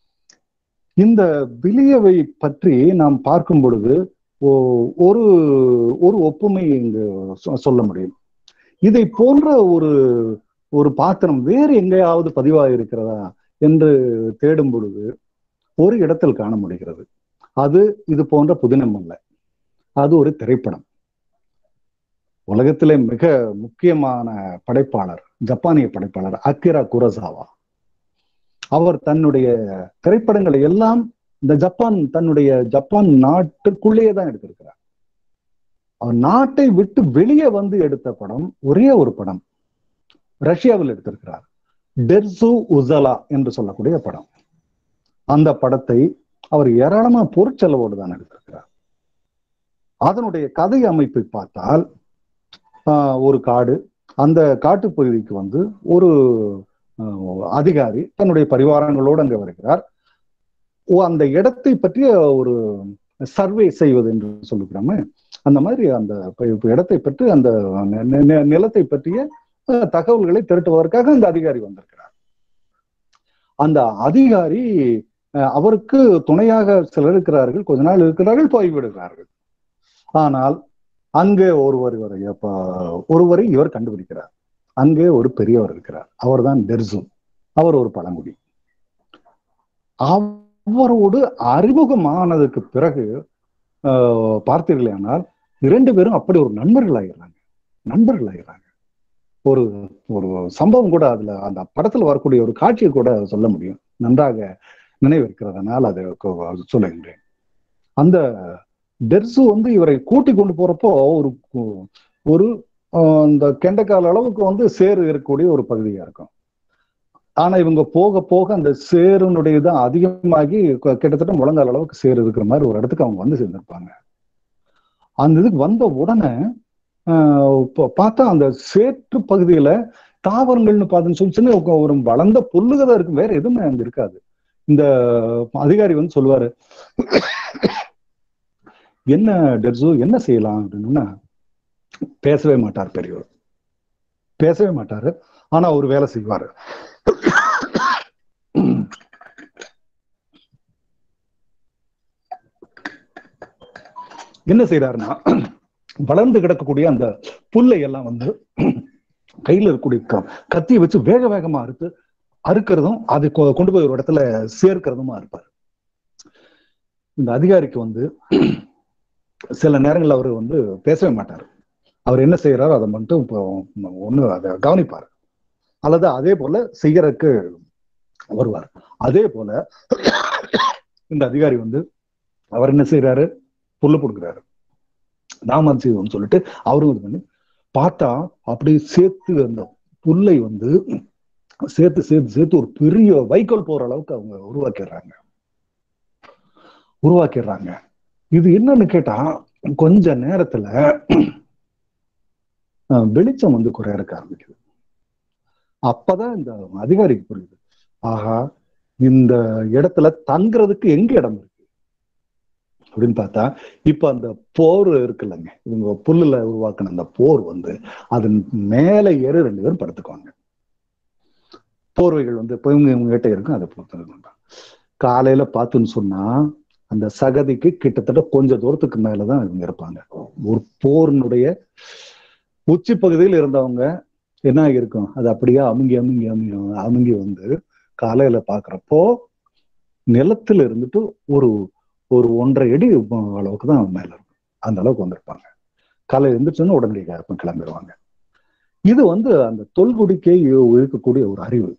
இந்த பிலியவை பற்றி நாம் பார்க்கும் பொழுது ஓ- ஒரு ஒரு ஒப்புமை இங்கு சொ- சொல்ல முடியும் இதை போன்ற ஒரு ஒரு பாத்திரம் வேறு எங்கேயாவது பதிவாக இருக்கிறதா என்று தேடும் பொழுது ஒரு இடத்தில் காண முடிகிறது அது இது போன்ற புதினம் அல்ல அது ஒரு திரைப்படம் உலகத்திலே மிக முக்கியமான படைப்பாளர் ஜப்பானிய படைப்பாளர் அக்கிரா குரசாவா அவர் தன்னுடைய திரைப்படங்களை எல்லாம் இந்த ஜப்பான் தன்னுடைய ஜப்பான் நாட்டுக்குள்ளேயே தான் எடுத்திருக்கிறார் அவர் நாட்டை விட்டு வெளியே வந்து எடுத்த படம் ஒரே ஒரு படம் ரஷ்யாவில் எடுத்திருக்கிறார் டெர்சு உசலா என்று சொல்லக்கூடிய படம் அந்த படத்தை அவர் ஏராளமான பொருட்செலவோடு தான் எடுத்திருக்கிறார் அதனுடைய கதை அமைப்பை பார்த்தால் ஆஹ், ஒரு காடு அந்த காட்டுப்பகுதிக்கு வந்து ஒரு ஆஹ், அதிகாரி தன்னுடைய பரிவாரங்களோடு அங்கே வருகிறார் ஓ அந்த இடத்தை பற்றிய ஒரு சர்வே செய்வது என்று சொல்லுகிறோமே அந்த மாதிரி அந்த இப்ப- இப்ப இடத்தை பற்றி அந்த நி- நி- நி- நிலத்தை பற்றிய அஹ், தகவல்களை திரட்டுவதற்காக அந்த அதிகாரி வந்திருக்கிறார் அந்த அதிகாரி அஹ், அவருக்கு துணையாக சிலர் இருக்கிறார்கள் கொஞ்ச நாள் இருக்கிறார்கள் போய்விடுகிறார்கள் ஆனால் அங்கே ஒருவர் இவரை அப்ப ஒருவரை இவர் கண்டுபிடிக்கிறார் அங்கே ஒரு பெரியவர் இருக்கிறார் அவர்தான் டெர்சு அவர் ஒரு பழங்குடி அவரோடு அறிமுகமானதுக்கு பிறகு ஆஹ், பார்த்தீர்களேயானால் இரண்டு பேரும் அப்படி ஒரு நண்பர்கள் ஆகிறாங்க நண்பர்கள் ஆகிறாங்க ஒரு ஒரு சம்பவம் கூட அதுல அந்த படத்துல வரக்கூடிய ஒரு காட்சியை கூட சொல்ல முடியும் நன்றாக நினைவிருக்கிறதுனால அதை கொ- சொல்லுகின்றேன் அந்த டெர்சு வந்து இவரை கூட்டி கொண்டு போறப்போ ஒரு கு- ஒரு ஆஹ், இந்த கெண்டைக்கால் அளவுக்கு வந்து சேறு இருக்கக்கூடிய ஒரு பகுதியா இருக்கும் ஆனா இவங்க போக போக அந்த சேருனுடைய இது அதிகமாகி க- கிட்டத்தட்ட முழங்கால் அளவுக்கு சேறு இருக்கிற மாதிரி ஒரு இடத்துக்கு அவங்க வந்து சேர்ந்திருப்பாங்க அந்த இதுக்கு வந்த உடனே ஆஹ், இப்ப பார்த்தா அந்த சேற்று பகுதியில தாவரங்கள்னு பார்த்துன்னு சொல்லி சின்ன ஒரு- ஒரு வளர்ந்த புல்லுக தான் இருக்கும் வேற எதுவுமே அங்க இருக்காது இந்த அதிகாரி வந்து சொல்லுவாரு என்ன டெர்சு என்ன செய்யலாம் அப்படின்னா பேசவே மாட்டார் பெரியவர் பேசவே மாட்டாரு ஆனா ஒரு வேலை செய்வாரு என்ன செய்யறாருன்னா வளர்ந்து கிடக்கக்கூடிய அந்த புல்லை எல்லாம் வந்து கையில இருக்கக்கூடிய க- கத்தியை வச்சு வேக வேகமா அறுத்து அறுக்கிறதும் அது கொ- கொண்டு போய் ஒரு இடத்துல சேர்க்கிறதுமா இருப்பார் இந்த அதிகாரிக்கு வந்து சில நேரங்கள்ல அவர் வந்து பேசவே மாட்டார் அவர் என்ன செய்யறாரோ அதை மட்டும் இப்போ ஒண்ணு அதை கவனிப்பார் அல்லது அதே போல செய்யறதுக்கு வருவார் அதே போல இந்த அதிகாரி வந்து அவர் என்ன செய்யறாரு புல்லு கொடுக்குறாரு நாம செய்வோம்னு சொல்லிட்டு அவரும் இது பண்ணி பார்த்தா அப்படியே சேர்த்து அந்த புல்லை வந்து சேர்த்து சேர்த்து சேர்த்து ஒரு பெரிய வைக்கோல் போற அளவுக்கு அவங்க உருவாக்கிடுறாங்க உருவாக்கிடுறாங்க இது என்னன்னு கேட்டா கொஞ்ச நேரத்துல அஹ், வெளிச்சம் வந்து குறைய இருக்க ஆரம்பிக்குது அப்பதான் இந்த அதிகாரிக்கு புரியுது ஆஹா இந்த இடத்துல தங்குறதுக்கு எங்க இடம் இருக்கு அப்படின்னு பார்த்தா இப்ப அந்த போர் இருக்குல்லங்க இவங்க புல்லுல உருவாக்குன அந்த போர் வந்து அதன் மேல ஏறி ரெண்டு பேரும் படுத்துக்குவாங்க போர்வைகள் வந்து இப்போ இவங்க இவங்க கிட்ட இருக்கும் அதை பொறுத்து காலையில பார்த்துன்னு சொன்னா அந்த சகதிக்கு கிட்டத்தட்ட கொஞ்ச தூரத்துக்கு மேலதான் இவங்க இருப்பாங்க ஒரு போரினுடைய உச்சி பகுதியில் இருந்தவங்க என்ன இருக்கும் அது அப்படியே அமுங்கி அமுங்கி அமுங்கி அமுங்கி வந்து காலையில பாக்குறப்போ நிலத்துல இருந்துட்டு ஒரு ஒரு ஒன்றரை அடி அளவுக்கு தான் மேல இருக்கும் அந்த அளவுக்கு வந்திருப்பாங்க காலையில இருந்துச்சுன்னு உடனடியாக கிளம்பிடுவாங்க இது வந்து அந்த தொல்குடிக்கே இருக்கக்கூடிய ஒரு அறிவு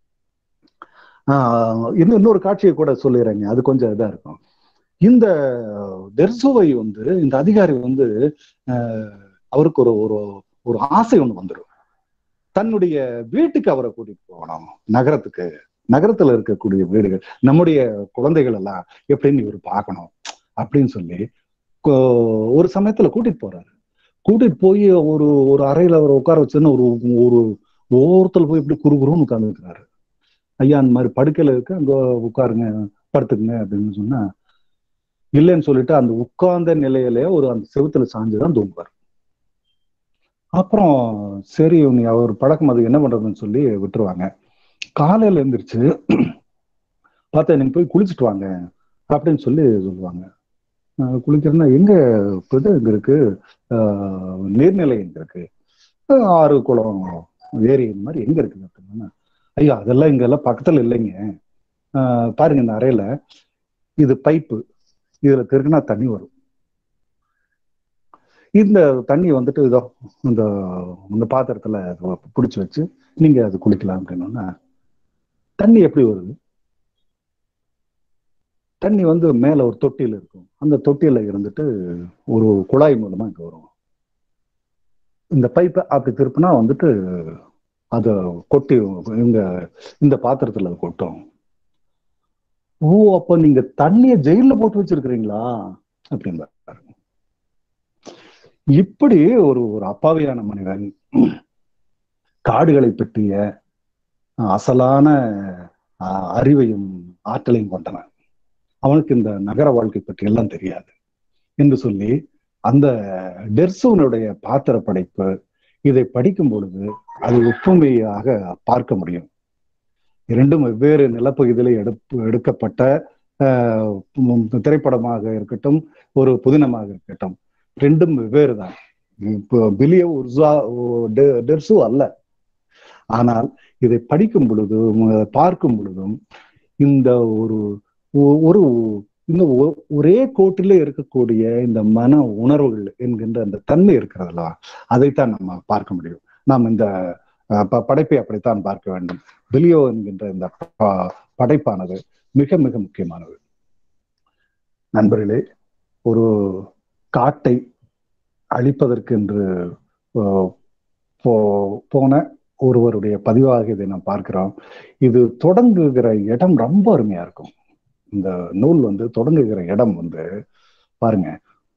ஆஹ் இன்னும் இன்னொரு காட்சியை கூட சொல்லிடுறேங்க அது கொஞ்சம் இதா இருக்கும் இந்த டெர்சுவை வந்து இந்த அதிகாரி வந்து அவருக்கு ஒரு ஒரு ஒரு ஆசை ஒண்ணு வந்துடும் தன்னுடைய வீட்டுக்கு அவரை கூட்டிட்டு போகணும் நகரத்துக்கு நகரத்துல இருக்கக்கூடிய வீடுகள் நம்முடைய குழந்தைகள் எல்லாம் எப்படின்னு இவர் பார்க்கணும் அப்படின்னு சொல்லி ஒரு சமயத்துல கூட்டிட்டு போறாரு கூட்டிட்டு போய் ஒரு ஒரு அறையில அவரை உட்கார வச்சுன்னு ஒரு ஒரு ஓரத்துல போய் இப்படி குறுகுறுன்னு உட்காந்துருக்கிறாரு ஐயா அந்த மாதிரி படுக்கையில இருக்கு அங்க உட்காருங்க படுத்துக்குங்க அப்படின்னு சொன்னா இல்லைன்னு சொல்லிட்டு அந்த உட்கார்ந்த நிலையிலே ஒரு அந்த செவுத்துல சாஞ்சுதான் தூங்குவார் அப்புறம் சரி நீ அவர் பழக்கம் அது என்ன பண்றதுன்னு சொல்லி விட்டுருவாங்க காலையில எழுந்திரிச்சு பார்த்தா நீங்க போய் குளிச்சுட்டு வாங்க அப்படின்னு சொல்லி சொல்லுவாங்க குளிக்கிறதுனா எங்க இது இங்க இருக்கு நீர்நிலை எங்க இருக்கு ஆறு குளம் ஏரி இந்த மாதிரி எங்க இருக்குது அப்படின்னா ஐயா அதெல்லாம் இங்க எல்லாம் பக்கத்துல இல்லைங்க பாருங்க இந்த அறையில இது பைப்பு இதுல திருக்குனா தண்ணி வரும் இந்த தண்ணி வந்துட்டு இதோ இந்த இந்த பாத்திரத்துல பிடிச்சி வச்சு நீங்க அது குளிக்கலாம் அப்படின்னா தண்ணி எப்படி வருது தண்ணி வந்து மேல ஒரு தொட்டியில் இருக்கும் அந்த தொட்டியில இருந்துட்டு ஒரு குழாய் மூலமா இங்க வரும் இந்த பைப்பை அப்படி திருப்பினா வந்துட்டு அதை கொட்டி இங்க இந்த பாத்திரத்துல அது கொட்டும் ஓ அப்ப நீங்க தண்ணிய ஜெயில போட்டு வச்சிருக்கிறீங்களா அப்படின்னு இப்படி ஒரு ஒரு அப்பாவியான மனிதன் காடுகளை பற்றிய அசலான அறிவையும் ஆற்றலையும் கொண்டவன் அவனுக்கு இந்த நகர வாழ்க்கை பற்றி எல்லாம் தெரியாது என்று சொல்லி அந்த டெர்சூனுடைய பாத்திர படைப்பு இதை படிக்கும் பொழுது அது ஒப்புமையாக பார்க்க முடியும் இரண்டும் வெவ்வேறு நிலப்பகுதியில எடுப்பு எடுக்கப்பட்ட திரைப்படமாக இருக்கட்டும் ஒரு புதினமாக இருக்கட்டும் ரெண்டும் வெவ்வேறு தான் இப்போ பிலிய உர்சா டெர்சு அல்ல ஆனால் இதை படிக்கும் பொழுதும் பார்க்கும் பொழுதும் இந்த ஒரு ஒரு இந்த ஒரே கோட்டிலே இருக்கக்கூடிய இந்த மன உணர்வுகள் என்கின்ற அந்த தன்மை இருக்கிறதுல அதைத்தான் நம்ம பார்க்க முடியும் நாம் இந்த படைப்பை அப்படித்தான் பார்க்க வேண்டும் பிலியோ என்கின்ற இந்த படைப்பானது மிக மிக முக்கியமானது நண்பர்களே ஒரு காட்டை அழிப்பதற்கு என்று போன ஒருவருடைய பதிவாக இதை நாம் பார்க்கிறோம் இது தொடங்குகிற இடம் ரொம்ப அருமையா இருக்கும் இந்த நூல் வந்து தொடங்குகிற இடம் வந்து பாருங்க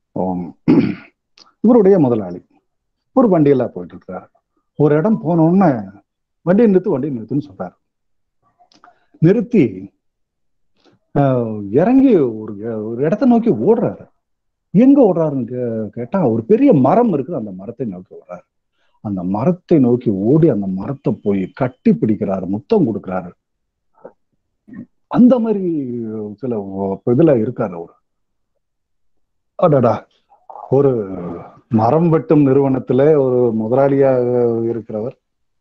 இவருடைய முதலாளி ஒரு வண்டியில போயிட்டு இருக்கிறார் ஒரு இடம் போனோடனே வண்டியை நிறுத்து வண்டியை நிறுத்துன்னு சொல்றாரு நிறுத்தி இறங்கி ஒரு ஒரு இடத்த நோக்கி ஓடுறாரு எங்க ஓடுறாருன்னு கேட்டா ஒரு பெரிய மரம் இருக்குது அந்த மரத்தை நோக்கி ஓடுறாரு அந்த மரத்தை நோக்கி ஓடி அந்த மரத்தை போய் கட்டி பிடிக்கிறாரு முத்தம் கொடுக்கிறாரு அந்த மாதிரி சில இதுல இருக்காரு அவரு அடடா ஒரு மரம் வெட்டும் நிறுவனத்துல ஒரு முதலாளியாக இருக்கிறவர்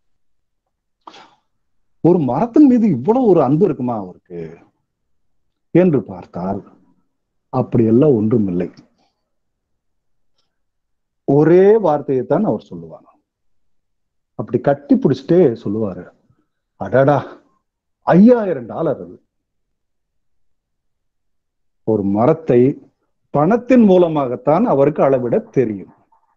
ஒரு மரத்தின் மீது இவ்வளவு ஒரு அன்பு இருக்குமா அவருக்கு என்று பார்த்தால் அப்படியெல்லாம் ஒன்றும் இல்லை ஒரே வார்த்தையை தான் அவர் சொல்லுவார் அப்படி கட்டி பிடிச்சிட்டே சொல்லுவாரு அடடா ஐயாயிரம் டாலர் அது ஒரு மரத்தை பணத்தின் மூலமாகத்தான் அவருக்கு அளவிட தெரியும்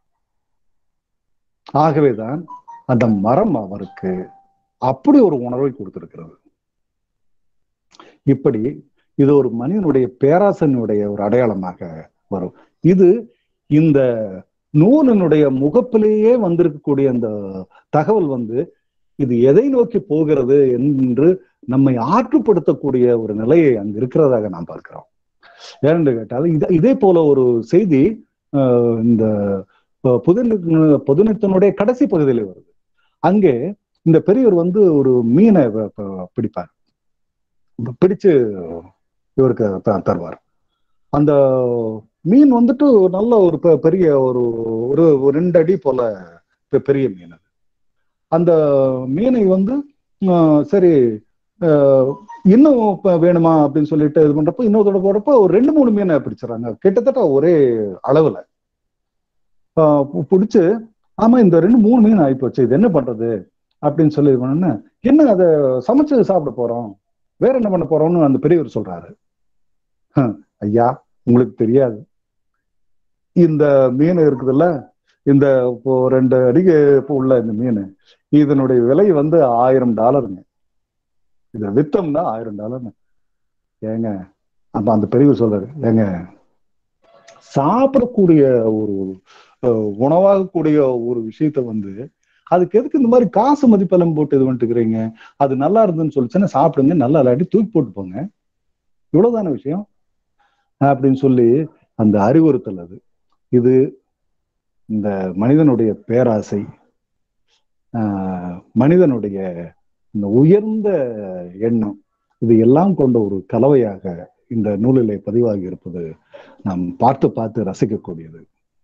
ஆகவேதான் அந்த மரம் அவருக்கு அப்படி ஒரு உணர்வை கொடுத்திருக்கிறது இப்படி இது ஒரு மனிதனுடைய பேராசனுடைய ஒரு அடையாளமாக வரும் இது இந்த நூலினுடைய முகப்பிலேயே வந்திருக்கக்கூடிய அந்த தகவல் வந்து இது எதை நோக்கி போகிறது என்று நம்மை ஆற்றுப்படுத்தக்கூடிய ஒரு நிலையை அங்கு இருக்கிறதாக நாம் பார்க்கிறோம் ஏனென்று கேட்டால் இது இதே போல ஒரு செய்தி இந்த புதுநத்தனுடைய கடைசி பகுதியில் வருது அங்கே இந்த பெரியவர் வந்து ஒரு மீனை வ- ப- பிடிப்பார் பிடிச்சு இவருக்கு த- தருவார் அந்த மீன் வந்துட்டு நல்ல ஒரு பெ- பெரிய ஒரு ஒரு ஒரு ரெண்டு அடி போல பெ- பெரிய மீன் அது அந்த மீனை வந்து ஆஹ், சரி ஆஹ், இன்னும் இப்ப வேணுமா அப்படின்னு சொல்லிட்டு இது பண்றப்போ இன்னொருத்தோட போறப்போ ஒரு ரெண்டு மூணு மீனை பிடிச்சிடறாங்க கிட்டத்தட்ட ஒரே அளவுல ஆஹ், பு- பிடிச்சு ஆமா இந்த ரெண்டு மூணு மீன் ஆயிப்போச்சு இது என்ன பண்றது அப்படின்னு சொல்லி இது பண்ணோன்னே, என்ன அதை சமைச்சு சாப்பிட போறோம் வேற என்ன பண்ண போறோம்னு அந்த பெரியவர் சொல்றாரு "ஹம், ஐயா உங்களுக்கு தெரியாது இந்த மீன் இருக்குதுல்ல இந்த இப்போ ரெண்டு அடிக்கு இப்போ உள்ள இந்த மீன் இதனுடைய விலை வந்து ஆயிரம் டாலருங்க இதை வித்தோம்னா ஆயிரம் டாலர்னு ஏங்க அப்ப அந்த பெரியவர் சொல்றாரு ஏங்க சாப்பிடக்கூடிய ஒரு அஹ், உணவாகக்கூடிய ஒரு விஷயத்த வந்து அதுக்கு எதுக்கு இந்த மாதிரி காசு மதிப்பெல்லாம் போட்டு இது பண்ணிட்டுக்கிறீங்க அது நல்லா இருந்துன்னு சொல்லிச்சுன்னா சாப்பிடுங்க நல்லா இல்லாட்டி தூக்கி போட்டு போங்க இவ்வளவுதான விஷயம் அப்படின்னு சொல்லி அந்த அறிவுறுத்தல் அது இது இந்த மனிதனுடைய பேராசை ஆஹ், மனிதனுடைய இந்த உயர்ந்த எண்ணம் இது எல்லாம் கொண்ட ஒரு கலவையாக இந்த நூலிலே பதிவாகி இருப்பது நாம் பார்த்து பார்த்து ரசிக்கக்கூடியது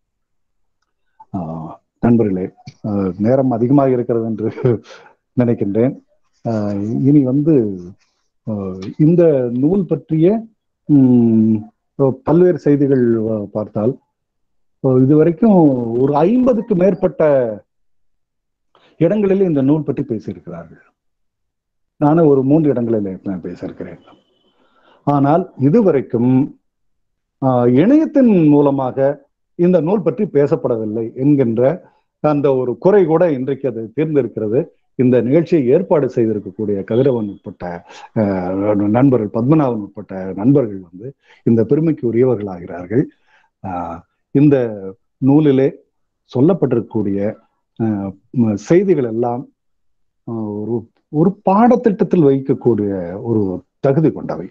ஆஹ், நண்பர்களே ஆஹ், நேரம் அதிகமாக இருக்கிறது என்று நினைக்கின்றேன் ஆஹ், இனி வந்து ஆஹ், இந்த நூல் பற்றிய உம், பல்வேறு செய்திகள் ஆஹ், பார்த்தால் ஆஹ், இதுவரைக்கும் ஒரு ஐம்பதுக்கு மேற்பட்ட இடங்களில் இந்த நூல் பற்றி பேசியிருக்கிறார்கள் நானும் ஒரு மூன்று இடங்களில் நான் பேசியிருக்கிறேன் ஆனால் இதுவரைக்கும் ஆஹ், இணையத்தின் மூலமாக இந்த நூல் பற்றி பேசப்படவில்லை என்கின்ற அந்த ஒரு குறை கூட இன்றைக்கு அது தீர்ந்திருக்கிறது இந்த நிகழ்ச்சியை ஏற்பாடு செய்திருக்கக்கூடிய கதிரவன் உட்பட்ட ஆஹ், நண்பர்கள் பத்மநாபன் உட்பட்ட நண்பர்கள் வந்து இந்த பெருமைக்கு உரியவர்களாகிறார்கள் ஆஹ், இந்த நூலிலே சொல்லப்பட்டிருக்கக்கூடிய ஆஹ், ம- செய்திகள் எல்லாம் ஆஹ், ஒரு ஒரு பாடத்திட்டத்தில் வைக்கக்கூடிய ஒரு தகுதி கொண்டவை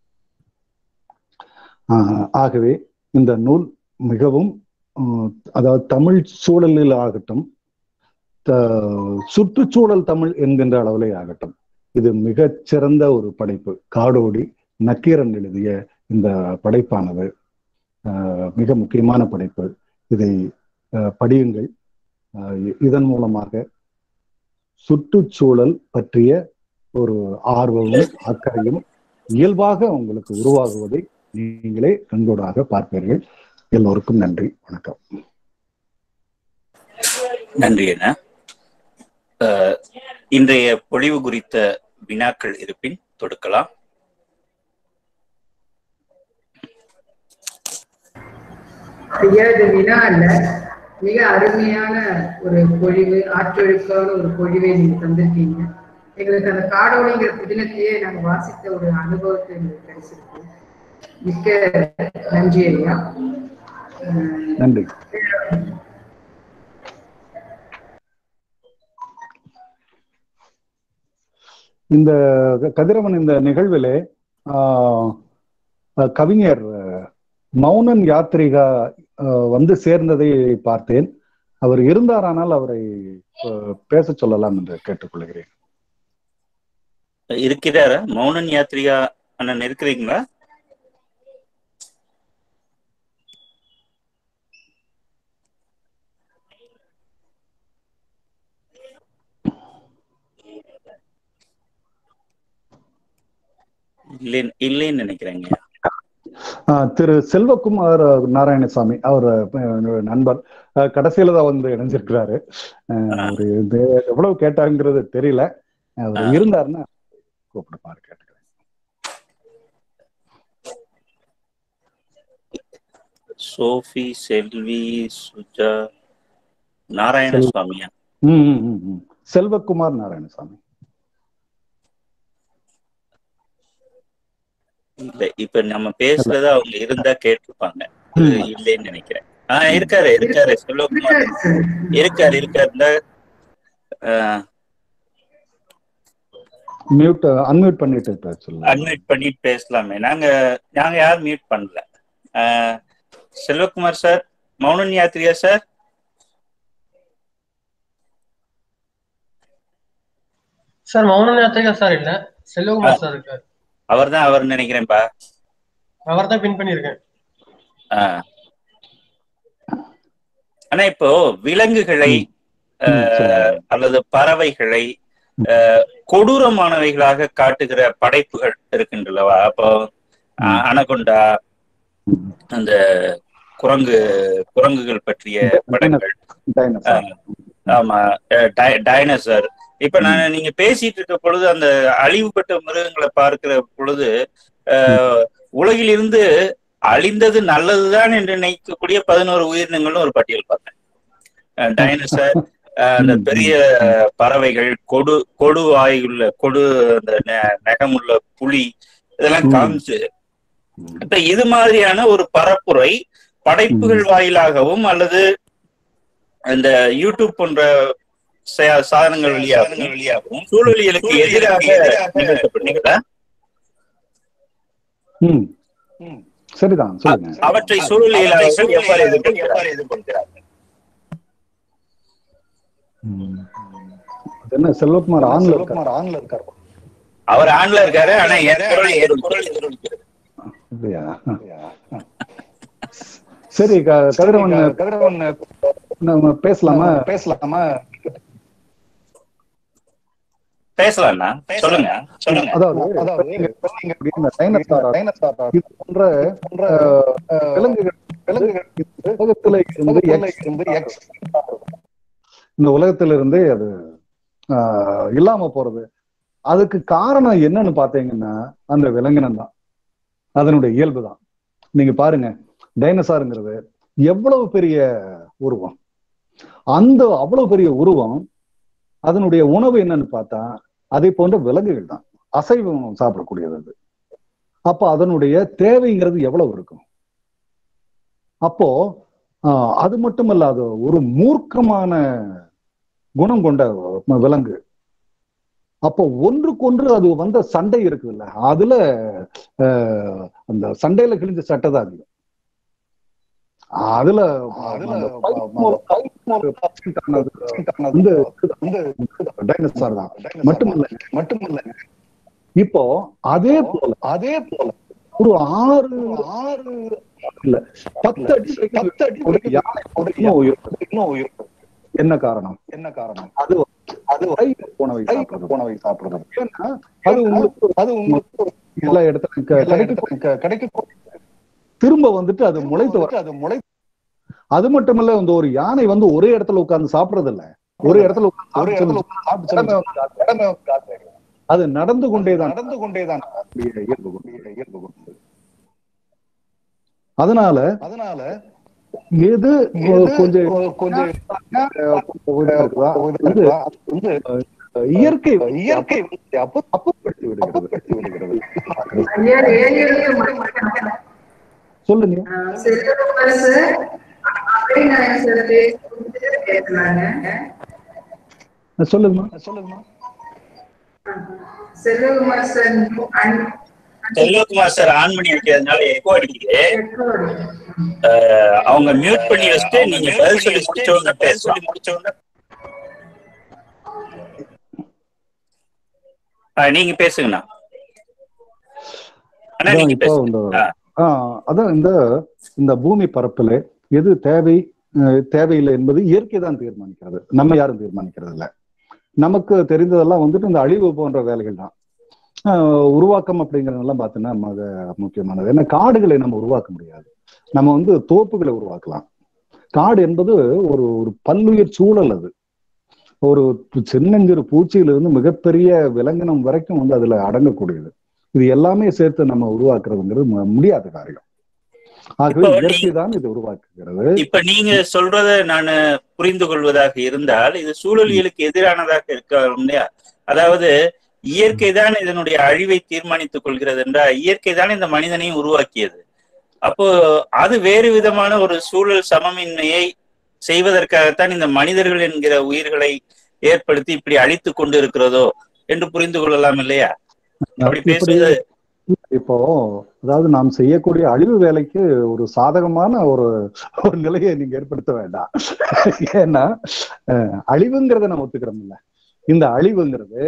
ஆஹ், ஆகவே இந்த நூல் மிகவும் ஆஹ், அதாவது தமிழ் சூழலில் ஆகட்டும் த- சுற்றுச்சூழல் தமிழ் என்கின்ற அளவிலே ஆகட்டும் இது மிகச் சிறந்த ஒரு படைப்பு காடோடி நக்கீரன் எழுதிய இந்த படைப்பானது ஆஹ், மிக முக்கியமான படைப்பு இதை ஆஹ், படியுங்கள் ஆஹ், இ- இதன் மூலமாக சுற்றுச்சூழல் பற்றிய ஒரு ஆர்வமும் அக்கறையும் இயல்பாக உங்களுக்கு உருவாகுவதை நீங்களே கண்கூடாக பார்ப்பீர்கள் எல்லோருக்கும் நன்றி வணக்கம் நன்றி அண்ணா அஹ், இன்றைய பொழிவு குறித்த வினாக்கள் இருப்பின் தொடுக்கலாம் ஐயா இது வினா அல்ல மிக அருமையான ஒரு பொழிவு ஆற்றொழுக்கான ஒரு பொழிவை நீங்க தந்திருக்கீங்க எங்களுக்கு அந்த காடோலிங்கிற புதினத்தையே நாங்க வாசித்த ஒரு அனுபவத்தை எங்களுக்கு கிடைச்சிருக்கு மிக்க நன்றி ஐயா அஹ் நன்றி இந்த க- கதிரவன் இந்த நிகழ்விலே ஆஹ், அஹ், கவிஞர் அஹ், மௌனன் யாத்ரிகா அஹ், வந்து சேர்ந்ததை பார்த்தேன் அவர் இருந்தாரானால் அவரை அஹ், பேசச் சொல்லலாம் என்று கேட்டுக்கொள்கிறேன் இருக்கிறாரா மௌனன் யாத்ரிகா அண்ணன் இருக்கிறீங்களா இல்லை இல்லைன்னு நினைக்கிறேங்க ஆஹ், திரு செல்வகுமார் நாராயணசாமி அவர் அஹ், நண்பர் அஹ், கடைசியில தான் வந்து இணைஞ்சிருக்கிறாரு அஹ், அவரு இது எவ்வளவு கேட்டாங்கிறது தெரியல அவர் ஆ. இருந்தாருன்னா கூப்பிடுப்பாரு கேட்டுக்கிறேன் சோஃபி செல்வி சுஜா நாராயண சுவாமியா ம், ம், ம், ம். செல்வகுமார் நாராயணசாமி இல்ல இப்ப நம்ம பேசுறத அவங்க இருந்தா கேட்டிருப்பாங்க ம். இல்லைன்னு நினைக்கிறேன் ஆஹ் இருக்காரு இருக்காரு செல்வகுமார் இருக்காரு சார். இருக்காரு இருக்காரு இந்த ஆஹ் மியூட் அன்மியூட் பண்ணிட்டு பேச சொல்லுங்க அட்மிட் பண்ணிட்டு பேசலாமே நாங்க நாங்க யாரும் மியூட் பண்ணல ஆஹ் செல்வகுமார் சார் மௌனன் யாத்திரியா சார் சார் மௌன யாத்திரிகா சார் இல்ல செல்வகுமார் சார் இருக்காரு அவர் தான் அவர் நினைக்கிறேன்ப்பா அவர் தான் பின் பண்ணியிருக்கேன் ஆ. ஆனா இப்போ விலங்குகளை ம், சொல்லுங்க. அல்லது பறவைகளை அஹ், கொடூரமானவைகளாக காட்டுகிற படைப்புகள் இருக்கின்றனவா அப்போ அ- அனகொண்டா ம். அந்த குரங்கு குரங்குகள் பற்றிய படங்கள் டைனோசர். ஆமா அஹ், டை- டைனோசர் இப்ப நான் நீங்க பேசிட்டு இருக்க பொழுது அந்த அழிவுபட்ட மிருகங்களை பார்க்கிற பொழுது அஹ், உலகில் இருந்து அழிந்தது நல்லதுதான் என்று நினைக்கக்கூடிய பதினோரு உயிரினங்களும் ஒரு பட்டியல் பார்த்தேன் அஹ், டைனோசர் அஹ், அந்த பெரிய பறவைகள் கொடு கொடு வாயுள்ள கொடு அந்த நெ- நகமுள்ள புலி இதெல்லாம் ம். காமிச்சு ம். இப்ப இது மாதிரியான ஒரு பரப்புரை படைப்புகள் வாயிலாகவும் அல்லது இந்த யூடியூப் போன்ற ச- சாதனங்கள் வழியாகவும் வழியாகவும் சூழலியலுக்கு எதிராக நிகழ்த்தப்படுகிறதா ம். சரிதான் சொல்லுங்க அவற்றை சூழலியலாளர்கள் எவ்வாறு எதிர்கொள்கிறார்கள் ம். அது என்ன செல்வகுமார் ஆன்ல இருக்கார் ஆன்ல இருக்காரு அவர் ஆண்ல இருக்காரு ஆனா என் குரல் எதிரொலிக்கிறது. இல்லையா சரி க- கதிரவன் கதிரவன் நம்ம பேசலாமா பேசலாமா பேசலாம்ண்ணா சொல்லுங்க சொல்லுங்க அதாவது அதாவது நீங்க இப்ப நீங்க இப்படி இந்த டைனோசார் டைனோசார் இது போன்ற அஹ், விலங்குகள் விலங்குகள் இந்த உலகத்துல இருந்து உலகத்துல எக்ஸ் இருந்து எக்ஸ் இந்த உலகத்துல இருந்தே அது ஆஹ், இல்லாம போறது அதுக்கு காரணம் என்னன்னு பாத்தீங்கன்னா அந்த விலங்கினம் தான் அதனுடைய இயல்பு தான் நீங்க பாருங்க டைனோசாருங்கிறது எவ்வளவு பெரிய உருவம் அந்த அவ்வளவு பெரிய உருவம் அதனுடைய உணவு என்னன்னு பார்த்தா அதே போன்ற விலங்குகள் தான் அசைவம் சாப்பிடக்கூடியது அது அப்போ அதனுடைய தேவைங்கிறது எவ்வளவு இருக்கும் அப்போ ஆஹ், அது மட்டுமல்ல அது ஒரு மூர்க்கமான குணம் கொண்ட ம- விலங்கு அப்போ ஒன்றுக்கொன்று அது வந்த சண்டை இருக்குல்ல அதுல ஆஹ், அந்த சண்டையில கிழிஞ்ச சட்டை தான் அதிகம் அதுல அதுல அந்த fight மூலம் fight மூலம் percent ஆனது வந்து டைனோசார் தான் மட்டுமல்ல மட்டுமல்ல இப்போ அதே போல அதே போல ஒரு ஆறு ஆறு இல்ல பத்து அடி பத்து அடி ஒரு யானை கூட இன்னும் உயிர் இன்னும் உயிர் என்ன காரணம் என்ன காரணம் அது அது கை போனவை கை சாப்பிடுறது. போனவை சாப்பிடுறது ஏன்னா அது உங்களுக்கு அது உங்களுக்கு எல்லா இடத்துலயும் க- எல்லா கிடைக்கும் இடத்துலயும் க- கிடைக்கும் திரும்ப வந்துட்டு அது முளைத்து வர அது முளை அது மட்டும் இல்ல இந்த ஒரு யானை வந்து ஒரே இடத்துல உட்கார்ந்து சாப்பிடுறது இல்ல ஒரு இடத்துல உட்கார்ந்து ஒரு சாப்பிட்டு இடத்துல சாப்பிட்டு இடமே செஞ்சு- வந்து இடமே வந்து காத்து. அது நடந்து கொண்டேதான் நடந்து கொண்டேதான் இயல்பு கொண்டு. இயல்பு கொண்டது. அதனால அதனால எது எது கொஞ்சம் கொஞ்சம் இதா இருக்குதா, வந்து வந்து இயற்கை இயற்கை வந்து அப்ப அப்புப்படுத்தி விடுகிறது அப்பப்படுத்தி விடுகிறது ஐயா ஏழியருக்கு மணிக்கணக்கான சொல்லுங்க செல்வகுமார் சார் அபிநாயகர் சார் பேசுறது கேட்கலாங்க சொல்லுங்கம்மா சொல்லுங்கம்மா செல்வகுமார் சார் அன்- செல்வகுமார் சார் ஆன் பண்ணி வைக்கிறதுனால எக்கோ அடிக்குது பெற்றோர். அஹ், அவங்க மியூட் பண்ணி வச்சுட்டு நீங்க பதில் சொல்லி முடிச்ச உடனே பேசலாம் முடிச்ச உடனே அஹ், நீங்க பேசுங்கண்ணா அண்ணா அதான் நீங்க இப்போ பேசுங்க இந்த ஆ. ஆஹ் அதான் இந்த இந்த பூமி பரப்புல எது தேவை அஹ் தேவையில்லை என்பது இயற்கை தான் தீர்மானிக்கிறது நம்ம யாரும் தீர்மானிக்கிறது இல்ல நமக்கு தெரிந்ததெல்லாம் வந்துட்டு இந்த அழிவு போன்ற வேலைகள் தான் ஆஹ் உருவாக்கம் அப்படிங்கறதெல்லாம் பார்த்தீங்கன்னா மிக முக்கியமானது ஏன்னா காடுகளை நம்ம உருவாக்க முடியாது நம்ம வந்து தோப்புகளை உருவாக்கலாம் காடு என்பது ஒரு ஒரு பல்லுயிர் சூழல் அது ஒரு சின்னஞ்சிறு பூச்சியிலிருந்து மிகப்பெரிய விலங்கினம் வரைக்கும் வந்து அதுல அடங்கக்கூடியது இது எல்லாமே சேர்த்து நம்ம உருவாக்குறதுங்கிறது மு- முடியாத காரியம் ஆகவே இப்போ நீ- இயற்கை தான் இது உருவாக்குகிறது இப்ப நீங்க சொல்றத நான் புரிந்து கொள்வதாக இருந்தால் இது சூழலியலுக்கு எதிரானதாக இருக்கலாம் இல்லையா அதாவது இயற்கை தான் இதனுடைய அழிவை தீர்மானித்துக் கொள்கிறது என்றால் இயற்கை தான் இந்த மனிதனையும் உருவாக்கியது அப்போ அது வேறு விதமான ஒரு சூழல் சமமின்மையை செய்வதற்காகத்தான் இந்த மனிதர்கள் என்கிற உயிர்களை ஏற்படுத்தி இப்படி அழித்துக் கொண்டு இருக்கிறதோ என்று புரிந்து கொள்ளலாம் இல்லையா அப்படி இப்படி பேசுவது இப்போ அதாவது நாம் செய்யக்கூடிய அழிவு வேலைக்கு ஒரு சாதகமான ஒரு ஒரு நிலையை நீங்க ஏற்படுத்த வேண்டாம் ஏன்னா அஹ், அழிவுங்கிறத நம்ம ஒத்துக்கிறோம் இல்ல இந்த அழிவுங்கிறது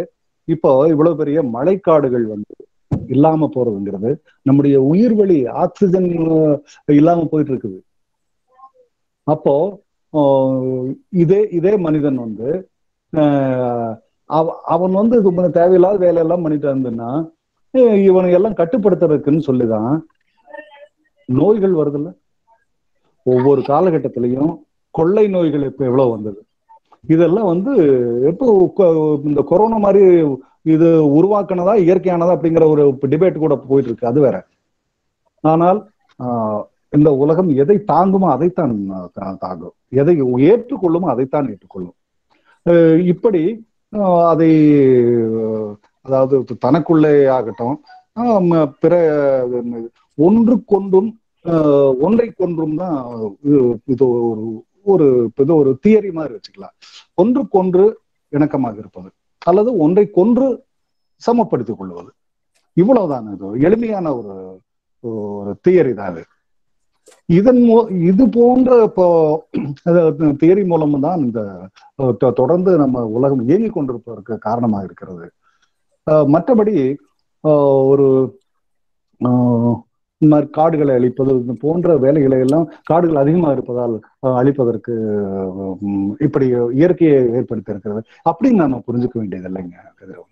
இப்போ இவ்வளவு பெரிய மழைக்காடுகள் வந்து இல்லாம போறதுங்கிறது நம்முடைய உயிர்வழி ஆக்சிஜன் இல்லாம போயிட்டு இருக்குது அப்போ ஆஹ் இதே இதே மனிதன் வந்து ஆஹ் அவ- அவன் வந்து இது பண்ண தேவையில்லாத வேலையெல்லாம் பண்ணிட்டு இருந்ததுன்னா இவனை எல்லாம் கட்டுப்படுத்துறதுக்குன்னு சொல்லிதான் நோய்கள் வருதுல்ல ஒவ்வொரு காலகட்டத்திலையும் கொள்ளை நோய்கள் இப்ப எவ்வளவு வந்தது இதெல்லாம் வந்து எப்போ கொ- இந்த கொரோனா மாதிரி இது உருவாக்குனதா இயற்கையானதா அப்படிங்கிற ஒரு டிபேட் கூட போயிட்டு இருக்கு அது வேற ஆனால் ஆஹ், இந்த உலகம் எதை தாங்குமோ அதைத்தான் தா- தாங்கும் எதை ஏற்றுக்கொள்ளுமோ அதைத்தான் ஏற்றுக்கொள்ளும் அஹ் இப்படி ஆஹ், அதை அஹ், அதாவது தனக்குள்ளே ஆகட்டும் ஆஹ், ம- பிற ஒன்றுக்கொன்றும் ஆஹ், ஒன்றை கொன்றும் தான் இது- இது ஒரு ஒரு இது ஒரு தியரி மாதிரி வச்சுக்கலாம் ஒன்றுக்கொன்று இணக்கமாக இருப்பது அல்லது ஒன்றை கொன்று சமப்படுத்திக் கொள்வது இவ்வளவுதான் இது எளிமையான ஒரு ஒரு தியரி தான் அது இதன் மூ இது போன்ற இப்போ தியரி மூலம் தான் இந்த அஹ், தொ- தொடர்ந்து நம்ம உலகம் இயங்கிக் கொண்டிருப்பதற்கு காரணமாக இருக்கிறது அஹ், மற்றபடி அஹ், ஒரு அஹ், இந்த மாதிரி காடுகளை அழிப்பது இது போன்ற வேலைகளை எல்லாம் காடுகள் அதிகமாக இருப்பதால் அஹ், அழிப்பதற்கு உம், இப்படி இயற்கையை ஏற்படுத்தி இருக்கிறது அப்படின்னு நம்ம புரிஞ்சுக்க வேண்டியது இல்லைங்க கதிரவன்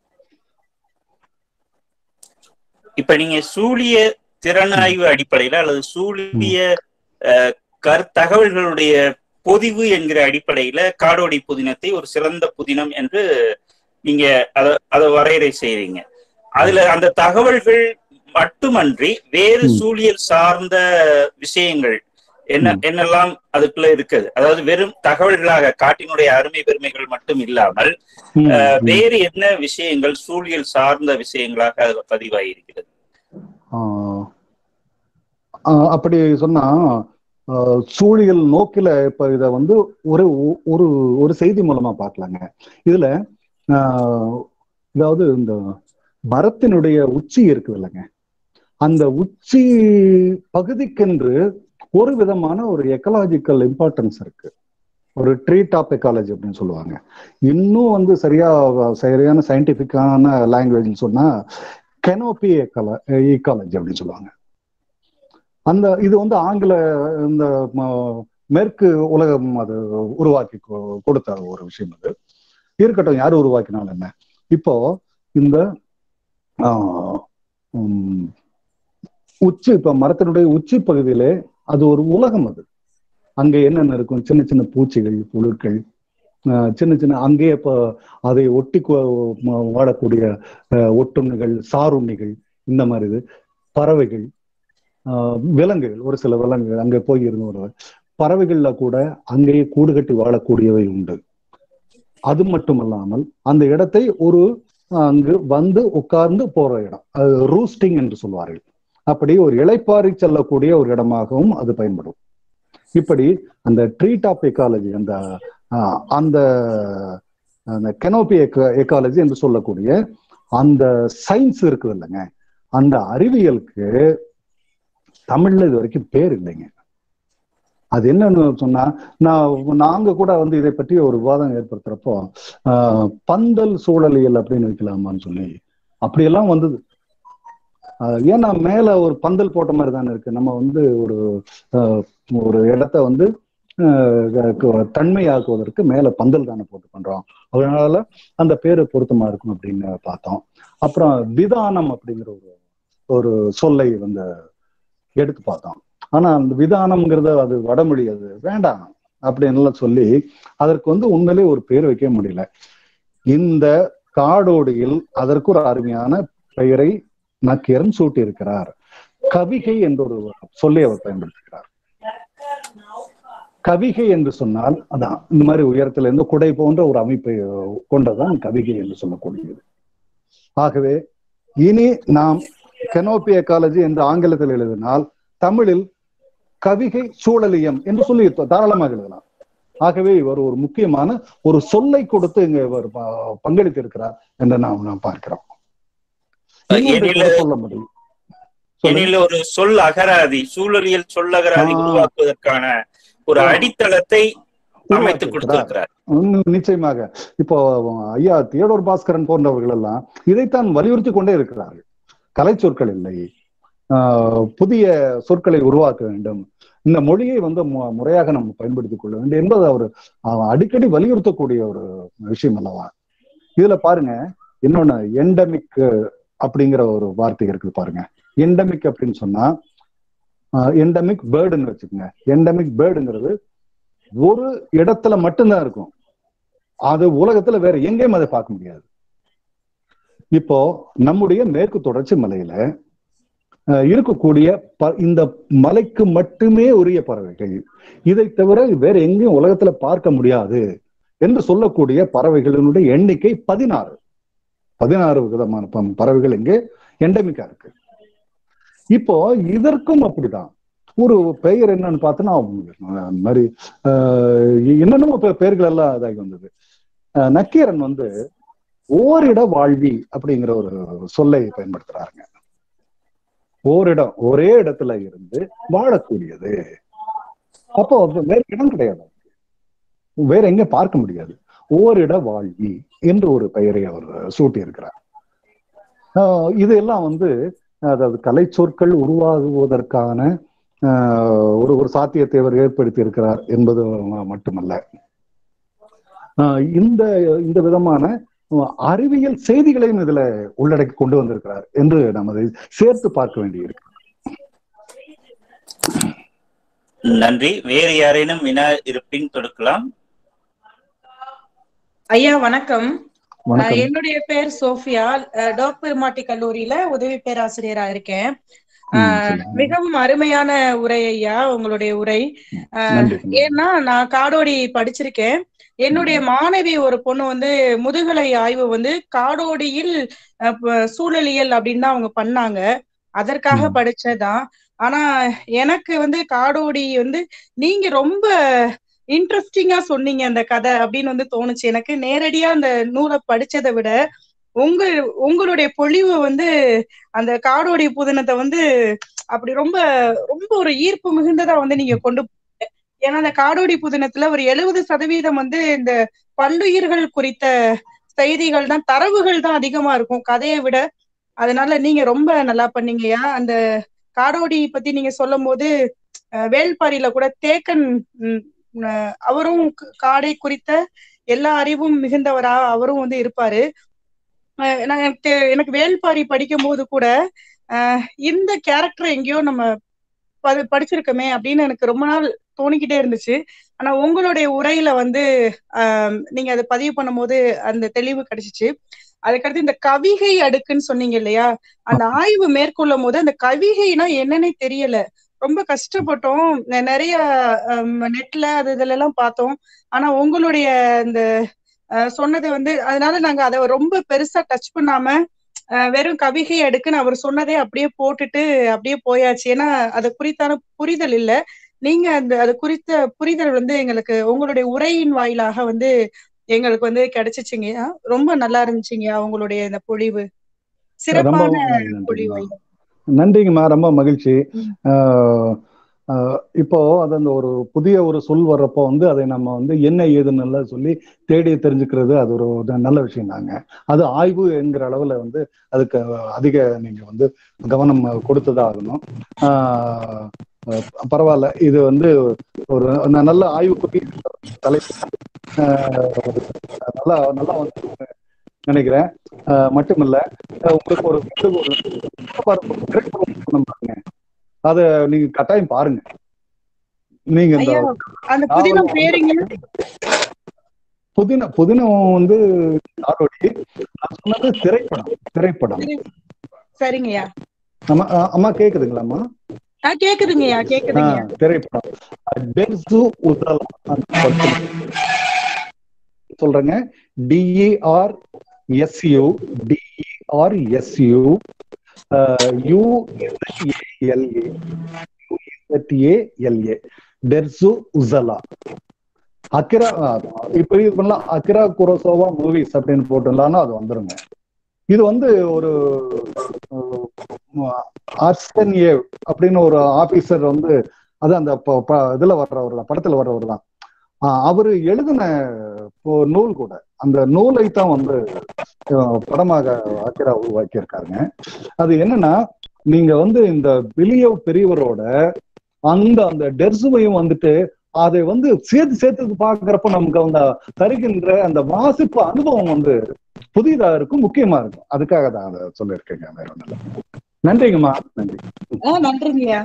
இப்ப நீங்க சூழிய திறனாய்வு அடிப்படையில அல்லது சூழிய அஹ், கருத்தகவல்களுடைய பொதிவு என்கிற அடிப்படையில காடோடி புதினத்தை ஒரு சிறந்த புதினம் என்று நீங்க அத அதை வரையறை செய்றீங்க அதுல அந்த தகவல்கள் மட்டுமன்றி வேறு ம். சூழியல் சார்ந்த விஷயங்கள் என்ன ம். என்னெல்லாம் அதுக்குள்ள இருக்குது அதாவது வெறும் தகவல்களாக காட்டினுடைய அருமை பெருமைகள் மட்டும் இல்லாமல் ம், அஹ், ம். வேறு என்ன விஷயங்கள் சூழியல் சார்ந்த விஷயங்களாக அதுல பதிவாகியிருக்கிறது ஆஹ் ஆஹ் அப்படி சொன்னா ஆஹ் சூழியல் நோக்கில இப்ப இத வந்து ஒரு ஒரு ஒரு செய்தி மூலமா பார்க்கலாங்க இதுல ஆஹ் அதாவது இந்த மரத்தினுடைய உச்சி இருக்குது இல்லைங்க அந்த உச்சி பகுதிக்கென்று ஒரு விதமான ஒரு எக்கலாஜிக்கல் இம்பார்ட்டன்ஸ் இருக்கு ஒரு ட்ரீ டாப் எக்காலஜி அப்படின்னு சொல்லுவாங்க இன்னும் வந்து சரியா சரியான சயின்டிபிக்கான லாங்குவேஜ் சொன்னா கெனோபி ஈக்காலஜி அப்படின்னு சொல்லுவாங்க அந்த இது வந்து ஆங்கில இந்த ம- மேற்கு உலகம் அது உருவாக்கி கொ- கொடுத்த ஒரு விஷயம் அது இருக்கட்டும் யார் உருவாக்கினாலும் என்ன இப்போ இந்த ஆஹ், உம், உச்சி இப்ப மரத்தினுடைய உச்சி பகுதியிலே அது ஒரு உலகம் அது அங்க என்னென்ன இருக்கும் சின்ன சின்ன பூச்சிகள் புழுக்கள் ஆஹ், சின்ன சின்ன அங்கேயே இப்போ அதை ஒட்டி கொ- ம- வாழக்கூடிய ஆஹ், ஒட்டுண்ணிகள் சாருண்ணிகள் இந்த மாதிரி இது பறவைகள் ஆஹ், விலங்குகள் ஒரு சில விலங்குகள் அங்க போய் இருந்து வருவது பறவைகள்ல கூட அங்கேயே கூடு கட்டி வாழக்கூடியவை உண்டு அது மட்டுமல்லாமல் அந்த இடத்தை ஒரு அங்கு வந்து உட்கார்ந்து போற இடம் அது ரூஸ்டிங் என்று சொல்வார்கள் அப்படி ஒரு இளைப்பாரி செல்லக்கூடிய ஒரு இடமாகவும் அது பயன்படும் இப்படி அந்த ட்ரீ டாப் எக்காலஜி அந்த ஆஹ், அந்த அந்த கெனோபி எக்காலஜி என்று சொல்லக்கூடிய அந்த சயின்ஸ் இருக்குது இல்லைங்க அந்த அறிவியலுக்கு தமிழ்ல இது வரைக்கும் பேர் இல்லைங்க அது என்னன்னு சொன்னா நான் நாங்க கூட வந்து இதை பற்றி ஒரு விவாதம் ஏற்படுத்துறப்போ ஆஹ், பந்தல் சூழலியல் அப்படின்னு வைக்கலாமான்னு சொல்லி அப்படியெல்லாம் வந்தது ஆஹ், ஏன்னா மேல ஒரு பந்தல் போட்ட மாதிரி தானே இருக்கு நம்ம வந்து ஒரு ஆஹ், ஒரு இடத்த வந்து ஆஹ், க- தன்மையாக்குவதற்கு மேல பந்தல் தானே போட்டு பண்றோம் அதனால அந்த பேரு பொருத்தமா இருக்கும் அப்படின்னு பார்த்தோம் அப்புறம் விதானம் அப்படிங்கிற ஒரு ஒரு சொல்லை வந்து எடுத்து பார்த்தோம் ஆனா அந்த விதானம்ங்கிறத அது வடமொழி அது வேண்டாம் அப்படின்னுலாம் சொல்லி அதற்கு வந்து உண்மையிலே ஒரு பேர் வைக்க முடியல இந்த காடோடியில் அதற்கு ஒரு அருமையான பெயரை நக்கீரன் சூட்டி இருக்கிறார் கவிகை என்ற ஒரு சொல்லை அவர் பயன்படுத்துகிறார் கவிகை என்று சொன்னால் அதான் இந்த மாதிரி உயரத்துல இருந்து குடை போன்ற ஒரு அமைப்பை கொண்டதான் கவிகை என்று சொல்லக்கூடியது ஆகவே இனி நாம் கெனோபி எக்காலஜி என்று ஆங்கிலத்தில் எழுதினால் தமிழில் கவிகை சூழலியம் என்று சொல்லி தாராளமாக எழுதலாம் ஆகவே இவர் ஒரு முக்கியமான ஒரு சொல்லை கொடுத்து இங்க இவர் ப- பங்களித்து இருக்கிறார் என்று நாம் நாம் பார்க்கிறோம் இன்னொன்றை கூட சொல்ல முடியும் சொல்லுங்க. எனில் ஒரு சொல் அகராதி சூழலியல் சொல்லகராதி ஆ. உருவாக்குவதற்கான ஒரு ஆ. அடித்தளத்தை அமைத்து உருவாக்கியிருக்கிறார். கொடுத்திருக்கிறார் உம் நிச்சயமாக இப்போ ஐயா தியோடோர் பாஸ்கரன் போன்றவர்கள் எல்லாம் இதைத்தான் வலியுறுத்தி கொண்டே இருக்கிறார்கள் கலை சொற்கள் இல்லை ஆஹ் புதிய சொற்களை உருவாக்க வேண்டும் இந்த மொழியை வந்து மு- முறையாக நம்ம பயன்படுத்திக் கொள்ள வேண்டும் என்பது அவர் அவர் அடிக்கடி வலியுறுத்தக்கூடிய ஒரு விஷயம் அல்லவா இதுல பாருங்க இன்னொன்னு எண்டமிக் அப்படிங்கிற ஒரு வார்த்தை இருக்குது பாருங்க எண்டமிக் அப்படின்னு சொன்னா எண்டமிக் பேர்டுன்னு வச்சுக்கோங்க எண்டமிக் பேர்டுங்கிறது ஒரு இடத்துல மட்டும்தான் இருக்கும் அது உலகத்துல வேற எங்கேயும் அதை பார்க்க முடியாது இப்போ நம்முடைய மேற்கு தொடர்ச்சி மலையில அஹ், இருக்கக்கூடிய ப- இந்த மலைக்கு மட்டுமே உரிய பறவைகள் இதை தவிர வேற எங்கேயும் உலகத்துல பார்க்க முடியாது என்று சொல்லக்கூடிய பறவைகளினுடைய எண்ணிக்கை பதினாறு பதினாறு விதமான ப- பறவைகள் இங்கே எண்டமிக்கா இருக்கு இப்போ இதற்கும் அப்படிதான் ஒரு பெயர் என்னன்னு பார்த்தோன்னா அந்த மாதிரி ஆஹ் என்னென்னமோ பெ- பெயர்கள் எல்லாம் இதாகி வந்தது ஆஹ் நக்கீரன் வந்து ஓரிட வாழ்வி அப்படிங்கிற ஒரு சொல்லை பயன்படுத்துறாருங்க ஓரிடம் ஒரே இடத்துல இருந்து வாழக்கூடியது அப்போ அது வேற இடம் கிடையாது வேற எங்க பார்க்க முடியாது ஓரிட வாழ்வி என்று ஒரு பெயரை அவர் சூட்டி இருக்கிறார் ஆஹ் இதெல்லாம் வந்து அதாவது கலை சொற்கள் உருவாகுவதற்கான ஆஹ் ஒரு ஒரு சாத்தியத்தை அவர் ஏற்படுத்தி இருக்கிறார் என்பது ம- மட்டுமல்ல ஆஹ் இந்த இந்த விதமான ஆஹ் அறிவியல் செய்திகளையும் இதுல உள்ளடக்கி கொண்டு வந்திருக்கிறார் என்று நாம் அதை சேர்த்து பார்க்க வேண்டியிருக்கு நன்றி வேறு யாரேனும் வினா இருப்பின் தொடுக்கலாம் ஐயா வணக்கம் அஹ் வணக்கம் என்னுடைய பேர் சோஃபியா அஹ் டோக்பெருமாட்டி கல்லூரியில உதவி பேராசிரியரா இருக்கேன் ம், அஹ் சொல்லுங்க. மிகவும் அருமையான உரை ஐயா உங்களுடைய உரை அஹ் நன்றி ஏன்னா நான் காடோடி படிச்சிருக்கேன் என்னுடைய மாணவி ஒரு பொண்ணு வந்து முதுகலை ஆய்வு வந்து காடோடியில் அஹ், ப- சூழலியல் அப்படின்னு தான் அவங்க பண்ணாங்க அதற்காக ம். படிச்சதான் ஆனா எனக்கு வந்து காடோடி வந்து நீங்க ரொம்ப இன்ட்ரெஸ்டிங்கா சொன்னீங்க அந்த கதை அப்படின்னு வந்து தோணுச்சு எனக்கு நேரடியா அந்த நூலை படிச்சதை விட உங்க உங்களுடைய பொழிவு வந்து அந்த காடோடி புதினத்தை வந்து அப்படி ரொம்ப ரொம்ப ஒரு ஈர்ப்பு மிகுந்ததா வந்து நீங்க கொண்டு போனீங்க. ஏன்னா அந்த காடோடி புதினத்துல ஒரு எழுபது சதவீதம் வந்து இந்த பல்லுயிர்கள் குறித்த செய்திகள் தான் தரவுகள் தான் அதிகமா இருக்கும் கதையை விட அதனால நீங்க ரொம்ப நல்லா பண்ணீங்கய்யா அந்த காடோடி பத்தி நீங்க சொல்லும் போது அஹ், வேள்பாரியில கூட தேக்கன் ம், அஹ், அவரும் க- காடை குறித்த எல்லா அறிவும் மிகுந்தவரா அவரும் வந்து இருப்பாரு அஹ், நான் எனக்கு தெ- எனக்கு வேள்பாரி படிக்கும் போது கூட அஹ், இந்த கேரக்டர் எங்கேயோ நம்ம ப- படிச்சிருக்கோமே அப்படின்னு எனக்கு ரொம்ப நாள் தோணிக்கிட்டே இருந்துச்சு ஆனா உங்களுடைய உரையில வந்து ஆஹ் நீங்க அதை பதிவு பண்ணும்போது அந்த தெளிவு கிடைச்சிச்சு அதுக்கடுத்து இந்த கவிகை அடுக்குன்னு சொன்னீங்க இல்லையா அந்த ஆய்வு மேற்கொள்ளும் போது அந்த கவிகைனா என்னன்னே தெரியல ரொம்ப கஷ்டப்பட்டோம் நெ- நிறைய நெட்ல அது இதுல எல்லாம் பார்த்தோம் ஆனா உங்களுடைய இந்த அஹ், சொன்னது வந்து அதனால நாங்க அதை ரொம்ப பெருசா டச் பண்ணாம அஹ், வெறும் கவிகை அடுக்குன்னு அவர் சொன்னதே அப்படியே போட்டுட்டு அப்படியே போயாச்சு ஏன்னா அது குறித்தான புரிதல் இல்ல நீங்க அந்த அது குறித்த புரிதல் வந்து எங்களுக்கு உங்களுடைய உரையின் வாயிலாக வந்து எங்களுக்கு வந்து கிடைச்சிச்சுங்கய்யா ரொம்ப நல்லா இருந்துச்சுங்கய்யா உங்களுடைய இந்த பொழிவு ரொம்ப சிறப்பான பொழிவு நன்றிங்கம்மா நன்றிங்கம்மா ரொம்ப மகிழ்ச்சி ம். ஆஹ் ஆஹ் இப்போ அது அந்த ஒரு புதிய ஒரு சொல் வர்றப்போ வந்து அதை நம்ம வந்து என்ன ஏதுன்னு எல்லாம் சொல்லி தேடி தெரிஞ்சுக்கிறது அது ஒரு ஒரு நல்ல விஷயம் தாங்க அது ஆய்வு என்கிற அளவுல வந்து அதுக்கு அதிக நீங்க வந்து கவனம் கொடுத்துதான் ஆகணும் ஆஹ் அஹ் பரவாயில்ல இது வந்து ஒரு ந- நல்ல ஆய்வுக்குரிய தலைப்பு ஆஹ் நல்லா நல்லா வந்து நினைக்கிறேன் ஆஹ் மட்டுமில்ல ஆஹ் உங்களுக்கு ஒரு ஒரு திரைப்படம் சொன்னோம் பாருங்க அத நீங்க கட்டாயம் பாருங்க நீங்க இந்த ஐயா அந்த புதினம் பேருங்க புதின புதினம் வந்து நாடோடி நான் சொன்னது திரைப்படம் திரைப்படம் சரிங்கய்யா அம்மா அஹ் அம்மா கேக்குதுங்களாம்மா ஆ கேக்குதுங்கய்யா கேக்குதுங்க ஆஹ் திரைப்படம் டெர்சு உதலா அந்த படத்துல சொல்றேங்க டிஇஆர் எஸ்யூ டிஇஆர் எஸ்யூ யூஎல்ஏ யூஎல்ஏ டெர்சு உசலா அக்கிரா இப்ப இது பண்ணலாம் அக்கிரா குரோசோவா மூவிஸ் அப்படின்னு போட்டுலாம்னா அது வந்துருங்க இது வந்து ஒரு ஆர்சன்ஏ அப்படின்னு ஒரு ஆபீசர் வந்து அது அந்த ப- ப- இதுல வர்றவர் தான் படத்துல வர்றவர் தான் ஆஹ் அவரு எழுதின ஒரு நூல் கூட அந்த நூலை தான் வந்து அஹ் படமாக ஆக்கிரா உருவாக்கி இருக்காருங்க அது என்னன்னா நீங்க வந்து இந்த வெளிய பெரியவரோட அந்த அந்த டெர்சுவையும் வந்துட்டு அதை வந்து சேர்த்து சேர்த்து பாக்குறப்ப நமக்கு அந்த தருகின்ற அந்த வாசிப்பு அனுபவம் வந்து புதிதா இருக்கும் முக்கியமா இருக்கும் அதுக்காக தான் அதை சொல்லியிருக்கேங்க வேற ஒண்ணும் இல்ல நன்றிங்கம்மா நன்றி ஆஹ் நன்றிங்கய்யா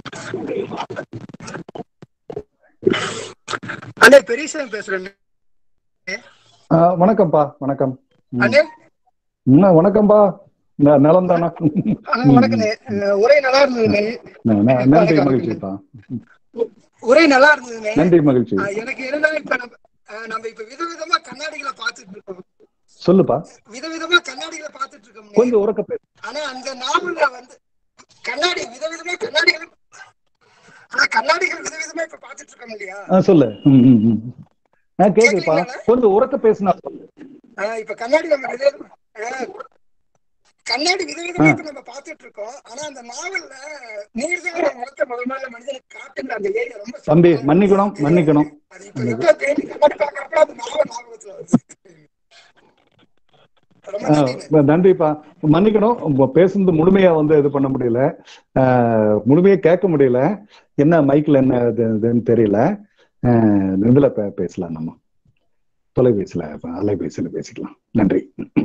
அண்ணே பெரியசாமி பேசுறேன் ஆஹ் வணக்கம்ப்பா வணக்கம் ம். அண்ணே என்ன வணக்கம்பா ந- நலம் தானா அண்ணா, வணக்கண்ணே அஹ் உரை நல்லா இருந்ததுண்ணே ந- ந- நன்றி மகிழ்ச்சிப்பா உரை நல்லா இருந்ததுண்ணே நன்றி மகிழ்ச்சி அஹ் எனக்கு என்னன்னா இப்ப நம்ம அஹ் நம்ம இப்ப விதவிதமா கண்ணாடிகளை பார்த்துட்டு இருக்கோம் சொல்லுப்பா விதவிதமா கண்ணாடிகளை பார்த்துட்டு இருக்கோம் கொஞ்சம் உறக்க பேசு ஆனா அந்த நாவல்ல வந்து கண்ணாடி விதவிதமா கண்ணாடிகள் ஆனா கண்ணாடிகள் விதவிதமா இப்ப பார்த்துட்டு இருக்கோம் இல்லையா ஆ, சொல்லு ம், ம், ம். ஆ கேக்குதுப்பா கொஞ்சம் உறக்க பேசுனா சொல்லு அஹ் இப்ப கண்ணாடி நம்ம விதவிதமா அஹ் கண்ணாடி விதவிதமா இப்ப நம்ம பார்த்துட்டு இருக்கோம் ஆனா அந்த நாவல்ல நீர்தான் வளர்த்த முதல் முதல்ல மனிதனுக்கு காட்டுன்ற அந்த ஏரியா ரொம்ப தம்பி மன்னிக்கணும் மன்னிக்கணும் அது இப்ப எப்ப தேடி கண்ணாடி பார்க்கறப்ப அந்த நாவல் ஞாபகத்துல வருது ரொம்ப ஆ, நன்றிண்ணே. நன்றிப்பா மன்னிக்கணும் உங்க பேசுனது முழுமையா வந்து இது பண்ண முடியல ஆ, முழுமையா கேட்க முடியல என்ன மைக்ல என்ன இது இதுன்னு தெரியல ஆ, இதுல பே- பேசலாம் நம்ம தொலைபேசியில அலைபேசியில பேசிக்கலாம் நன்றி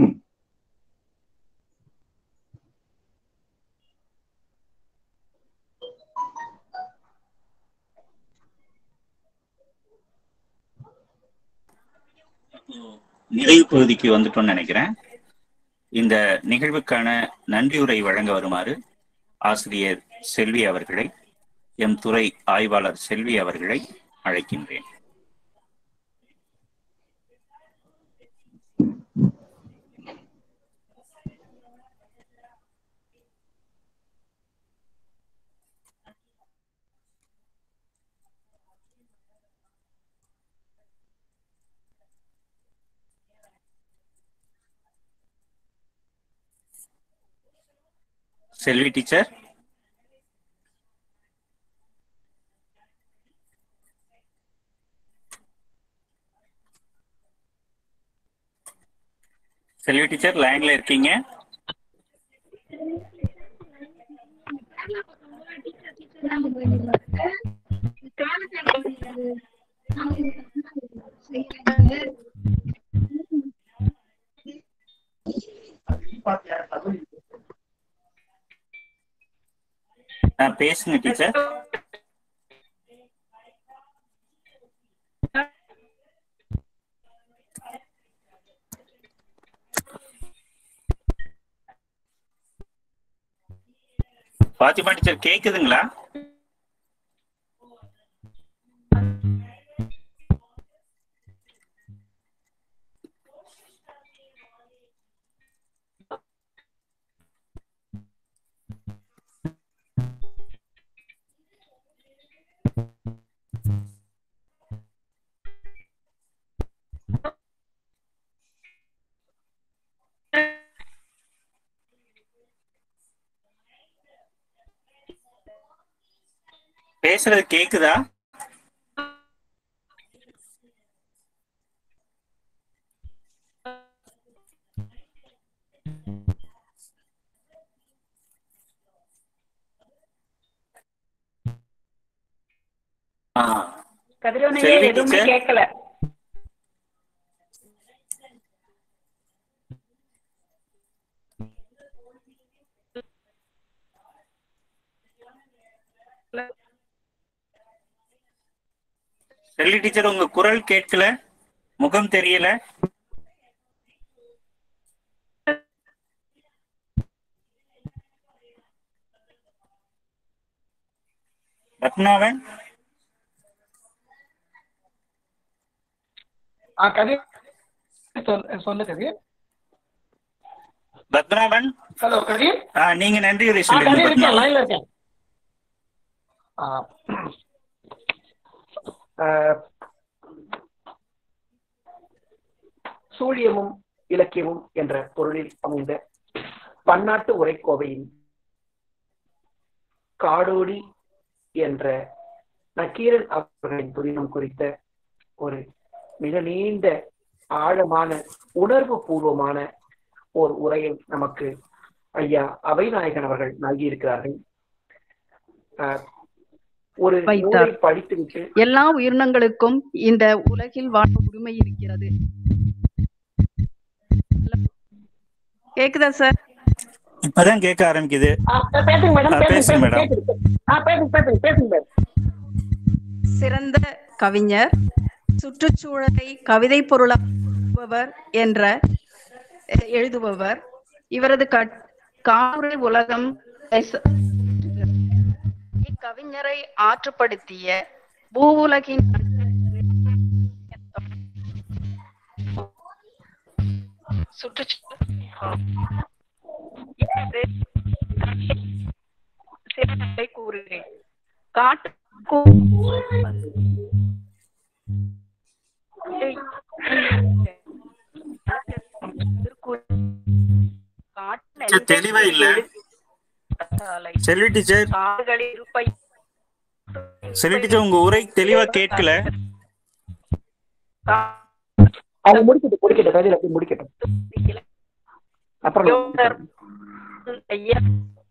நிறைவு பகுதிக்கு வந்துட்டோம்னு நினைக்கிறேன் இந்த நிகழ்வுக்கான நன்றியுரை வழங்க வருமாறு ஆசிரியர் செல்வி அவர்களை எம் துறை ஆய்வாளர் செல்வி அவர்களை அழைக்கின்றேன் செல்வி டீச்சர் செல்வி டீச்சர் லைன்ல இருக்கீங்க ஆ, பேசுங்க டீச்சர் பாத்திமா டீச்சர் கேக்குதுங்களா பேசுறது கேக்குதா ஆ, கதிரவனையே செல்வி எதுவுமே டீச்சர். கேட்கல செல்வி டீச்சர் உங்க குரல் கேட்கல முகம் தெரியல பத்மநாபன் ஆ கதிர் சொல் சொல்லு கதிர் பத்மநாபன் ஹலோ கதிர் ஆ, நீங்க நன்றி உரை ஆ சொல்லுங்க கதிர் இருக்கேன் பத்மநாபன் லைன்ல இருக்கேன் ஆ. ஆ, சூழியமும் இலக்கியமும் என்ற பொருளில் அமைந்த பன்னாட்டு உரைக்கோவையின் காடோடி என்ற நக்கீரன் அவர்களின் புதினம் குறித்த ஒரு மிக நீண்ட ஆழமான உணர்வு பூர்வமான ஒரு உரையை நமக்கு ஐயா அவைநாயகன் அவர்கள் நல்கியிருக்கிறார்கள் ஆஹ் ஒரு வைத்தார். நூலை படித்துவிட்டு எல்லா உயிரினங்களுக்கும் இந்த உலகில் வாழ உரிமை இருக்கிறது கேக்குதா சார் இப்பதான் கேட்க ஆரம்பிக்குது ஆ, பேசுங்க மேடம் ஆ, பேசுங்க பேசுங்க பேசுங்க மேடம். கேக்குது. ஆ, பேசுங்க பேசுங்க பேசுங்க மேடம் சிறந்த கவிஞர் சுற்றுச்சூழலை கவிதை பொருளாக்குபவர் என்ற அஹ், எழுதுபவர் இவரது கட்- காணுரை உலகம் எஸ்- இக்கவிஞரை ஆற்றுப்படுத்திய பூவுலகின் சுற்றுச்சூழல் இவரது சிறப்பை கூறுகிறேன் காட்டு டீச்சர், தெளிவா இல்ல. செல்வி டீச்சர் காடுகளில் இருப்பை செல்வி டீச்சர் உங்க உரை தெளிவா கேட்கல அவங்க முடிக்கட்டும் முடிக்கட்டும் கதையில அப்படி முடிக்கட்டும் அப்புறம் யோகர் ஐயா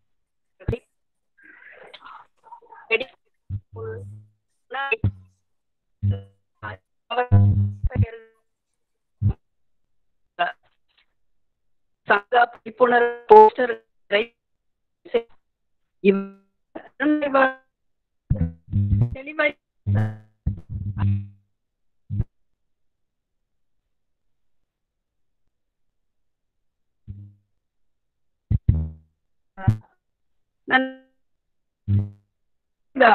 வெடி- சங்க விழிப்புணர்வு போஸ்டர் தெளிவாய் நன் இதா.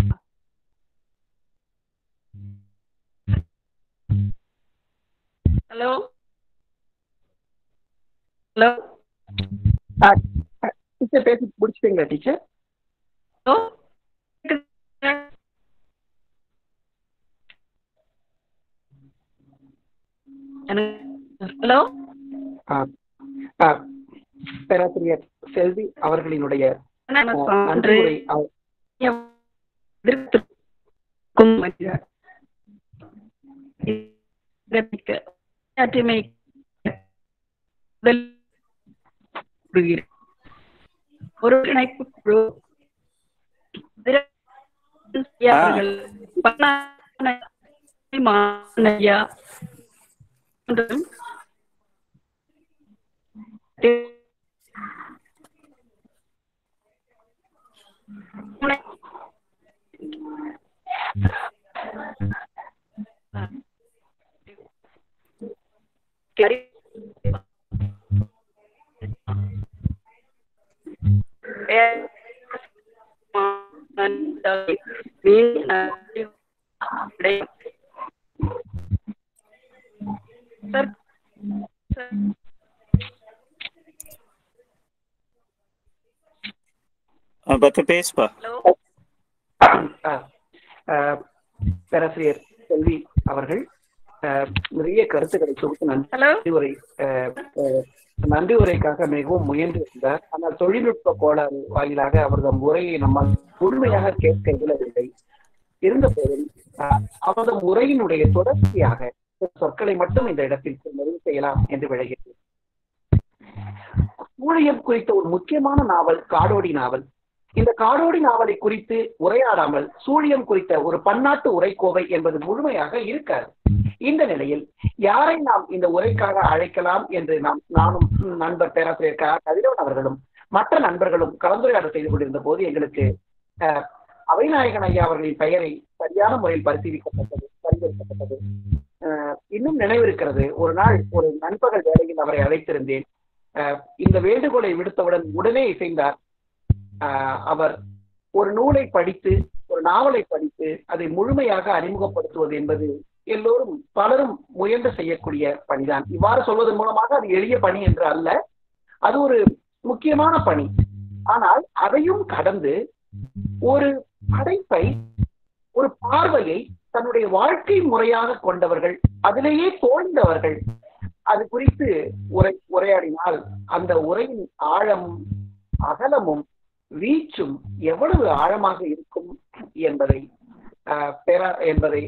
ஹலோ ஹலோ டீச்சர் பேசி முடிச்சிட்டீங்களா டீச்சர் ஹலோ ஹலோ பேராசிரியர் செல்வி அவர்களினுடைய நான் அஹ், சான்று நன்றி உரை அவ- எதிர்க்கும் மனிதர். இதற்கு ஆற்றுமை முதல் கூறுகிறேன். ஒருங்கிணைப்பு குழு அவர்கள் பண்ண- மானையா மற்றும் சார் சார் பத்த பேசுப்பா ஹலோ அஹ், அஹ், பேராசிரியர் செல்வி அவர்கள் அஹ், நிறைய கருத்துக்களை தொகுத்து நன்றி ஹலோ உரை அஹ், அஹ், நன்றி உரைக்காக மிகவும் முயன்று இருந்தார் ஆனால் தொழில்நுட்ப கோளாறு வாயிலாக அவரது உரையை நம்மால் முழுமையாக கேட்க இயலவில்லை இருந்த போதும் அஹ், அவரது உரையினுடைய தொடர்ச்சியாக சில சொற்களை மட்டும் இந்த இடத்தில் நிறைவு செய்யலாம் என்று விளைகிறேன் ஊழியம் குறித்த ஒரு முக்கியமான நாவல் காடோடி நாவல் இந்த காடோடி நாவலை குறித்து உரையாடாமல் சூழியம் குறித்த ஒரு பன்னாட்டு உரைக்கோவை என்பது முழுமையாக இருக்காது இந்த நிலையில் யாரை நாம் இந்த உரைக்காக அழைக்கலாம் என்று நாம் நானும் நண்பர் பேராசிரியர் க. கதிரவன் அவர்களும் மற்ற நண்பர்களும் கலந்துரையாடல் செய்து கொண்டிருந்த போது எங்களுக்கு அஹ், அவைநாயகன் ஐயா அவர்களின் பெயரை சரியான முறையில் பரிசீலிக்கப்பட்டது பரிந்துரைக்கப்பட்டது அஹ், இன்னும் நினைவிருக்கிறது ஒரு நாள் ஒரு நண்பகல் வேளையில் அவரை அழைத்திருந்தேன் அஹ், இந்த வேண்டுகோளை விடுத்தவுடன் உடனே இசைந்தார் ஆஹ் அவர் ஒரு நூலை படித்து ஒரு நாவலை படித்து அதை முழுமையாக அறிமுகப்படுத்துவது என்பது எல்லோரும் பலரும் முயன்று செய்யக்கூடிய பணிதான் இவ்வாறு சொல்வதன் மூலமாக அது எளிய பணி என்று அல்ல அது ஒரு முக்கியமான பணி ஆனால் அதையும் கடந்து ஒரு படைப்பை ஒரு பார்வையை தன்னுடைய வாழ்க்கை முறையாக கொண்டவர்கள் அதிலேயே தோய்ந்தவர்கள் அது குறித்து உரை உரையாடினால் அந்த உரையின் ஆழமும் அகலமும் வீச்சும் எவ்வளவு ஆழமாக இருக்கும் என்பதை ஆஹ், பெற என்பதை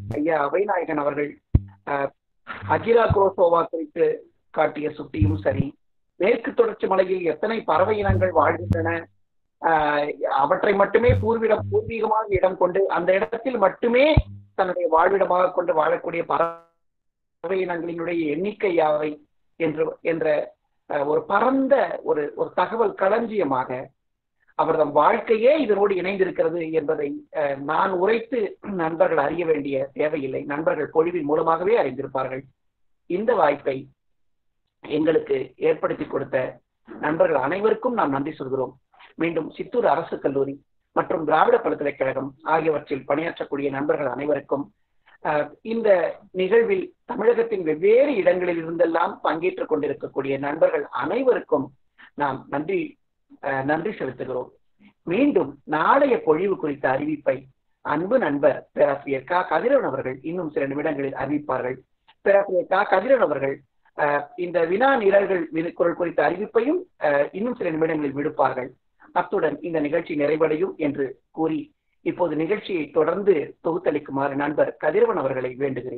ஐயா அவைநாயகன் அவர்கள் அஹ், அகிலா குரோசோவா குறித்து காட்டிய சுட்டியும் சரி மேற்கு தொடர்ச்சி மலையில் எத்தனை பறவை இனங்கள் வாழ்கின்றன ஆஹ் அவற்றை மட்டுமே பூர்வீடம் பூர்வீகமாக இடம் கொண்டு அந்த இடத்தில் மட்டுமே தன்னுடைய வாழ்விடமாக கொண்டு வாழக்கூடிய பறவை இனங்களினுடைய எண்ணிக்கை யாவை என்று என்ற அஹ், ஒரு பரந்த ஒரு ஒரு தகவல் களஞ்சியமாக அவரது வாழ்க்கையே இதனோடு இணைந்திருக்கிறது என்பதை அஹ், நான் உரைத்து நண்பர்கள் அறிய வேண்டிய தேவையில்லை நண்பர்கள் பொழிவின் மூலமாகவே அறிந்திருப்பார்கள் இந்த வாய்ப்பை எங்களுக்கு ஏற்படுத்தி கொடுத்த நண்பர்கள் அனைவருக்கும் நாம் நன்றி சொல்கிறோம் மீண்டும் சித்தூர் அரசு கல்லூரி மற்றும் திராவிட பல்கலைக்கழகம் ஆகியவற்றில் பணியாற்றக்கூடிய நண்பர்கள் அனைவருக்கும் அஹ், இந்த நிகழ்வில் தமிழகத்தின் வெவ்வேறு இடங்களில் இருந்தெல்லாம் பங்கேற்றுக் கொண்டிருக்கக்கூடிய நண்பர்கள் அனைவருக்கும் நாம் நன்றி அஹ், நன்றி செலுத்துகிறோம் மீண்டும் நாளைய பொழிவு குறித்த அறிவிப்பை அன்பு நண்பர் பேராசிரியர் க கதிரவன் அவர்கள் இன்னும் சில நிமிடங்களில் அறிவிப்பார்கள் பேராசிரியர் க கதிரவன் அவர்கள் அஹ், இந்த வினா நிரல்கள் வி- குரல் குறித்த அறிவிப்பையும் அஹ், இன்னும் சில நிமிடங்களில் விடுப்பார்கள் அத்துடன் இந்த நிகழ்ச்சி நிறைவடையும் என்று கூறி இப்போது நிகழ்ச்சியை தொடர்ந்து தொகுத்தளிக்குமாறு நண்பர் கதிரவன் அவர்களை வேண்டுகிறேன்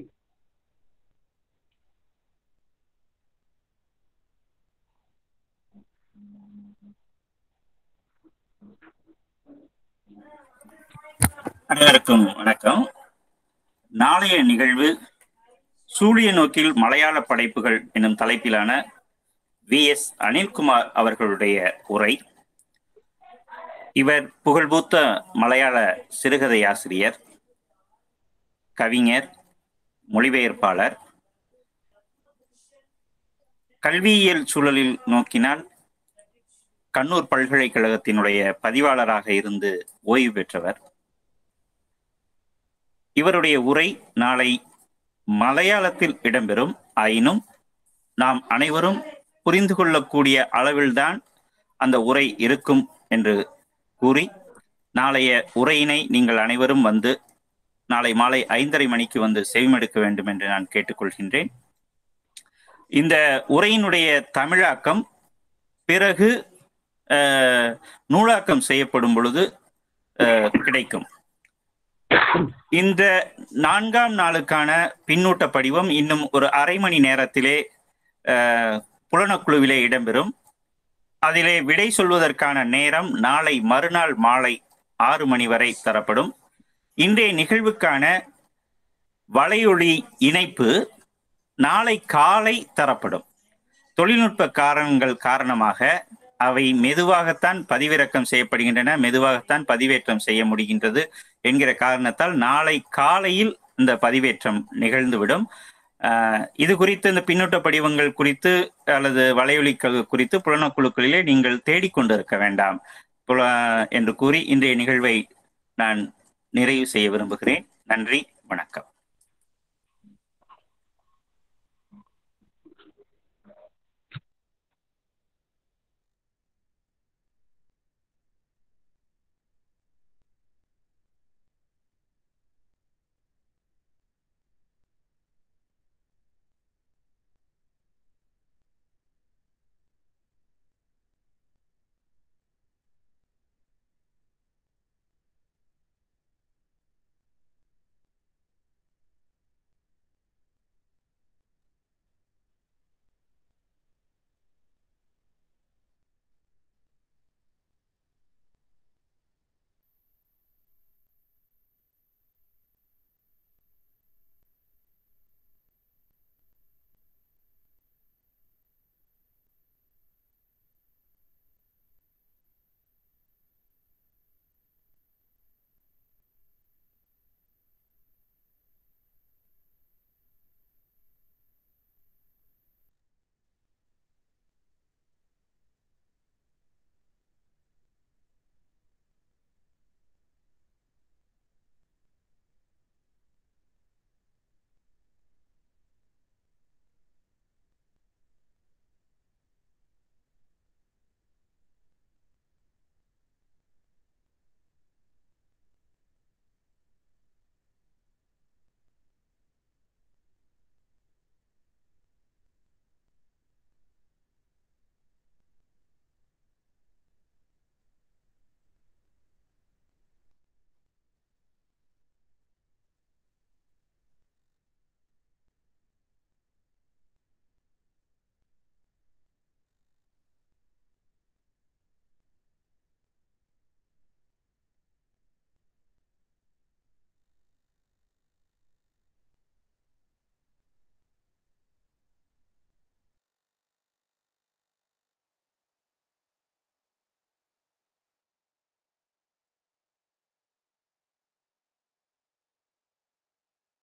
அனைவருக்கும் வணக்கம் நாளைய நிகழ்வு சூழிய நோக்கில் மலையாள படைப்புகள் என்னும் தலைப்பிலான வி எஸ் அனில்குமார் அவர்களுடைய உரை இவர் புகழ்பூத்த மலையாள சிறுகதை ஆசிரியர் கவிஞர் மொழிபெயர்ப்பாளர் கல்வியியல் சூழலில் நோக்கினால் கண்ணூர் பல்கலைக்கழகத்தினுடைய பதிவாளராக இருந்து ஓய்வு பெற்றவர் இவருடைய உரை நாளை மலையாளத்தில் இடம்பெறும் ஆயினும் நாம் அனைவரும் புரிந்து கொள்ளக்கூடிய அளவில்தான் அந்த உரை இருக்கும் என்று கூறி நாளைய உரையினை நீங்கள் அனைவரும் வந்து நாளை மாலை ஐந்தரை மணிக்கு வந்து செவிமடுக்க வேண்டும் என்று நான் கேட்டுக்கொள்கின்றேன் இந்த உரையினுடைய தமிழாக்கம் பிறகு அஹ், நூலாக்கம் செய்யப்படும் பொழுது அஹ், கிடைக்கும் இந்த நான்காம் நாளுக்கான பின்னூட்ட படிவம் இன்னும் ஒரு அரை மணி நேரத்திலே அஹ், புலனக்குழுவிலே இடம்பெறும் அதிலே விடை சொல்வதற்கான நேரம் நாளை மறுநாள் மாலை ஆறு மணி வரை தரப்படும் இன்றைய நிகழ்வுக்கான வலையொலி இணைப்பு நாளை காலை தரப்படும் தொழில்நுட்ப காரணங்கள் காரணமாக அவை மெதுவாகத்தான் பதிவிறக்கம் செய்யப்படுகின்றன மெதுவாகத்தான் பதிவேற்றம் செய்ய முடிகின்றது என்கிற காரணத்தால் நாளை காலையில் இந்த பதிவேற்றம் நிகழ்ந்துவிடும் ஆஹ் இது குறித்து இந்த பின்னூட்ட படிவங்கள் குறித்து அல்லது வலையொலிகள் குறித்து புலனக்குழுக்களிலே நீங்கள் தேடிக்கொண்டிருக்க வேண்டாம் புல என்று கூறி இன்றைய நிகழ்வை நான் நிறைவு செய்ய விரும்புகிறேன் நன்றி